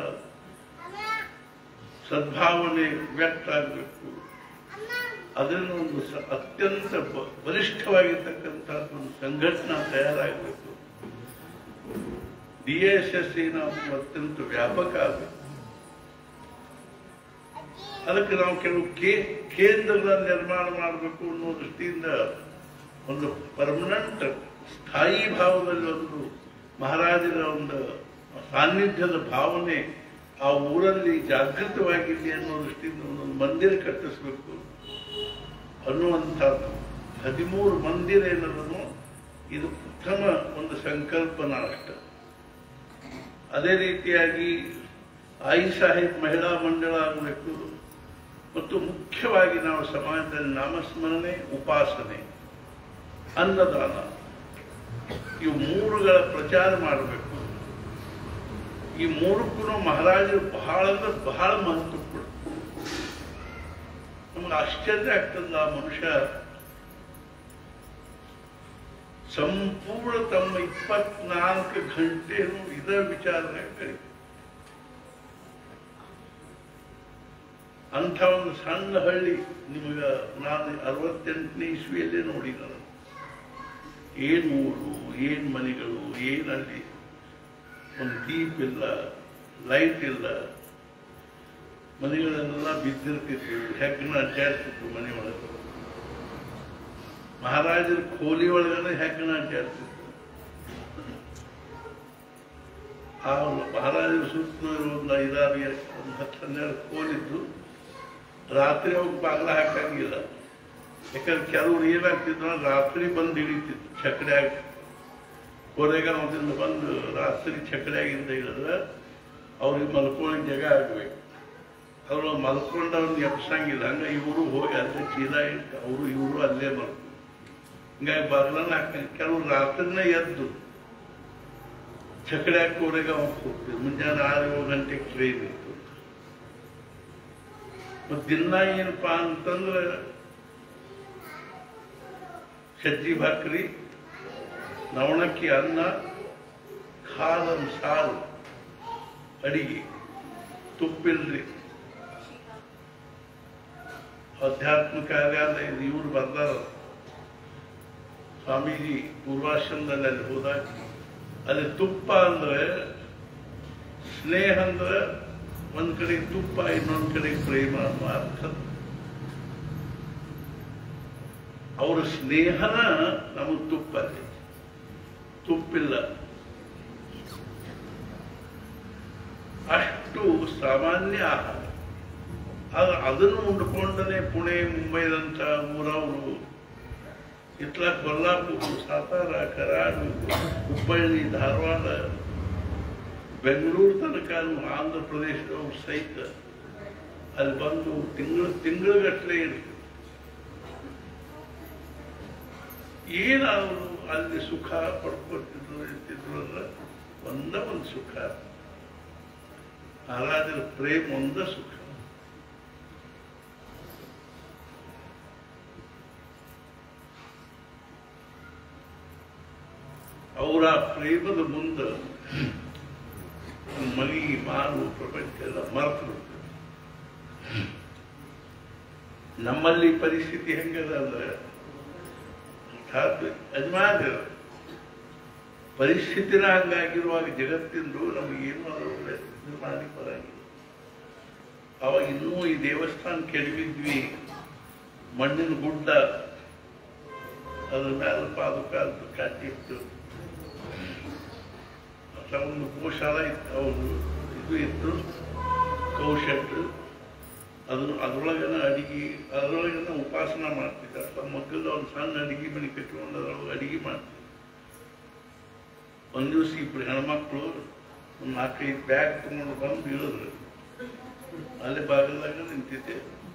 ಸದ್ಭಾವನೆ ವ್ಯಕ್ತ ಆಗಬೇಕು ಅದನ್ನು ಒಂದು ಸ- ಅತ್ಯಂತ ಬ- ಬಲಿಷ್ಠವಾಗಿರ್ತಕ್ಕಂಥ ಒಂದು ಸಂಘಟನಾ ತಯಾರಾಗಬೇಕು ಡಿ ಎಸ್ ಎಸ್ ಏನಾದ್ರು ಅತ್ಯಂತ ವ್ಯಾಪಕ ಆಗಬೇಕು ಅದಕ್ಕೆ ನಾವು ಕೆಲವು ಕೇ ಕೇಂದ್ರಗಳ ನಿರ್ಮಾಣ ಮಾಡಬೇಕು ಅನ್ನೋ ದೃಷ್ಟಿಯಿಂದ ಒಂದು ಪರ್ಮನೆಂಟ್ ಸ್ಥಾಯಿ ಭಾವದಲ್ಲಿ ಒಂದು ಮಹಾರಾಜರ ಒಂದು ಸಾನ್ನಿಧ್ಯದ ಭಾವನೆ ಆ ಊರಲ್ಲಿ ಜಾಗೃತವಾಗಿರಲಿ ಅನ್ನೋ ದೃಷ್ಟಿಯಿಂದ ಒಂದೊಂದು ಮಂದಿರ ಕಟ್ಟಿಸ್ಬೇಕು ಅನ್ನುವಂಥದ್ದು ಹದಿಮೂರು ಮಂದಿರ ಏನದನ್ನು ಇದು ಪ್ರಥಮ ಒಂದು ಸಂಕಲ್ಪನ ಅಷ್ಟ ಅದೇ ರೀತಿಯಾಗಿ ಆಯಿ ಸಾಹಿಬ್ ಮಹಿಳಾ ಮಂಡಳ ಆಗಬೇಕು ಮತ್ತು ಮುಖ್ಯವಾಗಿ ನಾವು ಸಮಾಜದಲ್ಲಿ ನಾಮಸ್ಮರಣೆ ಉಪಾಸನೆ ಅನ್ನದಾನ ಇವು ಮೂರುಗಳ ಪ್ರಚಾರ ಮಾಡಬೇಕು ಈ ಮೂರಕ್ಕೂ ಮಹಾರಾಜರು ಬಹಳ ಅಂದ್ರೆ ಬಹಳ ಮಹತ್ವ ಕೊಡು ನಮ್ಗೆ ಆಶ್ಚರ್ಯ ಆಗ್ತದ ಆ ಮನುಷ್ಯ ಸಂಪೂರ್ಣ ತಮ್ಮ ಇಪ್ಪತ್ನಾಲ್ಕು ಗಂಟೆನೂ ಇದ ವಿಚಾರನೆ ಕರೀತಾರೆ ಅಂಥ ಒಂದು ಸಣ್ಣ ಹಳ್ಳಿ ನಿಮಗ ನಾನು ಅರವತ್ತೆಂಟನೇ ಇಸ್ವಿಯಲ್ಲೇ ನೋಡಿ ನಾನು ಏನ್ ಊರು ಏನ್ ಮನೆಗಳು ಏನಲ್ಲಿ ಒಂದು ದೀಪ ಇಲ್ಲ ಲೈಟ್ ಇಲ್ಲ ಮನೆಗಳೆಲ್ಲ ಬಿದ್ದಿರ್ತಿದ್ವು ಹೆಗ್ಗನ ಅಡ್ಡಾಡ್ತಿದ್ವು ಮನೆ ಒಳಗೆ ಮಹಾರಾಜರ ಕೋಲಿ ಒಳಗನೆ ಹೆಕ್ಕಣ ಅಡ್ಡಾಡ್ತಿದ್ರು ಆ ಮಹಾರಾಜರ ಸುತ್ತ ಒಂದು ಐದಾರು ಎ- ಒಂದು ಹತ್ತು ಹನ್ನೆರಡು ಕೋಲಿದ್ದು ರಾತ್ರಿ ಅವ್ರಿಗೆ ಬಾಗ್ಲ ಹಾಕಂಗಿಲ್ಲ ಯಾಕಂದ್ರೆ ಕೆಲವ್ರು ಏನಾಗ್ತಿದ್ರು ಅಂದ್ರೆ ರಾತ್ರಿ ಬಂದು ಹಿಡಿತಿದ್ರು ಚಕಡ್ಯಾಗ ಕೋರೆಗಾಂವದಿಂದ ಬಂದು ರಾತ್ರಿ ಚಕಡ್ಯಾಗಿಂದ ಹಿಡಿದ್ರೆ ಅವ್ರಿಗೆ ಮಲ್ಕೊಳ್ಳಿ ಜಾಗ ಆಗ್ಬೇಕು ಅವರು ಮಲ್ಕೊಂಡು ಅವ್ರನ್ನ ಎಬ್ಸಂಗಿಲ್ಲ ಹಂಗ ಇವರು ಹೋಗಿ ಅಲ್ಲೇ ಚೀಲ ಇಟ್ಟು ಅವರು ಇವರು ಅಲ್ಲೇ ಮಲ್ಕೊಂಡು ಹಿಂಗಾಗಿ ಬಾಗ್ಲನ್ನ ಹಾಕ ಕೆಲವ್ರು ರಾತ್ರಿನೇ ಎದ್ದು ಚಕಡ್ಯಾಗ ಕೋರೆಗಾಂವ್ ಹೋಗ್ತಿದ್ರು ಮುಂಜಾನೆ ಆರು ಏಳು ಗಂಟೆಗೆ ಟ್ರೈನ್ ಇತ್ತು ಮತ್ ದಿನ ಏನಪ್ಪಾ ಅಂತಂದ್ರೆ ಸಜ್ಜಿ ಭಾಕ್ರಿ ನವಣಕ್ಕಿ ಅನ್ನ ಖಾರಂ ಸಾರು ಅಡಿಗೆ ತುಪ್ಪಿಲ್ರಿ ಅಧ್ಯಾತ್ಮ ಕಾರ್ಯಾಲಯ ಇವ್ರು ಬರ್ದಾರ ಸ್ವಾಮೀಜಿ ಪೂರ್ವಾಶ್ರಮದಲ್ಲಿ ಅಲ್ಲಿ ಹೋದಾಗ ಅಲ್ಲಿ ತುಪ್ಪ ಅಂದ್ರೆ ಸ್ನೇಹ ಅಂದ್ರೆ ಒಂದ್ ಕಡೆ ತುಪ್ಪ ಇನ್ನೊಂದ್ ಕಡೆ ಪ್ರೇಮ ಅನ್ನೋ ಅರ್ಥ ಅವರ ಸ್ನೇಹನ ನಮಗ್ ತುಪ್ಪ ಅಲ್ಲಿ ತುಪ್ಪಿಲ್ಲ ಅಷ್ಟು ಸಾಮಾನ್ಯ ಆಹಾರ ಆದ್ರೆ ಅದನ್ನು ಉಂಡ್ಕೊಂಡನೆ ಪುಣೆ ಮುಂಬೈದಂತ ಊರವರು ಇತ್ಲ ಕೊಲ್ಲಾಪುರ ಸಾತಾರ ಕರಾಡು ಹುಬ್ಬಳ್ಳಿ ಧಾರವಾಡ ಬೆಂಗಳೂರು ತನಕ ಆಂಧ್ರ ಪ್ರದೇಶದವ್ರು ಸಹಿತ ಅಲ್ಲಿ ಬಂದು ತಿಂಗಳು ತಿಂಗಳಗಟ್ಟಲೆ ಇರ್ತಿದ್ರು ಏನಾದ್ರು ಅಲ್ಲಿ ಸುಖ ಪಡ್ಕೊತಿದ್ರು ಇರ್ತಿದ್ರು ಅಂದ್ರೆ ಒಂದ ಒಂದು ಸುಖ ಆರಾಧರ ಪ್ರೇಮ ಒಂದ ಸುಖ ಅವರ ಪ್ರೇಮದ ಮುಂದೆ ಮನಿ ಮಾನು ಪ್ರಪಂಚ ಎಲ್ಲ ಮರೆತು ನಮ್ಮಲ್ಲಿ ಪರಿಸ್ಥಿತಿ ಹೆಂಗದ ಅಂದ್ರೆ ಅರ್ಥಾತ್ ಯಜಮಾನ ಪರಿಸ್ಥಿತಿನ ಹಂಗಾಗಿರುವಾಗ ಜಗತ್ತಿಂದು ನಮಗೇನು ಅದರೊಳಗೆ ಇದು ಮಾಡಿ ಬರಂಗಿಲ್ಲ ಅವಾಗ ಇನ್ನೂ ಈ ದೇವಸ್ಥಾನ ಕೆಡವಿದ್ವಿ ಮಣ್ಣಿನ ಗುಡ್ಡ ಅದ್ರ ಮೇಲೆ ಪಾದುಕ ಅಂತ ಕಟ್ಟಿತ್ತು ಅಥವಾ ಒಂದು ಗೋಶಾಲ ಇತ್ತು ಅವರು ಇದು ಇತ್ತು ಕೌಶಟ್ ಅದು ಅದ್ರೊಳಗನ ಅಡಿಗೆ ಅದ್ರೊಳಗನ ಉಪಾಸನ ಮಾಡ್ತಿದ್ದ ಅಥವಾ ಮಕ್ಕಳು ಒಂದು ಸಣ್ಣ ಅಡಿಗೆ ಮನೆ ಕಟ್ಕೊಂಡು ಅದ್ರೊಳಗೆ ಅಡಿಗೆ ಮಾಡ್ತಿದ್ದ ಒಂದ್ ದಿವಸ ಇಬ್ರು ಹೆಣ್ಮಕ್ಳು ಒಂದು ನಾಲ್ಕೈದು ಬ್ಯಾಗ್ ತಗೊಂಡು ಬಂದು ಇಳಿದ್ರು ಅಲ್ಲಿ ಬಾಗಿಲಾಗ ನಿಂತಿದ್ದೆ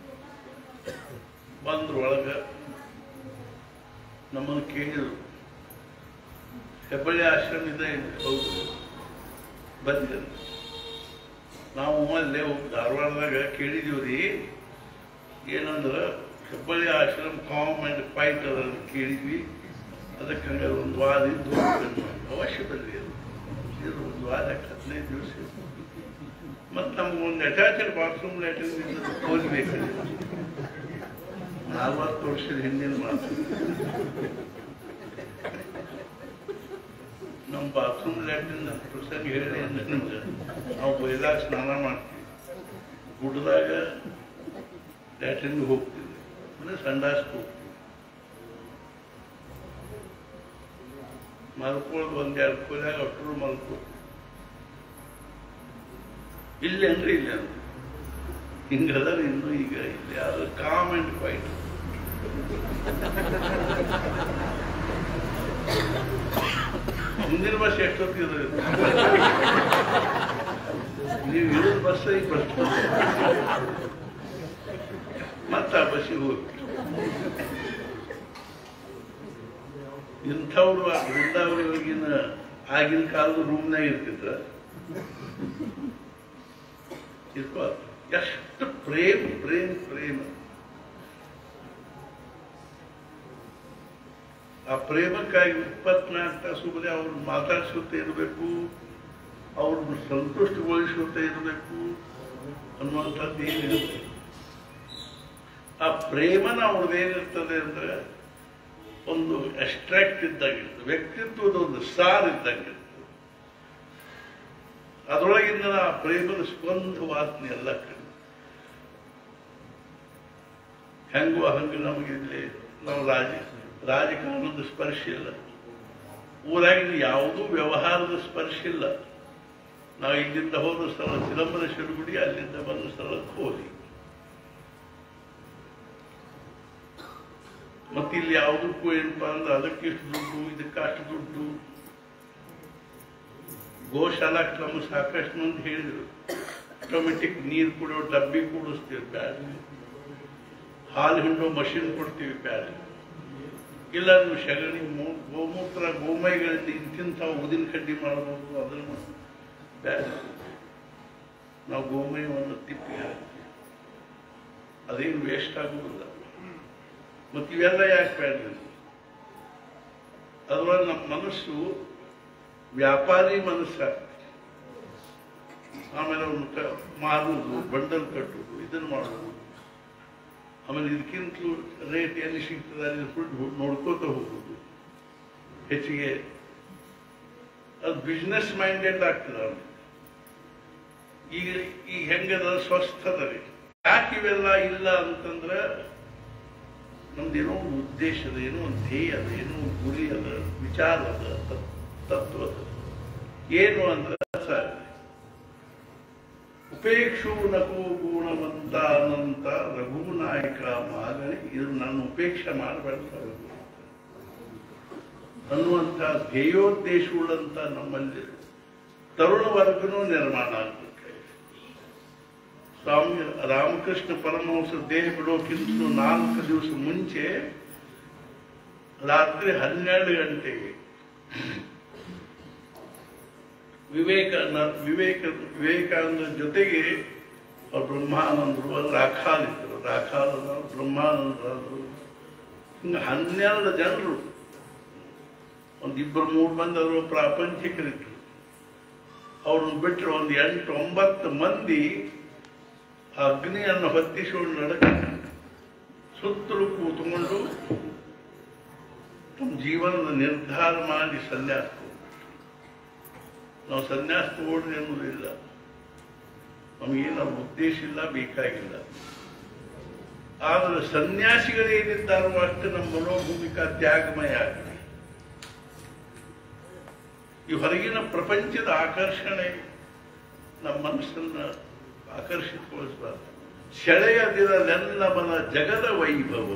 ಬಂದ್ರು ಒಳಗ ನಮ್ಮನ್ನು ಕೇಳಿದ್ರು ಹೆಬ್ಬಳ್ಳಿ ಆಶ್ರಮ ಇದೆ ಹೌದು ಬಂದಿದ್ರು ನಾವು ಅಲ್ಲೇ ಹೋಗಿ ಧಾರವಾಡದಾಗ ಕೇಳಿದೀವ್ರಿ ಏನಂದ್ರ ಹೆಬ್ಬಳ್ಳಿ ಆಶ್ರಮ ಕಾಮ್ ಅಂಡ್ ಫೈಟ್ ಅದನ್ನು ಕೇಳಿದ್ವಿ ಅದಕ್ಕೆ ಹಂಗ ಒಂದು ವಾರ ಇದ್ದು ಹೋಗ್ಬೇಕು. ಅವಶ್ಯ ಬರ್ರಿ ಅದು ಇದು ಒಂದು ವಾರ ಹದಿನೈದು ದಿವಸ ಮತ್ತು ನಮ್ಗೆ ಒಂದು ಅಟ್ಯಾಚಡ್ ಬಾತ್ರೂಮ್ ಲ್ಯಾಟ್ರಿನ್ ಹೋಗ್ಬೇಕು ನಲ್ವತ್ತು ವರ್ಷದ ಹಿಂದಿನ ಮಾತು ನಮ್ಮ ಬಾತ್ರೂಮ್ ಲ್ಯಾಟ್ರಿನ್ ಪ್ರಸಂಗ ಹೇಳಿ ಅಂದ್ರೆ ನಿಮ್ಗೆ ನಾವು ಬೈದಾಗ ಸ್ನಾನ ಮಾಡ್ತೀವಿ ಗುಡ್ಡದಾಗ ಲ್ಯಾಟ್ರಿನ್ ಹೋಗ್ತೀವಿ ಅಂದ್ರೆ ಸಂಡಾಸ್ಗೆ ಹೋಗ್ತೀವಿ ಮಲ್ಕೊಳ್ಳೋದು ಒಂದ್ ಎರಡು ಕೋಲ್ಯಾಗ ಅಟ್ರು ಮಲ್ಕೋ ಇಲ್ಲಿ ಅಂದ್ರೆ ಇಲ್ಲಿ ಅಂದ್ರೆ ಹಿಂಗದ ಇನ್ನು ಈಗ ಇಲ್ಲಿ ಅದು ಕಾಮ್ ಅಂಡ್ ಫೈಟ್ ಮುಂದಿನ ಬಸ್ ಎಷ್ಟೊತ್ತಿಗೆ ಇರೋದು? ನೀವು ಇರೋದು ಬಸ್ ಈಗ ಬಸ್ ಮತ್ತ ಆ ಬಸ್ಸಿಗೆ ಹೋಗಿ ಇಂಥವ್ರು ಆ ಬೃಂದಾವನವಾಗಿನ ಆಗಿನ ಕಾಲದ ರೂಮ್ನಾಗ ಇರ್ತಿದ್ರ ಇರ್ಕೋ ಎಷ್ಟು ಪ್ರೇಮ ಪ್ರೇಮ ಪ್ರೇಮ ಆ ಪ್ರೇಮಕ್ಕಾಗಿ ಇಪ್ಪತ್ನಾಲ್ಕು ತಾಸು ಬರೀ ಅವ್ರು ಮಾತಾಡಿಸುತ್ತಾ ಇರಬೇಕು ಅವ್ರನ್ನ ಸಂತುಷ್ಟಗೊಳಿಸುತ್ತಾ ಇರಬೇಕು ಅನ್ನುವಂಥದ್ದು ಏನಿರುತ್ತೆ ಆ ಪ್ರೇಮನ ಅವ್ರದ್ದೇನಿರ್ತದೆ ಅಂದ್ರೆ ಒಂದು ಅಸ್ಟ್ರಾಕ್ಟ್ ಇದ್ದಾಗಿರ್ತದೆ ವ್ಯಕ್ತಿತ್ವದ ಒಂದು ಸಾರ್ ಇದ್ದಾಗಿರ್ತದೆ ಅದರೊಳಗಿಂದ ಆ ಪ್ರೇಮದ ಸ್ಪಂದ ವಾಸನೆ ಎಲ್ಲ ಕಡೆ ಹೆಂಗೋ ಹಂಗ ನಮಗೆ ಇಲ್ಲಿ ನಾವು ರಾಜ ರಾಜಕಾರಣದ ಸ್ಪರ್ಶ ಇಲ್ಲ ಊರಾಗಿನ ಯಾವುದೂ ವ್ಯವಹಾರದ ಸ್ಪರ್ಶ ಇಲ್ಲ ನಾವು ಇಲ್ಲಿಂದ ಹೋದ ಸ್ಥಳ ಚಿದಂಬರೇಶ್ವರ ಗುಡಿ ಅಲ್ಲಿಂದ ಬಂದ ಸ್ಥಳಕ್ಕೆ ಹೋಗಿ ಮತ್ತೆ ಇಲ್ಲಿ ಯಾವುದಕ್ಕೂ ಏನಪ್ಪಾ ಅಂದ್ರೆ ಅದಕ್ಕಿಷ್ಟು ದುಡ್ಡು ಇದಕ್ಕಷ್ಟು ದುಡ್ಡು ಗೋಶಾಲಾಕ್ಕೆ ನಮಗೆ ಸಾಕಷ್ಟು ಮಂದಿ ಹೇಳಿದ್ರು ಆಟೋಮೆಟಿಕ್ ನೀರು ಕುಡಿಯೋ ಡಬ್ಬಿ ಕೂಡಿಸ್ತೀವಿ ಬ್ಯಾಡ ಹಾಲು ಹಿಂಡೋ ಮಷಿನ್ ಕೊಡ್ತೀವಿ ಬ್ಯಾಡ ಇಲ್ಲ ನೀವು ಸಗಣಿ ಮೂ- ಗೋಮೂತ್ರ ಗೋಮೈಗಳಿಂದ ಇಂತಿಂಥ ಉದಿನ ಕಡ್ಡಿ ಮಾಡಬಹುದು ಅದನ್ನು ಬ್ಯಾಡ ನಾವು ಗೋಮಯವನ್ನು ತಿಪ್ಪಿ ಹಾಕ್ತೀವಿ ಅದೇನು ವೇಸ್ಟ್ ಆಗುವುದಿಲ್ಲ ಮತ್ತು ಇವೆಲ್ಲ ಯಾಕೆ ಬೇಡ್ರಿ ಅದ್ರೊಳಗೆ ನಮ್ಮ ಮನಸ್ಸು ವ್ಯಾಪಾರಿ ಮನಸ್ಸಾಗ್ತದೆ ಆಮೇಲೆ ಅವನು ಕ ಮಾರುವುದು ಬಂಡಲ್ ಕಟ್ಟುವುದು ಇದನ್ನು ಮಾಡುವುದು ಆಮೇಲೆ ಇದಕ್ಕಿಂತಲೂ ರೇಟ್ ಎಲ್ಲಿ ಸಿಗ್ತದೆ ಅಲ್ಲಿ ಫುಡ್ ನೋಡ್ಕೋತ ಹೋಗುದು ಹೆಚ್ಚಿಗೆ ಅದು ಬಿಸ್ನೆಸ್ ಮೈಂಡೆಡ್ ಆಗ್ತದೆ ಅವ್ನಿಗೆ ಈಗ ಈಗ ಹೆಂಗದ ಸ್ವಸ್ಥದ ರೀ ಯಾಕೆ ಇವೆಲ್ಲ ಇಲ್ಲ ಅಂತಂದ್ರೆ ನಮ್ದೇನೋ ಒಂದು ಉದ್ದೇಶ ಅದ ಏನೋ ಒಂದು ಧ್ಯೇಯ ಅದ ಏನೋ ಒಂದು ಗುರಿ ಅದ ವಿಚಾರ ಅದ ತತ್- ತತ್ವ ಅದ ಏನು ಅಂದ್ರೆ ಸರ್ ಉಪೇಕ್ಷು ನಕು ಗುಣವಂತ ಅನಂತ ರಘುನಾಯಕ ಮಾಗಣಿ ಇದು ನನ್ನ ಉಪೇಕ್ಷೆ ಮಾಡಬೇಡ ಅನ್ನುವಂಥ ಧ್ಯೇಯೋದ್ದೇಶವುಳ್ಳಂತ ನಮ್ಮಲ್ಲಿ ತರುಣ ವರ್ಗನೂ ನಿರ್ಮಾಣ ಆಗ್ಬೇಕು ಸ್ವಾಮಿ ರಾಮಕೃಷ್ಣ ಪರಮಹಂಸ ದೇಹ ಬಿಡೋಕ್ಕಿಂತಲೂ ನಾಲ್ಕು ದಿವಸ ಮುಂಚೆ ರಾತ್ರಿ ಹನ್ನೆರಡು ಗಂಟೆಗೆ ವಿವೇಕ ವಿವೇಕ ವಿವೇಕಾನಂದ ಜೊತೆಗೆ ಅವ್ರು ಬ್ರಹ್ಮಾನಂದರು ಅದು ರಾಖಾಲ್ ಇದ್ದರು ರಾಖಾಲ್ ಬ್ರಹ್ಮಾನಂದರಾದರು ಹಿಂಗೆ ಹನ್ನೆರಡು ಜನರು ಒಂದಿಬ್ಬರು ಮೂರು ಮಂದಿ ಅವರು ಪ್ರಾಪಂಚಿಕರಿದ್ರು ಅವ್ರನ್ನ ಬಿಟ್ಟರೆ ಒಂದು ಎಂಟು ಒಂಬತ್ತು ಮಂದಿ ಆ ಅಗ್ನಿಯನ್ನು ಹೊತ್ತಿಸಿಕೊಂಡು ನಡಕ ಸುತ್ತಲೂ ಕೂತ್ಕೊಂಡು ತಮ್ಮ ಜೀವನದ ನಿರ್ಧಾರ ಮಾಡಿ ಸನ್ಯಾಸ ತಗೊಂಡ್ರು. ನಾವು ಸನ್ಯಾಸ ತಗೊಂಡ್ರೆ ಎನ್ನುವುದಿಲ್ಲ ನಮಗೇನು ಅವ್ರ ಉದ್ದೇಶ ಇಲ್ಲ ಬೇಕಾಗಿಲ್ಲ ಆದರೆ ಸನ್ಯಾಸಿಗಳೇನಿದ್ದಾರೋ ಅಷ್ಟು ನಮ್ಮ ಮನೋಭೂಮಿಕ ತ್ಯಾಗಮಯ ಆಗಲಿ ಈ ಹೊರಗಿನ ಪ್ರಪಂಚದ ಆಕರ್ಷಣೆ ನಮ್ಮ ಮನಸ್ಸನ್ನ ಆಕರ್ಷಿತಗೊಳಿಸಬಾರ್ದು ಸೆಳೆಯದಿರಲೆಲ್ಲವನ ಜಗದ ವೈಭವ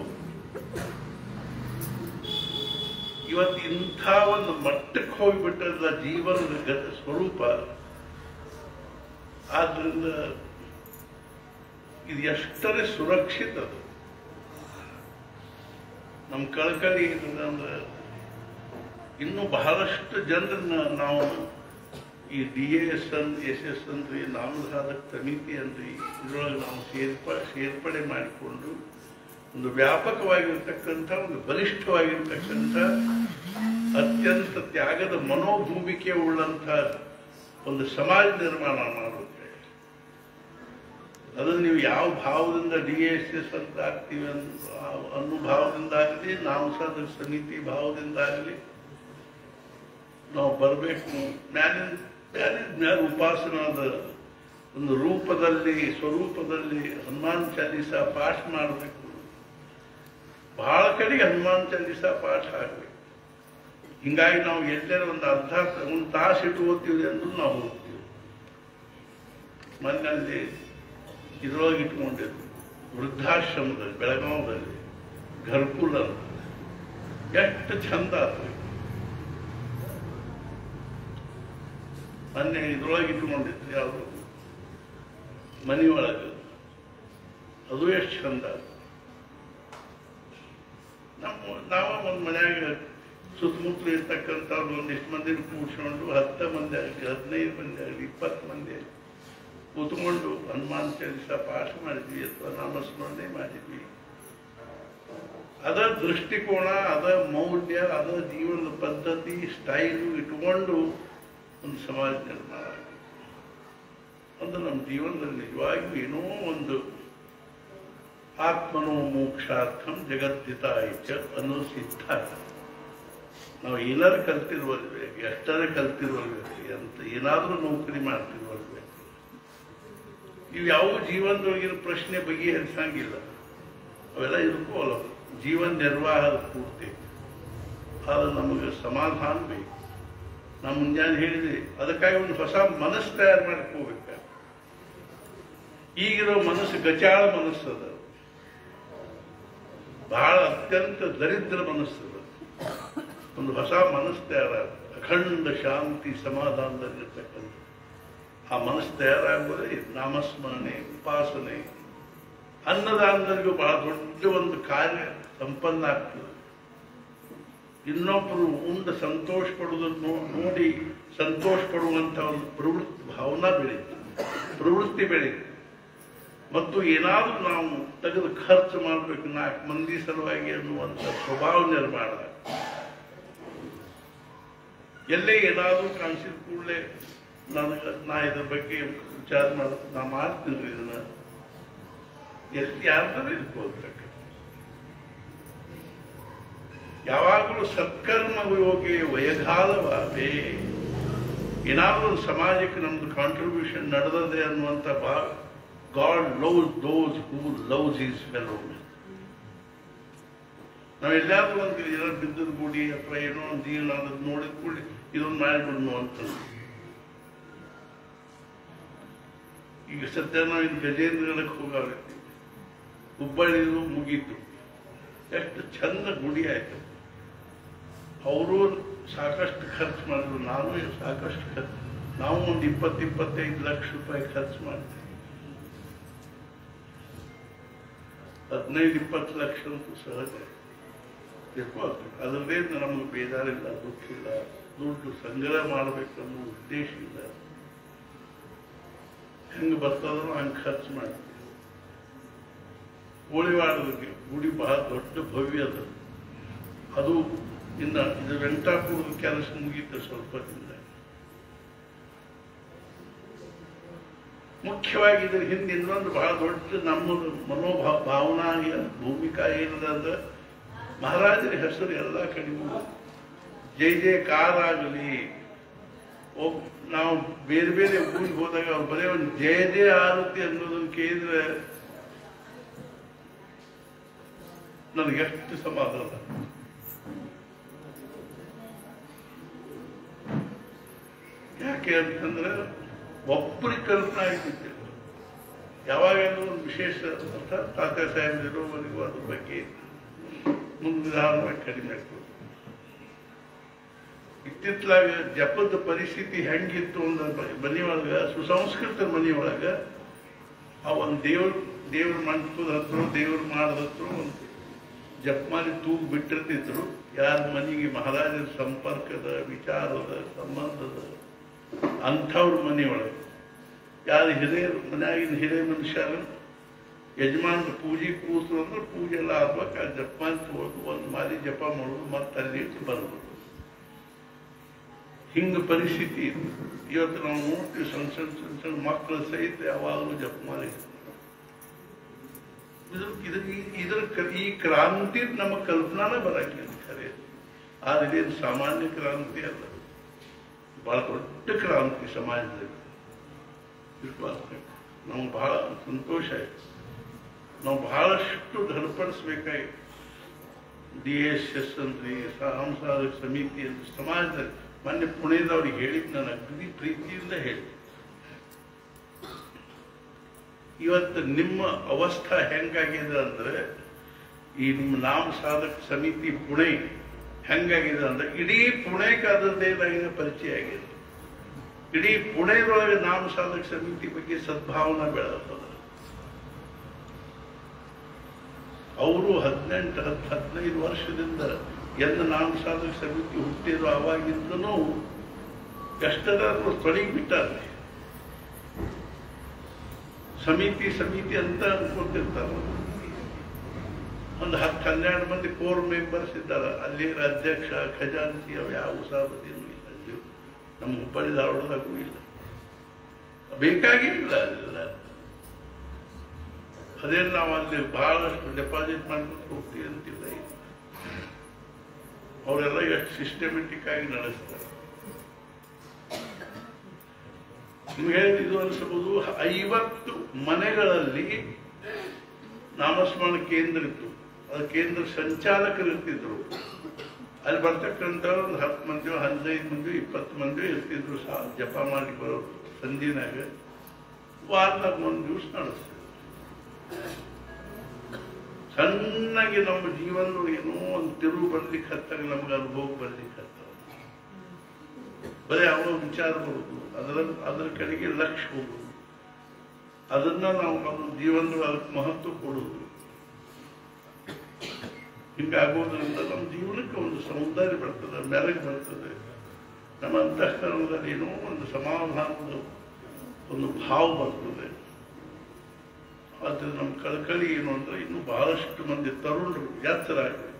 ಇವತ್ತು ಇಂಥ ಒಂದು ಮಟ್ಟಕ್ಕೆ ಹೋಗಿಬಿಟ್ಟಲ್ಲ ಜೀವನದ ಗತ ಸ್ವರೂಪ ಆದ್ರಿಂದ ಇದು ಎಷ್ಟರೇ ಸುರಕ್ಷಿತ ಅದು ನಮ್ಮ ಕಳಕಳಿ ಏನಂದ್ರೆ ಅಂದ್ರೆ ಇನ್ನು ಬಹಳಷ್ಟು ಜನರನ್ನ ನಾವು ಈ ಡಿ ಎಸ್ ಅನ್ ಎಸ್ ಎಸ್ ಅಂದ್ರಿ ನಾಮಸಾಧಕ ಸಮಿತಿ ಅಂದ್ರಿ ಇದರೊಳಗೆ ನಾವು ಸೇರ್ಪ ಸೇರ್ಪಡೆ ಮಾಡಿಕೊಂಡು ಒಂದು ವ್ಯಾಪಕವಾಗಿರ್ತಕ್ಕಂಥ ಒಂದು ಬಲಿಷ್ಠವಾಗಿರ್ತಕ್ಕಂಥ ಅತ್ಯಂತ ತ್ಯಾಗದ ಮನೋಭೂಮಿಕೆ ಉಳ್ಳಂಥ ಒಂದು ಸಮಾಜ ನಿರ್ಮಾಣ ಮಾಡುತ್ತೆ ಅದನ್ನು ನೀವು ಯಾವ ಭಾವದಿಂದ ಡಿ ಎಸ್ ಎಸ್ ಅಂತ ಆಗ್ತೀವಿ ಅಂತ ಅನ್ನೋ ಭಾವದಿಂದ ಆಗಲಿ ನಾಮಸಾಧಕ ಸಮಿತಿ ಭಾವದಿಂದ ಆಗಲಿ ನಾವು ಬರಬೇಕು ಮ್ಯಾಲಿನ ಮ್ಯಾಲಿನ ಮ್ಯಾಲ ಉಪಾಸನಾದ ಒಂದು ರೂಪದಲ್ಲಿ ಸ್ವರೂಪದಲ್ಲಿ ಹನುಮಾನ್ ಚಾಲೀಸ ಪಾಠ ಮಾಡಬೇಕು ಬಹಳ ಕಡೆಗೆ ಹನುಮಾನ್ ಚಾಲೀಸ ಪಾಠ ಆಗಬೇಕು ಹಿಂಗಾಗಿ ನಾವು ಎಲ್ಲರ ಒಂದು ಅರ್ಧ ಒಂದು ತಾಸು ಇಟ್ಟು ಓದ್ತೀವಿ ಅಂದ್ರೂ ನಾವು ಹೋಗ್ತೀವಿ ಮೊನ್ನಲ್ಲಿ ಇದ್ರೊಳಗೆ ಇಟ್ಕೊಂಡಿದ್ದು ವೃದ್ಧಾಶ್ರಮದಲ್ಲಿ ಬೆಳಗಾವದಲ್ಲಿ ಘರ್ಕುಲ್ ಅಂತ ಎಷ್ಟು ಚಂದ ಆತು ಮೊನ್ನೆ ಇದ್ರೊಳಗೆ ಇಟ್ಕೊಂಡಿತ್ತು ಯಾವುದು ಮನಿ ಒಳಗೆ ಅದು ಎಷ್ಟು ಚಂದ ನಮ್ಮ ನಾವ ಒಂದು ಮನ್ಯಾಗ ಸುತ್ತಮುತ್ತಲು ಇರ್ತಕ್ಕಂಥವ್ರು ಒಂದಿಷ್ಟು ಮಂದಿನ ಕೂಡ್ಸ್ಕೊಂಡು ಹತ್ತು ಮಂದಿ ಆಗಲಿ ಹದಿನೈದು ಮಂದಿ ಆಗಲಿ ಇಪ್ಪತ್ತು ಮಂದಿ ಆಗಲಿ ಕೂತ್ಕೊಂಡು ಹನುಮಾನ್ ಚಾಲಿಸ ಪಾಠ ಮಾಡಿದ್ವಿ ಅಥವಾ ನಾಮಸ್ಮರಣೆ ಮಾಡಿದ್ವಿ ಅದ ದೃಷ್ಟಿಕೋನ ಅದ ಮೌಲ್ಯ ಅದ ಜೀವನದ ಪದ್ಧತಿ ಸ್ಟೈಲು ಇಟ್ಕೊಂಡು ಒಂದು ಸಮಾಜ ನಿರ್ಮಾಣ ಆಗಿದೆ ಒಂದು ನಮ್ಮ ಜೀವನದಲ್ಲಿ ನಿಜವಾಗಿಯೂ ಏನೋ ಒಂದು ಆತ್ಮನೋ ಮೋಕ್ಷಾರ್ಥಂ ಜಗದ್ದಿತ ಐಚ ಅನ್ನೋ ಸಿದ್ಧ ನಾವು ಏನಾರು ಕಲ್ತಿರುವಲ್ ವ್ಯಕ್ತಿ ಎಷ್ಟಾರು ಕಲ್ತಿರುವಲ್ ವ್ಯಕ್ತಿ ಅಂತ ಏನಾದರೂ ನೌಕರಿ ಮಾಡ್ತಿರುವಲ್ ವ್ಯಕ್ತಿ ಇವು ಯಾವ ಜೀವನದೊಳಗಿನ ಪ್ರಶ್ನೆ ಬಗೆಹರಿಸಂಗಿಲ್ಲ ಅವೆಲ್ಲ ಇದಕ್ಕೂ ಅಲ್ಲ ಜೀವನ ನಿರ್ವಾಹದ ಪೂರ್ತಿ ಆದ್ರೆ ನಮಗೆ ಸಮಾಧಾನ ಬೇಕು ನಾ ಮುಂಜಾನೆ ಹೇಳಿದೆ ಅದಕ್ಕಾಗಿ ಒಂದು ಹೊಸ ಮನಸ್ಸು ತಯಾರು ಮಾಡ್ಕೋಬೇಕು ಈಗಿರೋ ಮನಸ್ಸು ಗಚಾಳ ಮನಸ್ಸದ ಬಹಳ ಅತ್ಯಂತ ದರಿದ್ರ ಮನಸ್ಸದ ಒಂದು ಹೊಸ ಮನಸ್ಸು ತಯಾರಾಗ ಅಖಂಡ ಶಾಂತಿ ಸಮಾಧಾನದಲ್ಲಿರ್ತಕ್ಕಂಥ ಆ ಮನಸ್ಸು ತಯಾರಾಗುವುದೇ ನಾಮಸ್ಮರಣೆ ಉಪಾಸನೆ ಅನ್ನದಾನದಲ್ಲಿಗೂ ಬಹಳ ದೊಡ್ಡ ಒಂದು ಕಾರ್ಯ ಸಂಪನ್ನ ಆಗ್ತದೆ ಇನ್ನೊಬ್ಬರು ಉಂಡು ಸಂತೋಷ ಪಡುವುದನ್ನು ನೋ- ನೋಡಿ ಸಂತೋಷ ಪಡುವಂತ ಒಂದು ಪ್ರವೃತ್ತಿ ಭಾವನಾ ಬೆಳೀತು ಪ್ರವೃತ್ತಿ ಬೆಳೀತು ಮತ್ತು ಏನಾದರೂ ನಾವು ತೆಗೆದು ಖರ್ಚು ಮಾಡಬೇಕು ನಾಲ್ಕು ಮಂದಿ ಸಲುವಾಗಿ ಅನ್ನುವಂಥ ಸ್ವಭಾವ ನಿರ್ಮಾಣ ಎಲ್ಲೇ ಏನಾದರೂ ಕಾಣಿಸಿದ ಕೂಡಲೇ ನನಗೆ ನಾ ಇದ್ರ ಬಗ್ಗೆ ವಿಚಾರ ಮಾಡ ನಾ ಮಾಡ್ತೀನಿ ಇದನ್ನ ಎಲ್ಲಿ ಯಾರ್ದಾರು ಇರ್ಬೋದು ಯಾವಾಗಲೂ ಸತ್ಕರ್ಮ ಯೋಗಿ ವಯಗಾಲವಾವೆ ಏನಾದರೂ ಒಂದು ಸಮಾಜಕ್ಕೆ ನಮ್ದು ಕಾಂಟ್ರಿಬ್ಯೂಷನ್ ನಡೆದದೆ ಅನ್ನುವಂಥ ಬಾ God loves those who loves is fellow ನಾವು ಎಲ್ಲಾದ್ರೂ ಒಂದು ಏನೋ ಬಿದ್ದದ ಗುಡಿ ಅಥವಾ ಏನೋ ಒಂದು ಏನು ಅದನ್ನ ನೋಡಿದ ಕೂಡಿ ಇದೊಂದು ಮಾಡಿಬಿಡ್ನು ಅಂತ ಈಗ ಸದ್ಯ ನಾವು ಇನ್ನು ಗಜೇಂದ್ರಗಡಕ್ಕೆ ಹೋಗಾಗತ್ತೀವಿ ಹುಬ್ಬಳ್ಳಿದು ಮುಗೀತು ಎಷ್ಟು ಚಂದ ಗುಡಿ ಆಯ್ತು ಅವರು ಸಾಕಷ್ಟು ಖರ್ಚು ಮಾಡಿದ್ರು ನಾನು ಸಾಕಷ್ಟು ಖರ್ಚು ನಾವು ಒಂದು ಇಪ್ಪತ್ತು ಇಪ್ಪತ್ತೈದು ಲಕ್ಷ ರೂಪಾಯಿ ಖರ್ಚು ಮಾಡ್ತೀವಿ ಹದಿನೈದು ಇಪ್ಪತ್ತು ಲಕ್ಷ ಅಂತೂ ಸಹಜ ಇರ್ಬೋದು ಅದರದೇನು ನಮಗೆ ಬೇಜಾರಿಲ್ಲ ದುಃಖ ಇಲ್ಲ ದುಡ್ಡು ಸಂಗ್ರಹ ಮಾಡಬೇಕನ್ನೋ ಉದ್ದೇಶ ಇಲ್ಲ ಹೆಂಗೆ ಬರ್ತದೋ ಹಂಗೆ ಖರ್ಚು ಮಾಡ್ತೀವಿ ಕೋಳಿವಾಡದ ಗುಡಿ ಬಹಳ ದೊಡ್ಡ ಭವ್ಯ ಅದು ಅದು ಇನ್ನ ಇದು ವೆಂಕಟಾಪುರದ ಕೆಲಸ ಮುಗೀತು ಸ್ವಲ್ಪ ದಿನ ಮುಖ್ಯವಾಗಿ ಇದ್ರ ಹಿಂದೆ ಇನ್ನೊಂದು ಬಹಳ ದೊಡ್ಡ ನಮ್ಮದು ಮನೋಭಾವ ಭಾವನಾಯ ಭೂಮಿಕಾ ಏನದ ಅಂದ್ರೆ ಮಹಾರಾಜರ ಹೆಸರು ಎಲ್ಲ ಕಡಿಮೆ ಜೈ ಜಯಕಾರ ಆಗಲಿ ಒಬ್ ನಾವು ಬೇರೆ ಬೇರೆ ಊರಿಗೆ ಹೋದಾಗ ಅವ್ರು ಬರೀ ಒಂದು ಜಯ ಜಯ ಆರತಿ ಅನ್ನೋದನ್ನ ಕೇಳಿದ್ರೆ ನನಗೆ ಎಷ್ಟು ಸಮಾಧಾನ ಯಾಕೆ ಅಂತಂದ್ರೆ ಒಬ್ಬರಿಗೆ ಕಲ್ಪನಾ ಆಗಿದ್ದಿಲ್ಲ ಯಾವಾಗಾದ್ರೂ ಒಂದು ವಿಶೇಷ ಅರ್ಥ ತಾತ ಸಾಹೇಬ್ ಇರೋವರೆಗೂ ಅದ್ರ ಬಗ್ಗೆ ಮುಂದೆ ನಿಧಾನವಾಗಿ ಕಡಿಮೆ ಆಗ್ತದೆ ಇತ್ತಿತ್ತಲಾಗ ಜಪದ ಪರಿಸ್ಥಿತಿ ಹೆಂಗಿತ್ತು ಅಂದ್ರೆ ಮನೆಯೊಳಗ ಸುಸಂಸ್ಕೃತ ಮನೆಯೊಳಗ ಆ ಒಂದು ದೇವ್ರ ದೇವ್ರ ಮಂಟಪದ ಹತ್ರ ದೇವ್ರ ಮಾಡದ ಹತ್ರ ಒಂದು ಜಪಮಾಲಿ ತೂಗು ಬಿಟ್ಟಿರ್ತಿದ್ರು ಯಾರ ಮನೆಗೆ ಮಹಾರಾಜರ ಸಂಪರ್ಕದ ವಿಚಾರದ ಸಂಬಂಧದ ಅಂಥವ್ರ ಮನೆಯೊಳಗೆ ಯಾರು ಹಿರಿಯರು ಮನೆಯಾಗಿನ ಹಿರಿಯ ಮನುಷ್ಯರು ಯಜಮಾನ್ರ ಪೂಜೆ ಕೂತು ಅಂದ್ರೆ ಪೂಜೆ ಎಲ್ಲ ಆಗ್ಬೇಕು ಆ ಜಪಮಾಲಿ ತಗೊಂಡು ಒಂದು ಮಾರಿ ಜಪ ಮಾಡೋದು ಮತ್ತೆ ಅಲ್ಲಿ ಇಟ್ಟು ಬರೋದು ಹಿಂಗ ಪರಿಸ್ಥಿತಿ ಇದೆ ಇವತ್ತು ನಾವು ನೋಡ್ತೀವಿ ಸಣ್ಣ ಸಣ್ಣ ಸಣ್ಣ ಸಣ್ಣ ಮಕ್ಕಳ ಸಹಿತ ಯಾವಾಗಲೂ ಜಪಮಾಲಿ ಇದ್ರ ಇದ್ರ ಇದ್ರ ಕ- ಈ ಕ್ರಾಂತಿ ನಮ್ಮ ಕಲ್ಪನಾನ ಬರಂಗಿಲ್ಲ ಖರೆ ಆದ್ರೆ ಇದೇನು ಸಾಮಾನ್ಯ ಕ್ರಾಂತಿ ಅಲ್ಲ ಬಹಳ ದೊಡ್ಡ ಕ್ರಾಂತಿ ಸಮಾಜದಲ್ಲಿ ವಿಶ್ವಾಸ ನಮ್ಗೆ ಬಹಳ ಸಂತೋಷ ಆಯ್ತು ನಾವು ಬಹಳಷ್ಟು ಘನಪಡಿಸ್ಬೇಕಾಗಿತ್ತು ಡಿ ಎಸ್ ಎಸ್ ಅಂದ್ರಿ ಸಾಂಸಾರಿಕ ಸಮಿತಿ ಅಂತ ಸಮಾಜದಲ್ಲಿ ಮೊನ್ನೆ ಪುಣೆದವ್ರಿಗೆ ಹೇಳಿದ್ ನಾನು ಅಗದಿ ಪ್ರೀತಿಯಿಂದ ಹೇಳಿ ಇವತ್ತು ನಿಮ್ಮ ಅವಸ್ಥಾ ಹೆಂಗಾಗಿದೆ ಅಂದ್ರೆ ಈ ನಿಮ್ಮ ನಾಮ ಸಾಧಕ ಸಮಿತಿ ಪುಣೆ ಹೆಂಗಾಗಿದೆ ಅಂದ್ರೆ ಇಡೀ ಪುಣೆಗೆ ಅದರದ್ದೇನಾಗಿದೆ ಪರಿಚಯ ಆಗಿದೆ ಇಡೀ ಪುಣೆದೊಳಗೆ ನಾಮ ಸಾಧಕ ಸಮಿತಿ ಬಗ್ಗೆ ಸದ್ಭಾವನಾ ಬೆಳೆದದ ಅವರು ಹದಿನೆಂಟು ಹತ್ತು ಹದಿನೈದು ವರ್ಷದಿಂದ ಎಲ್ಲ ನಾಮ ಸಾಧಕ ಸಮಿತಿ ಹುಟ್ಟಿದ್ರು ಅವಾಗಿಂದನೂ ಎಷ್ಟರಾದ್ರೂ ತೊಡಗಿ ಬಿಟ್ಟಾರೆ ಸಮಿತಿ ಸಮಿತಿ ಅಂತ ಅನ್ಕೊತಿರ್ತಾರ ಒಂದು ಹತ್ತು ಹನ್ನೆರಡು ಮಂದಿ ಕೋರ್ ಮೆಂಬರ್ಸ್ ಇದ್ದಾರೆ ಅಲ್ಲಿ ಅಧ್ಯಕ್ಷ ಖಜಾಂಚಿ ಅವು ಯಾವ ಸಾಬದಿನೂ ಇಲ್ಲ ಅಲ್ಲಿ ನಮ್ಮ ಹುಬ್ಬಳ್ಳಿ ಧಾರವಾಡದಾಗೂ ಇಲ್ಲ ಬೇಕಾಗಿಲ್ಲ ಅಲ್ಲೆಲ್ಲ ಅದೇನು ನಾವು ಅಲ್ಲಿ ಬಹಳಷ್ಟು ಡೆಪಾಸಿಟ್ ಮಾಡ್ಕೊಂಡು ಹೋಗ್ತೀವಿ ಅಂತಿಲ್ಲ ಈಗ. ಅವರೆಲ್ಲ ಎಷ್ಟು ಸಿಸ್ಟಮೆಟಿಕ್ ಆಗಿ ನಡೆಸ್ತಾರೆ ನಿಮ್ಗೆ ಹೇಳಿದ ಇದು ಅನಿಸಬಹುದು ಐವತ್ತು ಮನೆಗಳಲ್ಲಿ ನಾಮಸ್ಮರಣ ಕೇಂದ್ರ ಇತ್ತು ಅದು ಕೇಂದ್ರ ಸಂಚಾಲಕರು ಇರ್ತಿದ್ರು ಅಲ್ಲಿ ಬರ್ತಕ್ಕಂಥ ಒಂದು ಹತ್ತು ಮಂದಿ ಹದಿನೈದು ಮಂದಿ ಇಪ್ಪತ್ತು ಮಂದಿ ಇರ್ತಿದ್ರು ಸಹ ಜಪ ಮಾಡಿ ಬರೋರು ಸಂಧಿನಾಗ ವಾರದಾಗ ಒಂದು ದಿವಸ ನಡೆಸ್ತೀವಿ ಸಣ್ಣಗೆ ನಮ್ಮ ಜೀವನ ಏನೋ ಒಂದು ತಿರುವು ಬರ್ಲಿಕ್ಕೆ ಹತ್ತಾಗ ನಮ್ಗೆ ಅನುಭವ ಬರ್ಲಿಕ್ಕೆ ಹತ್ತಾವ ಬರೀ ಅವರ ವಿಚಾರ ಬರುದು ಅದರ ಅದರ ಕಡೆಗೆ ಲಕ್ಷ್ಯ ಹೋಗುದು ಅದನ್ನ ನಾವು ನಮ್ಮ ಜೀವನದ ಅದಕ್ಕೆ ಮಹತ್ವ ಕೊಡುವುದು ಹಿಂಗಾಗೋದ್ರಿಂದ ನಮ್ಮ ಜೀವನಕ್ಕೆ ಒಂದು ಸೌಂದರ್ಯ ಬರ್ತದೆ ಮೆರಗು ಬರ್ತದೆ ನಮ್ಮ ಅಂತಃಕರಣದಲ್ಲಿ ಏನೋ ಒಂದು ಸಮಾಧಾನದ ಒಂದು ಭಾವ ಬರ್ತದೆ ಆದ್ರೆ ನಮ್ಮ ಕಳಕಳಿ ಏನು ಅಂದ್ರೆ ಇನ್ನು ಬಹಳಷ್ಟು ಮಂದಿ ತರುಣರು ಎಚ್ಚರಾಗಲಿ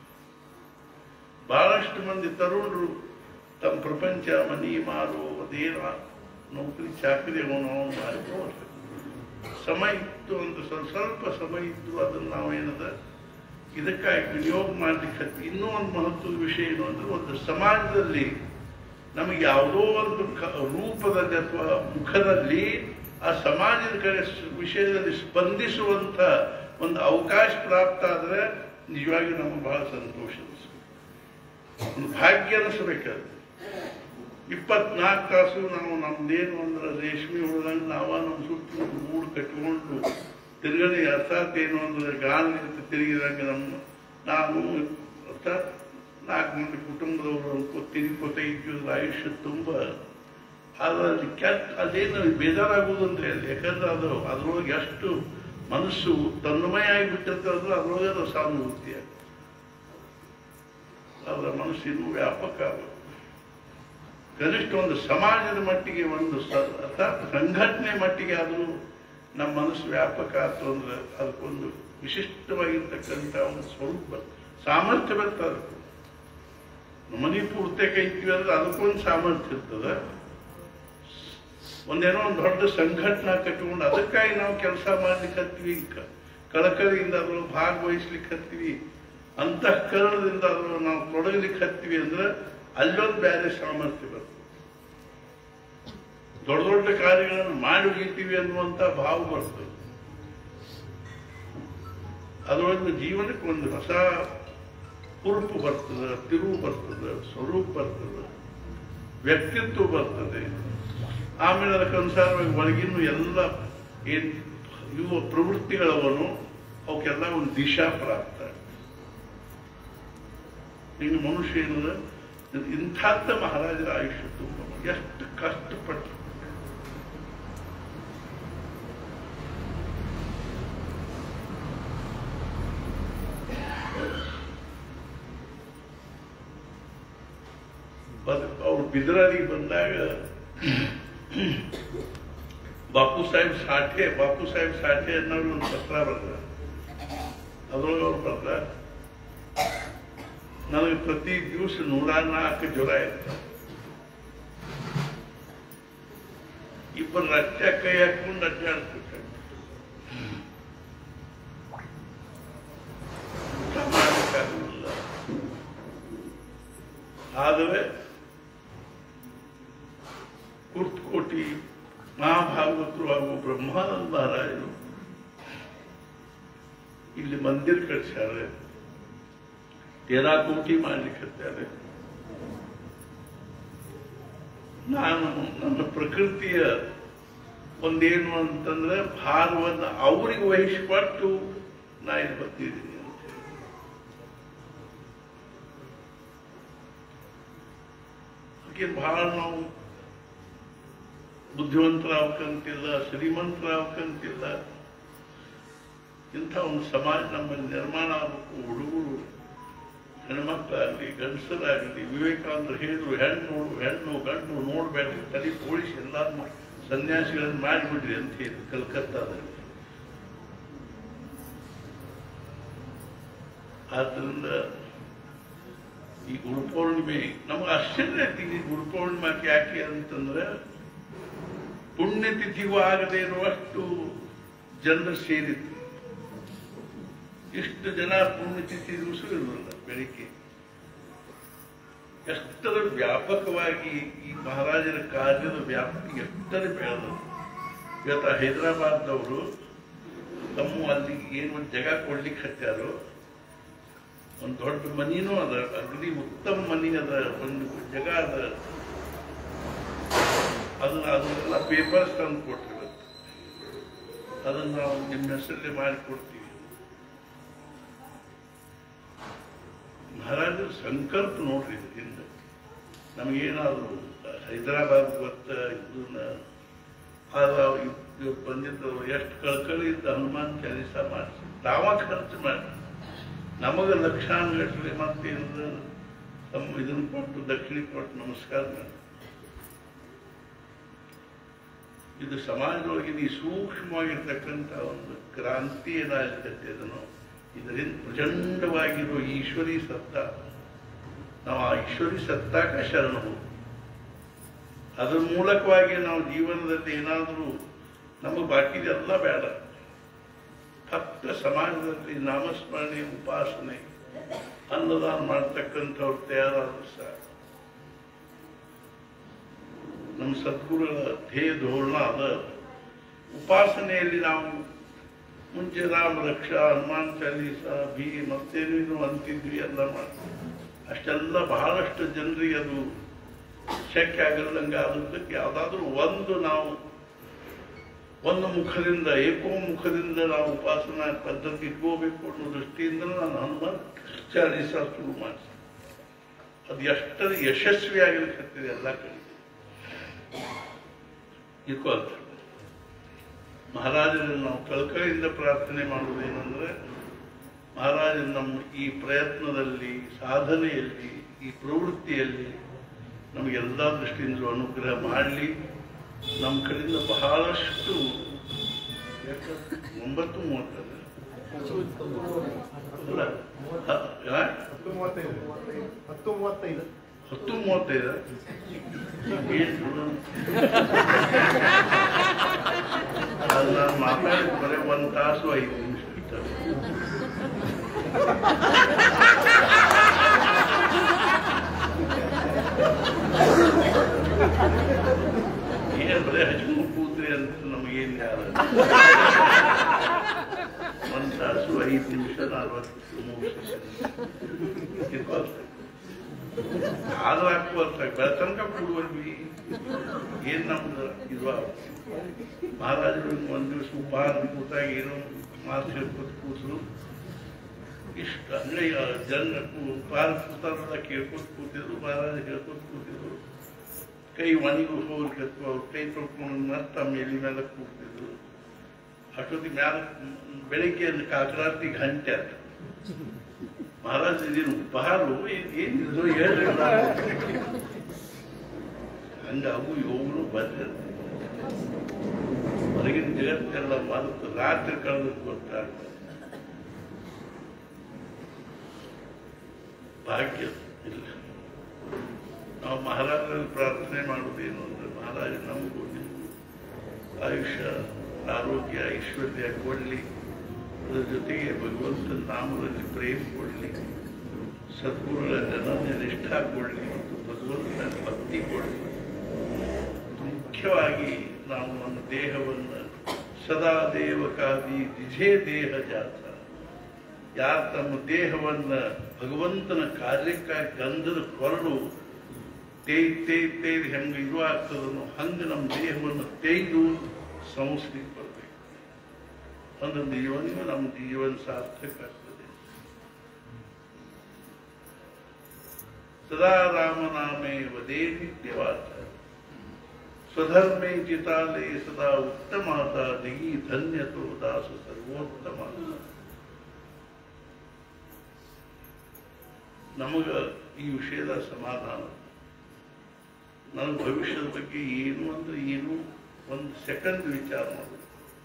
ಬಹಳಷ್ಟು ಮಂದಿ ತರುಣರು ತಮ್ಮ ಪ್ರಪಂಚ ಮನಿ ಮಾರು ಅದೇನ ನೌಕರಿ ಚಾಕರಿ ಅವನು ಅವನು ಮಾಡ್ಕೊಂಡು ಸಮಯ ಇತ್ತು ಒಂದು ಸ್ವಲ್ಪ ಸ್ವಲ್ಪ ಸಮಯ ಇತ್ತು ಅದನ್ನ ನಾವೇನದ ಇದಕ್ಕಾಗಿ ವಿನಿಯೋಗ ಮಾಡ್ಲಿಕ್ಕೆ ಹತ್ತಿ ಇನ್ನೂ ಒಂದು ಮಹತ್ವದ ವಿಷಯ ಏನು ಅಂದ್ರೆ ಒಂದು ಸಮಾಜದಲ್ಲಿ ನಮಗೆ ಯಾವುದೋ ಒಂದು ಕ- ರೂಪದಲ್ಲಿ ಅಥವಾ ಮುಖದಲ್ಲಿ ಆ ಸಮಾಜದ ಕಡೆ ಸ್- ವಿಷಯದಲ್ಲಿ ಸ್ಪಂದಿಸುವಂತ ಒಂದು ಅವಕಾಶ ಪ್ರಾಪ್ತ ಆದ್ರೆ ನಿಜವಾಗಿ ನಮಗೆ ಬಹಳ ಸಂತೋಷ ಅನಿಸ್ಬೇಕು ಒಂದು ಭಾಗ್ಯ ಅನಿಸ್ಬೇಕಾದ್ರೆ ಇಪ್ಪತ್ನಾಲ್ಕು ತಾಸು ನಾವು ನಮ್ದೇನು ಅಂದ್ರೆ ರೇಷ್ಮೆ ಉಳ್ದಂಗೆ ನಾವ ನಮ್ಮ ಸುತ್ತ ಗೂಡು ಕಟ್ಕೊಂಡು ತಿರುಗಡೆ ಅರ್ಥಾತ್ ಏನು ಅಂದ್ರೆ ಗಾನ ನಿಂತು ತಿರುಗಿದಂಗೆ ನಮ್ಮ ನಾನು ಅರ್ಥಾತ್ ನಾಲ್ಕು ಮಂದಿ ಕುಟುಂಬದವರು ಅನ್ಕೋ ತಿರುಕೋತ ಇದ್ವಿ ಆಯುಷ್ಯ ತುಂಬ ಅದರಲ್ಲಿ ಕೆಟ್ಟ ಅದೇನು ಬೇಜಾರಾಗುವುದಂದ್ರೆ ಯಾಕಂದ್ರೆ ಅದು ಅದ್ರೊಳಗೆ ಎಷ್ಟು ಮನಸ್ಸು ತನ್ಮಯ ಆಗಿಬಿಟ್ಟಿರ್ತದೆ ಅಂದ್ರೆ ಅದ್ರೊಳಗೆ ಅದು ಸಾನುಭೂತಿ ಆಗ್ತದೆ. ಅದರ ಮನಸ್ಸು ಇನ್ನೂ ವ್ಯಾಪಕ ಆಗುತ್ತೆ ಕನಿಷ್ಠ ಒಂದು ಸಮಾಜದ ಮಟ್ಟಿಗೆ ಒಂದು ಸ- ಅರ್ಥಾತ್ ಸಂಘಟನೆ ಮಟ್ಟಿಗೆ ಆದರೂ ನಮ್ಮ ಮನಸ್ಸು ವ್ಯಾಪಕ ಆಯ್ತು ಅಂದ್ರೆ ಅದಕ್ಕೊಂದು ವಿಶಿಷ್ಟವಾಗಿರ್ತಕ್ಕಂಥ ಒಂದು ಸ್ವರೂಪ ಬರ್ತದೆ. ಸಾಮರ್ಥ್ಯ ಬರ್ತದೆ ಅದಕ್ಕೆ. ಮನಿ ಪೂರ್ತಿ ಕೈತೀವಿ ಅಂದ್ರೆ ಅದಕ್ಕೊಂದು ಸಾಮರ್ಥ್ಯ ಇರ್ತದೆ ಒಂದೇನೋ ಒಂದು ದೊಡ್ಡ ಸಂಘಟನಾ ಕಟ್ಟಿಕೊಂಡು ಅದಕ್ಕಾಗಿ ನಾವು ಕೆಲಸ ಮಾಡ್ಲಿಕ್ಕೆ ಹತ್ತೀವಿ ಕ- ಕಳಕಳಿಯಿಂದ ಅದ್ರೊಳಗೆ ಭಾಗವಹಿಸ್ಲಿಕ್ಕೆ ಹತ್ತೀವಿ ಅಂತಃಕರಣದಿಂದ ಅದ್ರೊಳಗೆ ನಾವು ತೊಡಗಲಿಕ್ಕೆ ಹತ್ತೀವಿ ಅಂದ್ರೆ ಅಲ್ಲೊಂದು ಬೇರೆ ಸಾಮರ್ಥ್ಯ ಬರ್ತದೆ ದೊಡ್ಡ ದೊಡ್ಡ ಕಾರ್ಯಗಳನ್ನು ಮಾಡಿ ಹೋಗಿರ್ತೀವಿ ಅನ್ನುವಂತ ಭಾವ ಬರ್ತದೆ ಅದರೊಂದು ಜೀವನಕ್ಕೆ ಒಂದು ಹೊಸ ಹುರುಪು ಬರ್ತದೆ ತಿರುವು ಬರ್ತದೆ ಸ್ವರೂಪ ಬರ್ತದೆ ವ್ಯಕ್ತಿತ್ವ ಬರ್ತದೆ ಆಮೇಲೆ ಅದಕ್ಕೆ ಅನುಸಾರವಾಗಿ ಒಳಗಿನ ಎಲ್ಲ ಏನ್ ಇವು ಪ್ರವೃತ್ತಿಗಳವನು ಅವಕ್ಕೆಲ್ಲ ಒಂದು ದಿಶಾ ಪ್ರಾಪ್ತ ಇನ್ನು ಮನುಷ್ಯ ಏನದ ಇಂಥದ್ದ ಮಹಾರಾಜರ ಆಯುಷ್ಯ ತುಂಬ ಎಷ್ಟು ಕಷ್ಟಪಟ್ಟು ಬದ್- ಅವ್ರು ಬಿದರಾರಿಗೆ ಬಂದಾಗ ಬಾಪು ಸಾಹೇಬ್ ಸಾಠೆ ಬಾಪು ಸಾಹೇಬ್ ಸಾಠೆ ಅನ್ನೋರು ಒಂದು ಪತ್ರ ಬರ್ದ ಅದ್ರೊಳಗೆ ಅವ್ರು ಬರ್ದ ನನಗೆ ಪ್ರತಿ ದಿವಸ ನೂರ ನಾಲ್ಕು ಜ್ವರ ಇರ್ತದೆ ಇಬ್ಬರು ರಕ್ತ ಕೈ ಹಾಕೊಂಡು ಅಡ್ಡಾಡ್ತಿರ್ತಾರೆ ಊಟ ಮಾಡಕ್ಕಾಗುವುದಿಲ್ಲ ಆದರೆ ಕುರ್ತಕೋಟಿ ಮಹಾಭಾಗವತರು ಹಾಗೂ ಬ್ರಹ್ಮಾನಂದ ಮಹಾರಾಜರು ಇಲ್ಲಿ ಮಂದಿರ ಕಟ್ಸ್ಯಾರೆ ಕೋಟಿ ಮಾಡ್ಲಿಕ್ಕೆ ನಾನು ನನ್ನ ಪ್ರಕೃತಿಯ ಒಂದೇನು ಅಂತಂದ್ರೆ ಭಾರವನ್ನು ಅವರಿಗೆ ವಹಿಸಿಕೊಟ್ಟು ನಾ ಇಲ್ಲಿ ಬರ್ತಿದ್ದೀನಿ ಅಂತ ಹೇಳಿ. ಅದಕ್ಕೆ ಬಹಳ ನಾವು ಬುದ್ಧಿವಂತರಾಗಕ್ಕಂತಿಲ್ಲ ಶ್ರೀಮಂತರಾಗಕ್ಕಂತಿಲ್ಲ ಇಂಥ ಒಂದು ಸಮಾಜ ನಮ್ಮಲ್ಲಿ ನಿರ್ಮಾಣ ಆಗಬೇಕು ಹುಡುಗರು ಹೆಣ್ಮಕ್ಳಾಗಲಿ ಗಂಡಸರಾಗಲಿ ವಿವೇಕಾನಂದರು ಹೇಳಿದ್ರು ಹೆಣ್ಣು ನೋಡು ಹೆಣ್ಣು ಗಂಡು ನೋಡ್ಬೇಡ್ರಿ ತಲೆ ಪೋಳಿಸಿ ಎಲ್ಲ ಸನ್ಯಾಸಿಗಳನ್ನು ಮಾಡಿಬಿಡ್ರಿ ಅಂತ ಹೇಳಿ ಕಲ್ಕತ್ತಾದಲ್ಲಿ ಆದ್ರಿಂದ ಈ ಗುರುಪೌರ್ಣಿಮೆ ನಮಗೆ ಆಶ್ಚರ್ಯ ಐತಿ ಈ ಗುರುಪೌರ್ಣಿಮೆ ಯಾಕೆ ಅಂತಂದ್ರೆ ಪುಣ್ಯತಿಥಿಗೂ ಆಗದೆ ಇರುವಷ್ಟು ಜನರು ಸೇರಿತ್ತು ಇಷ್ಟು ಜನ ಪುಣ್ಯತಿಥಿ ದಿವಸ ಇರಲಿಲ್ಲ ಬೆಳಿಗ್ಗೆ ಎಷ್ಟರ ವ್ಯಾಪಕವಾಗಿ ಈ ಮಹಾರಾಜರ ಕಾರ್ಯದ ವ್ಯಾಪ್ತಿ ಎಷ್ಟರ ಬೆಳೆದ ಇವತ್ತು ಹೈದರಾಬಾದ್ನವರು ತಮ್ಮ ಅಲ್ಲಿ ಏನು ಒಂದು ಜಾಗ ಕೊಡ್ಲಿಕ್ಕೆ ಹಚ್ಚಾರೋ ಒಂದು ದೊಡ್ಡ ಮನಿನೂ ಅದ ಅಗದಿ ಉತ್ತಮ ಮನಿ ಅದ ಒಂದು ಜಗ ಅದ ಅದನ್ನ ಅದನ್ನೆಲ್ಲ ಪೇಪರ್ಸ್ ತಂದು ಕೊಟ್ರಿ ಇವತ್ತು ಅದನ್ನ ನಾವು ನಿಮ್ಮ ಹೆಸರಲ್ಲಿ ಮಾಡಿಕೊಡ್ತೀವಿ ಮಹಾರಾಜರ ಸಂಕಲ್ಪ ನೋಡ್ರಿ ಇದರಿಂದ ನಮಗೇನಾದ್ರು ಹೈದರಾಬಾದ್ ಗೊತ್ತ ಇದನ್ನ ಆಗ ಇವ್ ಬಂದಿದ್ದು ಎಷ್ಟು ಕಳ್ಕಳಿ ಇದ್ದ ಹನುಮಾನ್ ಚಾಲಿಸ ಮಾಡಿಸಿ ತಾವ ಖರ್ಚು ಮಾಡಿ ನಮಗೆ ಲಕ್ಷಾನುಗಟ್ಟಲೆ ಮತ್ತೇನು ತಮ್ಮ ಇದನ್ನು ಕೊಟ್ಟು ದಕ್ಷಿಣ ಕೊಟ್ಟು ನಮಸ್ಕಾರ ಮಾಡಿ ಇದು ಸಮಾಜದೊಳಗೆ ಈ ಸೂಕ್ಷ್ಮವಾಗಿರ್ತಕ್ಕಂಥ ಒಂದು ಕ್ರಾಂತಿ ಏನಾಗತ್ತೆ ಅದನ್ನು ಇದರಿಂದ ಪ್ರಚಂಡವಾಗಿರೋ ಈಶ್ವರಿ ಸತ್ತ ನಾವು ಆ ಈಶ್ವರಿ ಸತ್ತಾಕ ಶರಣ ಹೋಗು ಅದ್ರ ಮೂಲಕವಾಗಿ ನಾವು ಜೀವನದಲ್ಲಿ ಏನಾದರೂ ನಮಗೆ ಬಾಕಿದೆಲ್ಲ ಬೇಡ ಫಕ್ತ ಸಮಾಜದಲ್ಲಿ ನಾಮಸ್ಮರಣೆ ಉಪಾಸನೆ ಅನ್ನದಾನ ಮಾಡ್ತಕ್ಕಂಥವ್ರು ತಯಾರಾದ್ರು ಸಾಕು ನಮ್ಮ ಸದ್ಗುರುಗಳ ಧ್ಯೇಯ ಧೋರಣ ಅದ ಉಪಾಸನೆಯಲ್ಲಿ ನಾವು ಮುಂಚೆ ರಾಮ ರಕ್ಷಾ ಹನುಮಾನ್ ಚಾಲೀಸ ಭೀ ಮತ್ತೇನೇನು ಅಂತಿದ್ವಿ ಎಲ್ಲ ಮಾಡ್ತೀವಿ ಅಷ್ಟೆಲ್ಲ ಬಹಳಷ್ಟು ಜನರಿಗೆ ಅದು ಶಕ್ಯ ಆಗಲ್ದಂಗೆ ಆದದ್ದಕ್ಕೆ ಯಾವುದಾದ್ರೂ ಒಂದು ನಾವು ಒಂದು ಮುಖದಿಂದ ಏಕೋ ಮುಖದಿಂದ ನಾವು ಉಪಾಸನಾ ಪದ್ಧತಿ ಇಟ್ಕೋಬೇಕು ಅನ್ನೋ ದೃಷ್ಟಿಯಿಂದ ನಾನು ಹನುಮಾನ್ ಚಾಲೀಸ ಶುರು ಮಾಡಿಸಿ ಅದು ಎಷ್ಟರ ಯಶಸ್ವಿ ಆಗಿರ್ತಿದೆ ಎಲ್ಲ ಕಡೆ ಇಟ್ಕೊಳ್ತ ಮಹಾರಾಜರನ್ನು ನಾವು ಕಳಕಳಿಯಿಂದ ಪ್ರಾರ್ಥನೆ ಮಾಡುವುದೇನೆಂದ್ರೆ ಮಹಾರಾಜರು ನಮ್ಮ ಈ ಪ್ರಯತ್ನದಲ್ಲಿ ಸಾಧನೆಯಲ್ಲಿ ಈ ಪ್ರವೃತ್ತಿಯಲ್ಲಿ ನಮಗೆಲ್ಲ ದೃಷ್ಟಿಯಿಂದಲೂ ಅನುಗ್ರಹ ಮಾಡಲಿ ನಮ್ಮ ಕಡೆಯಿಂದ ಬಹಳಷ್ಟು ಒಂಬತ್ತು ಮೂವತ್ತಲ್ಲ ಅಲ್ಲ, ಹ- ಆ? ಹತ್ತು ಮೂವತ್ತೈದು ಹತ್ತು ಮೂವತ್ತೈದು ಹತ್ತು ಮೂವತ್ತೈದು ಏನು ಅದು ನಾನು ಮಾತಾಡಿದ ಬರೀ ಒಂದು ತಾಸು ಐದು ನಿಮಿಷ ಇರ್ತದೆ ಏನ್ ಬರೀ ಹಚ್ಕೊಂಡು ಕೂತ್ರಿ ಅಂತ ನಮಗೇನು ಯಾರು ಒಂದು ತಾಸು ಐದು ನಿಮಿಷ ನಲ್ವತ್ತು ಮೂರು ಸೆಕೆಂಡ್ ಆದ್ರೂ ಹಾಕುವಂತ ಬೆಳತನಕ ಕೂಡುವಲ್ವಿ ಏನ್ ನಮ್ದು ಇದು ಮಹಾರಾಜರು ಒಂದ್ ದಿವಸ ಉಪಹಾರ ಕೂತಾಗ ಏನೋ ಮಾತು ಹೇಳ್ಕೊತ ಕೂತರು ಇಷ್ಟ ಅಂದ್ರೆ ಈಗ ಜನ ಕೂ- ಉಪಹಾರ ಕೂತಾರಲ್ಲ ಕೇಳ್ಕೊತ ಕೂತಿದ್ರು ಮಹಾರಾಜ ಹೇಳ್ಕೊತ ಕೂತಿದ್ರು ಕೈ ಮನೆಗೂ ಹೋಗ್ಬೇಕು ಅವ್ರ ಕೈ ತೊಳ್ಕೊಂಡು ಮತ್ತೆ ತಮ್ಮ ಎಲಿ ಮೇಲೆ ಕೂಗ್ತಿದ್ರು ಅಷ್ಟೊತ್ತಿಗೆ ಮ್ಯಾಲ ಬೆಳಿಗ್ಗೆ ಒಂದು ಕಾಕರಾತಿ ಗಂಟೆ ಆಯ್ತು ಮಹಾರಾಜ ಇದೇನು ಉಪಹಾರವು ಏನ್- ಏನಿದು ಹೇಳ್ರಿ ನಾನು. ಹಂಗ ಅವು ಇವರು ಬಂದ್ರೆ ಹೊರಗಿನ ಜಗತ್ತೆಲ್ಲ ಮರೆತು ರಾತ್ರಿ ಕಳೆದು ಗೊತ್ತಾಗ್ತದೆ ಭಾಗ್ಯ ಇಲ್ಲ ನಾವು ಮಹಾರಾಜರಲ್ಲಿ ಪ್ರಾರ್ಥನೆ ಮಾಡುವುದೇನು ಅಂದ್ರೆ ಮಹಾರಾಜ ನಮಗೂ ನಿಮಗೂ ಆಯುಷ್ಯ ಆರೋಗ್ಯ ಐಶ್ವರ್ಯ ಕೊಡಲಿ ಅದರ ಜೊತೆಗೆ ಭಗವಂತನ ನಾಮದಲ್ಲಿ ಪ್ರೇಮ ಕೊಡಲಿ ಸದ್ಗುರುಗಳ ಅನನ್ಯ ನಿಷ್ಠಾ ಕೊಡಲಿ ಮತ್ತು ಭಗವಂತನ ಭಕ್ತಿ ಕೊಡಲಿ ಮುಖ್ಯವಾಗಿ ನಾವು ನಮ್ಮ ದೇಹವನ್ನು ಸದಾ ದೇವಕಾದಿ ನಿಜೇ ದೇಹ ಜಾತ ಯಾರು ತಮ್ಮ ದೇಹವನ್ನ ಭಗವಂತನ ಕಾರ್ಯಕ್ಕಾಗಿ ಗಂಧದ ಕೊರಡು ತೇಯ್ ತೇಯ್ ತೇಯ್ದು ಹೆಂಗೆ ಇದು ಆಗ್ತದನೋ ಹಂಗೆ ನಮ್ಮ ದೇಹವನ್ನು ತೇಯ್ದು ಸಂಸ್ಲಿಕ್ಕೆ ಬರಬೇಕು ಒಂದು ಜೀವನಿಗೂ ನಮ್ಮ ಜೀವನ ಸಾರ್ಥಕ ಆಗ್ತದೆ ಸದಾ ರಾಮನಾಮೇ ವದೇ ನಿತ್ಯವಾದ ಸ್ವಧರ್ಮೇ ಚಿತಾಲೇ ಸದಾ ಉತ್ತಮಾತ ದಿಗಿ ಧನ್ಯತೋ ದಾಸ ಸರ್ವೋತ್ತಮ ನಮಗ ಈ ವಿಷಯದ ಸಮಾಧಾನ ನನ್ನ ಭವಿಷ್ಯದ ಬಗ್ಗೆ ಏನು ಅಂದ್ರೆ ಏನು ಒಂದು ಸೆಕೆಂಡ್ ವಿಚಾರ ಮಾಡೋದು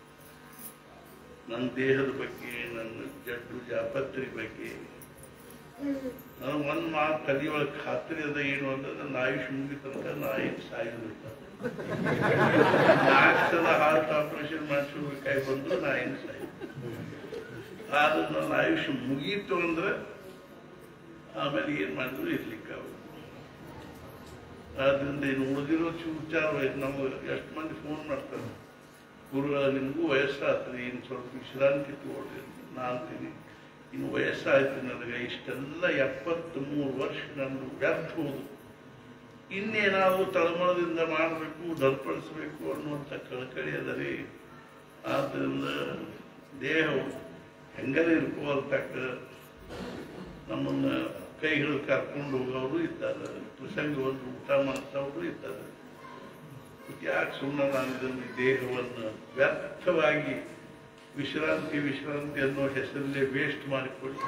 ನನ್ನ ದೇಹದ ಬಗ್ಗೆ ನನ್ನ ಜಡ್ಡು ಜಾಪತ್ರಿ ಬಗ್ಗೆ ನನಗೆ ಒಂದು ಮಾತು ತಲೆಯೊಳಗೆ ಖಾತ್ರಿ ಅದ ಏನು ಅಂದ್ರೆ ನನ್ನ ಆಯುಷ್ ಮುಗಿತಂತ ನಾ ಏನು ಸಾಯುದಿಲ್ಲ ನಾಲ್ಕು ಸಲ ಹಾರ್ಟ್ ಆಪರೇಷನ್ ಮಾಡಿಸ್ಬೇಕಾಗಿ ಬಂದ್ರು ನಾ ಏನು ಸಾಯಿ ಆದ್ರೆ ನನ್ನ ಆಯುಷ್ಯ ಮುಗೀತು ಅಂದ್ರೆ ಆಮೇಲೆ ಏನ್ ಮಾಡಿದ್ರು ಇರ್ಲಿಕ್ಕೆ ಆಗುತ್ತೆ ಆದ್ರಿಂದ ಇನ್ನು ಉಳಿದಿರೋ ವಿಚಾರ ನಮ್ಗೆ ಎಷ್ಟು ಮಂದಿ ಫೋನ್ ಮಾಡ್ತಾರೆ ಗುರುಗಳ ನಿಮಗೂ ವಯಸ್ಸಾತ್ರಿ ಇನ್ನು ಸ್ವಲ್ಪ ವಿಶ್ರಾಂತಿ ತಗೊಳ್ರಿ ಅಂತ. ನಾ ಅಂತೀನಿ ಇನ್ನು ವಯಸ್ಸಾಯ್ತು ನನಗೆ ಇಷ್ಟೆಲ್ಲ ಎಪ್ಪತ್ತ್ ಮೂರು ವರ್ಷ ನಂದು ವ್ಯರ್ಥ ಹೋದು ಇನ್ನೇನಾದರೂ ತಳಮಳದಿಂದ ಮಾಡಬೇಕು ದರ್ಪಡಿಸಬೇಕು ಅನ್ನುವಂಥ ಕಳಕಳಿ ಅದರಿ ಆದ್ದರಿಂದ ದೇಹವು ಹೆಂಗನೇ ಇರ್ಕೋಲ್ತಕ್ಕ ನಮ್ಮನ್ನ ಕೈ ಹಿಡಿದು ಕರ್ಕೊಂಡು ಹೋಗೋರು ಇದ್ದಾರೆ ಪ್ರಸಂಗವನ್ನು ಊಟ ಮಾಡಿಸೋರು ಇದ್ದಾರೆ ಯಾಕೆ ಸುಮ್ಮನೆ ನಾನು ಇದನ್ನು ಈ ದೇಹವನ್ನು ವ್ಯರ್ಥವಾಗಿ ವಿಶ್ರಾಂತಿ ವಿಶ್ರಾಂತಿ ಅನ್ನೋ ಹೆಸರಲ್ಲೇ ವೇಸ್ಟ್ ಮಾಡಿಕೊಳ್ಳಿ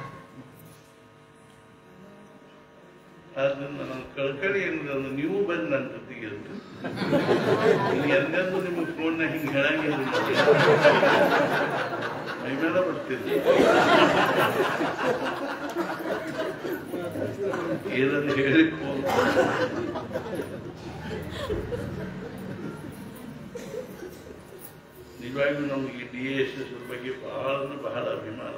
ಆದ್ರಿಂದ ನನ್ನ ಕಳ್ಕಳಿ ಏನದನ್ನು ನೀವು ಬಂದು ನನ್ನ ಜೊತೆಗೆ ಇರ್ರಿ. ಇನ್ನು ಎಂದೆಂದೂ ನಿಮಗೆ ಫೋನ್ನ ಹಿಂಗೆ ಹೇಳಂಗಿಲ್ಲ ಮೈ ಮೇಲೆ ಬರ್ತೀರಿ ಏನನ್ನು ಹೇಳಿಕ್ ಹೋಗ್ಬೇಡಿ. ನಿಜವಾಗಿಯೂ ನಮಗೆ ಡಿ ಎಸ್ ಎಸ್ ಬಗ್ಗೆ ಬಹಳ ಅಂದ್ರೆ ಬಹಳ ಅಭಿಮಾನ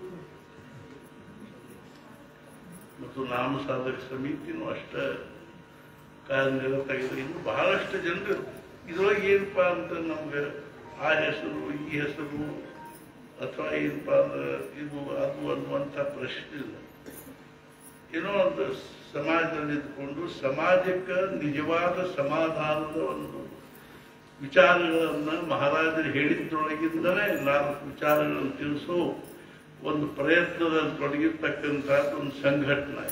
ಮತ್ತು ನಾಮ ಸಾಧಕ ಸಮಿತಿನೂ ಅಷ್ಟ ಕಾರ್ಯನಿರತಾಗಿದೆ ಇನ್ನು ಬಹಳಷ್ಟು ಜನರು ಇದ್ರೊಳಗೆ ಏನಪ್ಪ ಅಂತ ನಮ್ಗೆ ಆ ಹೆಸರು ಈ ಹೆಸರು ಅಥವಾ ಏನಪ್ಪ ಅಂದ್ರೆ ಇದು ಅದು ಅನ್ನುವಂಥ ಪ್ರಶ್ನೆ ಇಲ್ಲ ಏನೋ ಒಂದು ಸಮಾಜದಲ್ಲಿ ಇದ್ಕೊಂಡು ಸಮಾಜಕ್ಕೆ ನಿಜವಾದ ಸಮಾಧಾನದ ಒಂದು ವಿಚಾರಗಳನ್ನ ಮಹಾರಾಜರು ಹೇಳಿದ್ರೊಳಗಿಂದಲೇ ನಾಲ್ಕು ವಿಚಾರಗಳನ್ನು ತಿಳಿಸೋ ಒಂದು ಪ್ರಯತ್ನದಲ್ಲಿ ತೊಡಗಿರ್ತಕ್ಕಂಥದ್ದು ಒಂದು ಸಂಘಟನೆ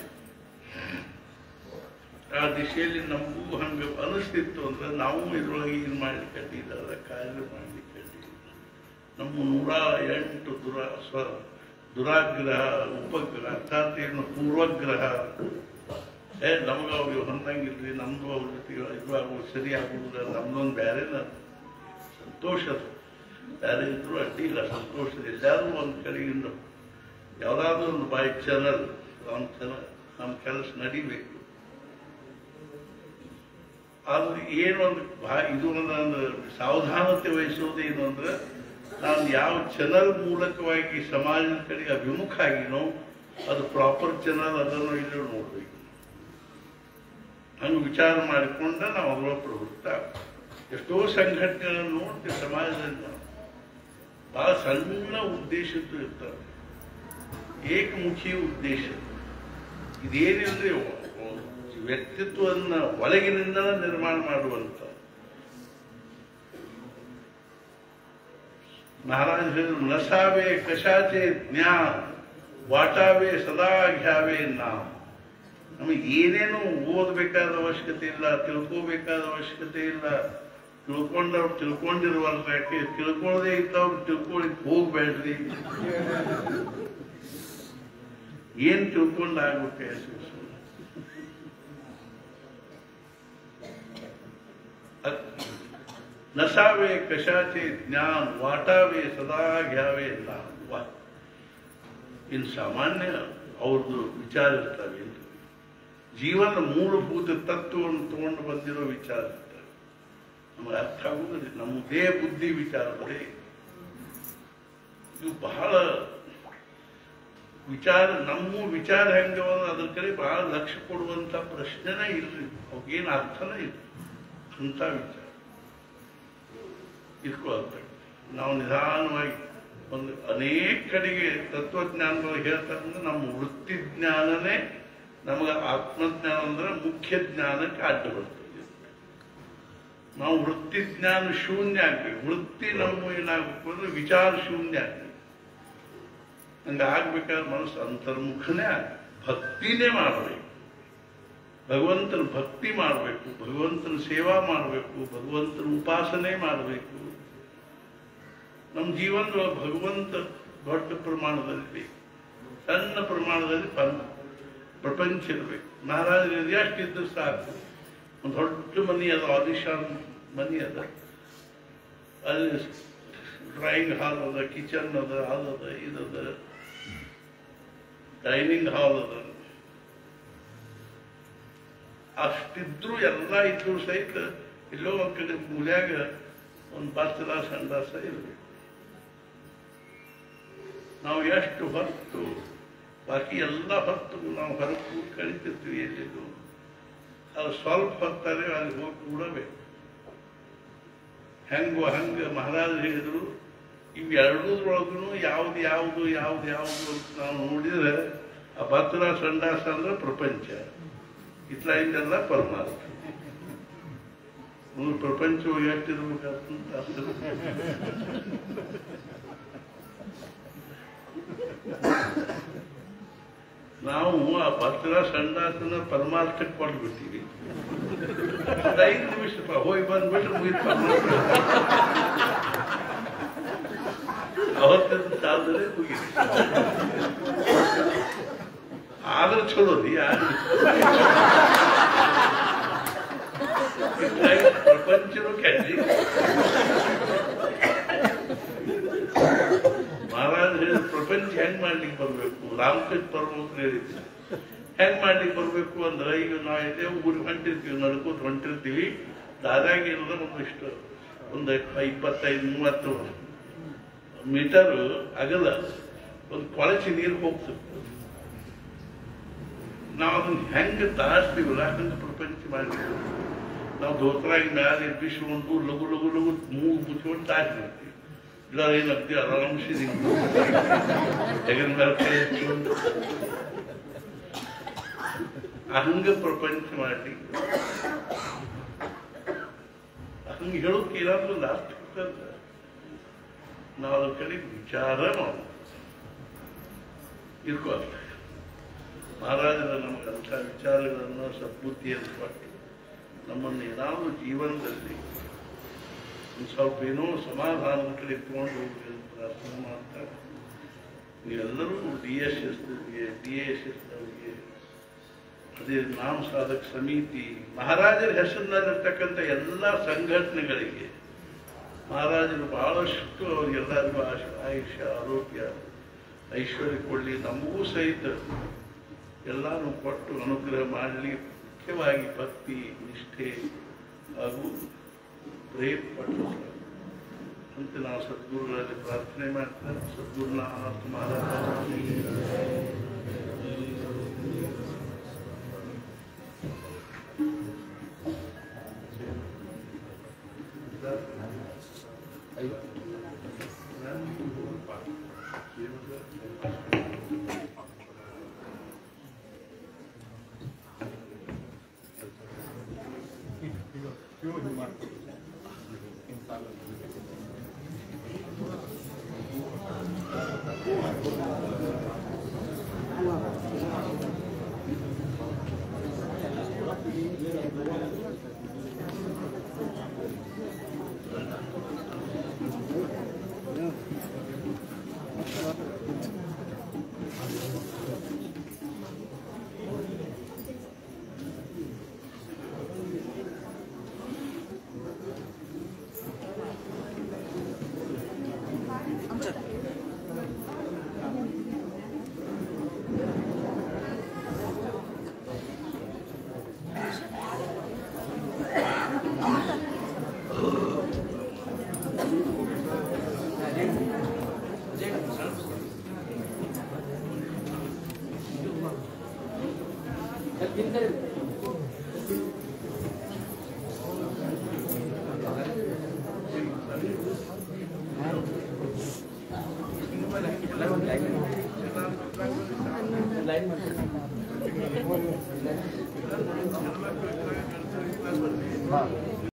ಆ ದಿಶೆಯಲ್ಲಿ ನಮಗೂ ಹಂಗೆ ಅನಿಸ್ತಿತ್ತು ಅಂದ್ರೆ ನಾವು ಇದ್ರೊಳಗೆ ಏನು ಮಾಡ್ಲಿಕ್ಕೆ ಅಡ್ಡಿಲ್ಲ ಕಾರ್ಯ ಮಾಡ್ಲಿಕ್ಕೆ ಅಡ್ಡಿಲ್ಲ ನಮ್ಮ ನೂರ ಎಂಟು ದುರ ಸ್ವ ದುರಾಗ್ರಹ ಉಪಗ್ರಹ ಅರ್ಥಾತ್ ಏನು ಪೂರ್ವಗ್ರಹ ಏ ನಮ್ಗೆ ಅವ್ರಿಗೆ ಹೊಂದಂಗಿಲ್ರಿ ನಮ್ದು ಅವ್ರ ಜೊತೆಗೆ ಇದು ಆಗುವುದು ಸರಿ ಆಗುವುದಿಲ್ಲ ನಮ್ದೊಂದು ಬೇರೆ ಸಂತೋಷದ ಬೇರೆ ಇದ್ರು ಅಡ್ಡಿ ಇಲ್ಲ ಸಂತೋಷದ ಎಲ್ಲಾದ್ರೂ ಒಂದು ಕಡೆಯಿಂದ ಯಾವುದಾದ್ರೂ ಒಂದು ಬಾಯಿ ಚಾನಲ್ ನಮ್ಮ ಚಾನಲ್ ನಮ್ಮ ಕೆಲಸ ನಡಿಬೇಕು ಆದ್ರೆ ಏನೊಂದು ಭಾ ಇದು ಒಂದು ಸಾವಧಾನತೆ ವಹಿಸೋದೇನು ಅಂದ್ರೆ ನಾನು ಯಾವ ಚಾನಲ್ ಮೂಲಕವಾಗಿ ಸಮಾಜದ ಕಡೆಗೆ ಅಭಿಮುಖ ಆಗಿನೋ ಅದು ಪ್ರಾಪರ್ ಚಾನಲ್ ಅದನ್ನು ಇಲ್ಲಿ ನೋಡ್ಬೇಕು ಹಂಗೆ ವಿಚಾರ ಮಾಡಿಕೊಂಡ ನಾವು ಅದರ ಪ್ರವೃತ್ತ ಎಷ್ಟೋ ಸಂಘಟನೆಗಳನ್ನು ನೋಡ್ತೀವಿ ಸಮಾಜದಲ್ಲಿ ನಾವು ಬಹಳ ಸಣ್ಣ ಉದ್ದೇಶದ್ದು ಇರ್ತಾರೆ ಏಕಮುಖಿ ಉದ್ದೇಶ ಇದೇನಿಲ್ರಿ ವ್ಯಕ್ತಿತ್ವವನ್ನ ಒಳಗಿನಿಂದ ನಿರ್ಮಾಣ ಮಾಡುವಂತ ಮಹಾರಾಜ ಹೇಳಿದ್ರು ನಸಾವೆ ಕಶಾಚೆ ಜ್ಞಾನ ವಾಟಾವೆ ಸದಾ ಘ್ಯಾವೆ ನಾಮ ನಮಗೆ ಏನೇನು ಓದಬೇಕಾದ ಅವಶ್ಯಕತೆ ಇಲ್ಲ ತಿಳ್ಕೋಬೇಕಾದ ಅವಶ್ಯಕತೆ ಇಲ್ಲ ತಿಳ್ಕೊಂಡವ್ರು ತಿಳ್ಕೊಂಡಿರುವಲ್ಲ ಯಾಕೆ ತಿಳ್ಕೊಳ್ಳದೆ ಇದ್ದವ್ರು ತಿಳ್ಕೊಳಿಕ್ ಹೋಗ್ಬೇಡ್ರಿ ಏನ್ ತಿಳ್ಕೊಂಡು ಆಗ್ಬೇಕು ನಸಾವೆ ಕಶಾಚೆ ಜ್ಞಾನ ವಾಟಾವೆ ಸದಾ ಘ್ಯಾವೆ ನಾಮ ವಾ ಇನ್ನು ಸಾಮಾನ್ಯ ಅವ್ರದ್ದು ವಿಚಾರ ಇರ್ತವೆ ಜೀವನ ಮೂಲಭೂತ ತತ್ವವನ್ನು ತಗೊಂಡು ಬಂದಿರೋ ವಿಚಾರ ಇರ್ತವೆ ನಮಗೆ ಅರ್ಥ ಆಗುವುದಿಲ್ಲ ನಮ್ಮ ದೇಹ ಬುದ್ಧಿ ವಿಚಾರ ಬರೀ ಇದು ಬಹಳ ವಿಚಾರ ನಮ್ಮ ವಿಚಾರ ಹೆಂಗವ ಅದ್ರ ಕಡೆ ಬಹಳ ಲಕ್ಷ್ಯ ಕೊಡುವಂತ ಪ್ರಶ್ನೆನೇ ಇಲ್ರಿ ಅವಕ್ಕೇನು ಅರ್ಥನೇ ಇಲ್ಲ ಅಂತ ವಿಚಾರ ಇಟ್ಕೊಳ್ತಾರೆ ನಾವು ನಿಧಾನವಾಗಿ ಒಂದು ಅನೇಕ ಕಡೆಗೆ ತತ್ವಜ್ಞಾನಗಳು ಹೇಳ್ತಾರೆ ಅಂದ್ರೆ ನಮ್ಮ ವೃತ್ತಿ ಜ್ಞಾನನೇ ನಮಗೆ ಆತ್ಮಜ್ಞಾನ ಅಂದ್ರೆ ಮುಖ್ಯ ಜ್ಞಾನಕ್ಕೆ ಅಡ್ಡ ಬರ್ತದೆ ನಾವು ವೃತ್ತಿ ಜ್ಞಾನ ಶೂನ್ಯ ಆಗ್ಬೇಕು ವೃತ್ತಿ ನಮ್ಮ ಏನಾಗಬೇಕು ಅಂದ್ರೆ ವಿಚಾರ ಶೂನ್ಯ ಆಗ್ಬೇಕು ಹಂಗ ಆಗ್ಬೇಕಾದ್ರೆ ಮನಸ್ಸು ಅಂತರ್ಮುಖನೇ ಆಗ ಭಕ್ತಿನೇ ಮಾಡಬೇಕು ಭಗವಂತನ ಭಕ್ತಿ ಮಾಡಬೇಕು ಭಗವಂತನ ಸೇವಾ ಮಾಡಬೇಕು ಭಗವಂತನ ಉಪಾಸನೆ ಮಾಡಬೇಕು ನಮ್ಮ ಜೀವನದೊಳಗೆ ಭಗವಂತ ದೊಡ್ಡ ಪ್ರಮಾಣದಲ್ಲಿ ಸಣ್ಣ ಪ್ರಮಾಣದಲ್ಲಿ ಪನ್ ಪ್ರಪಂಚ ಇರಬೇಕು ಮಹಾರಾಜರು ಎಷ್ಟಿದ್ದು ಸಾಕು ಒಂದು ದೊಡ್ಡ ಮನಿ ಅದ ಆದಿಶಾನ್ ಮನಿ ಅದ ಅಲ್ಲಿ ಡ್ರಾಯಿಂಗ್ ಹಾಲ್ ಅದ ಕಿಚನ್ ಅದ ಅದದ ಇದದ ಡೈನಿಂಗ್ ಹಾಲ್ ಅದ ಅಷ್ಟಿದ್ರು ಎಲ್ಲ ಇದ್ರು ಸಹಿತ ಎಲ್ಲೋ ಒಂದ್ ಕಡೆ ಮೂಲ್ಯಾಗ ಒಂದು ಬಚ್ಚಲ ಸಂಡಾಸ ಇರಬೇಕು ನಾವು ಎಷ್ಟು ಹೊತ್ತು ಬಾಕಿ ಎಲ್ಲ ಹೊತ್ತು ನಾವು ಹೊರಗೆ ಕೂತ್ ಕಳಿತಿರ್ತೀವಿ ಎಲ್ಲಿದ್ದು ಅದು ಸ್ವಲ್ಪ ಹೊತ್ತಾರೆ ಅಲ್ಲಿ ಹೋಗಿ ಕೂಡಬೇಕು ಹೆಂಗೋ ಹಂಗ ಮಹಾರಾಜರು ಹೇಳಿದ್ರು ಇವೆರಡೂದ್ರೊಳಗೂ ಯಾವ್ದು ಯಾವುದು ಯಾವ್ದು ಯಾವುದು ಅಂತ ನಾವು ನೋಡಿದ್ರೆ ಆ ಭದ್ರ ಸಂಡಾಸ ಅಂದ್ರೆ ಪ್ರಪಂಚ ಇತ್ಲ ಇದೆಲ್ಲ ಪರಮಾರ್ಥ ಒಂದು ಪ್ರಪಂಚವು ಎಷ್ಟಿರ್ಬೇಕಂತ ನಾವು ಆ ಭದ್ರ ಸಂಡಾಸನ ಪರಮಾರ್ಥಕ್ಕೆ ಕೊಟ್ಬಿಡ್ತೀವಿ ಅದ್ ಐದು ನಿಮಿಷ ಪ- ಹೋಗಿ ಬಂದ್ಬಿಟ್ರೆ ಮುಗಿತು ಪರಮಾರ್ಥ ಅವತ್ತಿನ ಕಾಲದಲ್ಲಿ ಮುಗಿತು ಆದ್ರೆ ಚಲೋ ರೀ ಆದ್ರೆ ಇದ್ರಾಗ ಪ್ರಪಂಚನೂ ಕೆಟ್ಟಿ ಮಹಾರಾಜ್ ಹೇಳಿದ ಪ್ರಪಂಚ ಹೆಂಗ್ ಮಾಡ್ಲಿಕ್ಕೆ ಬರ್ಬೇಕು ರಾಮಕೃಷ್ಣ ಪರಮಹಂಸರು ಹೇಳಿದ್ರು ಹೆಂಗ್ ಮಾಡ್ಲಿಕ್ಕೆ ಬರ್ಬೇಕು ಅಂದ್ರೆ ಈಗ ನಾವು ಇದೇ ಊರಿಗೆ ಹೊಂಟಿರ್ತೀವಿ ನಡ್ಕೋತ ಹೊಂಟಿರ್ತೀವಿ ದಾರ್ಯಾಗ ಇರೋದ ಒಂದಿಷ್ಟು ಒಂದು ಇಪ್ಪತ್ತೈದು ಮೂವತ್ತು ಮೀಟರ್ ಅಗಲ ಒಂದು ಕೊಳಚೆ ನೀರು ಹೋಗ್ತದೆ ನಾವು ಅದನ್ನ ಹೆಂಗ್ ದಾಟ್ತೀವಲ್ಲ ಹಂಗ ಪ್ರಪಂಚ ಮಾಡ್ತೀವಿ ನಾವು ದೋತರಾಗಿ ಮ್ಯಾಲೆ ಎಬ್ಬಿಸ್ಕೊಂಡು ಲಘು ಲಘು ಲಘು ಮೂಗು ಮುಚ್ಕೊಂಡು ದಾಟಿರ್ತೀವಿ ಇಲ್ಲ ಏನಾಗ್ತಿ ಆರಾಮ್ಸಿ ನಿಂತು ಹೆಗಲ ಮೇಲೆ ಕೈ ಹಚ್ಕೊಂಡು ಹಂಗ ಪ್ರಪಂಚ ಮಾಡಿ ಹಂಗ ಹೇಳೋಕೆ ಏನಾದ್ರೂ ಒಂದು ಅರ್ಥ ಇರ್ತದೆ ನಾವು ಅದ್ರ ಕಡೆ ವಿಚಾರ ನಾವು ಇರ್ಕೋಲ್ಲ ಮಹಾರಾಜರ ನಮಗಂಥ ವಿಚಾರಗಳನ್ನು ಸದ್ಬುದ್ಧಿಯನ್ನು ಕೊಟ್ಟು ನಮ್ಮನ್ನು ಏನಾದರೂ ಜೀವನದಲ್ಲಿ ಒಂದು ಸ್ವಲ್ಪ ಏನೋ ಸಮಾಧಾನದ ಕಡೆ ಇಟ್ಕೊಂಡು ಹೋಗ್ಬೇಕು ಪ್ರಾರ್ಥನೆ ಮಾಡ್ತಾರೆ ನೀವೆಲ್ಲರೂ D S S D S S ಅವರಿಗೆ ಅದೇ ನಾಮ ಸಾಧಕ ಸಮಿತಿ ಮಹಾರಾಜರ ಹೆಸರಿನಲ್ಲಿರ್ತಕ್ಕಂಥ ಎಲ್ಲ ಸಂಘಟನೆಗಳಿಗೆ ಮಹಾರಾಜರು ಬಹಳಷ್ಟು ಅವ್ರಿಗೆಲ್ಲರಿಗೂ ಆಶ ಆಯುಷ್ಯ ಆರೋಗ್ಯ ಐಶ್ವರ್ಯ ಕೊಡಲಿ ನಮಗೂ ಸಹಿತ ಎಲ್ಲಾನು ಕೊಟ್ಟು ಅನುಗ್ರಹ ಮಾಡಲಿ ಮುಖ್ಯವಾಗಿ ಭಕ್ತಿ ನಿಷ್ಠೆ ಹಾಗೂ ಪ್ರೇಮ ಪಟ್ಟು ಅಂತ ನಾವು ಸದ್ಗುರುಗಳಲ್ಲಿ ಪ್ರಾರ್ಥನೆ ಮಾಡ್ತಾರೆ ಸದ್ಗುರುನಾಥ ಮಹಾರಾಜ Gracias.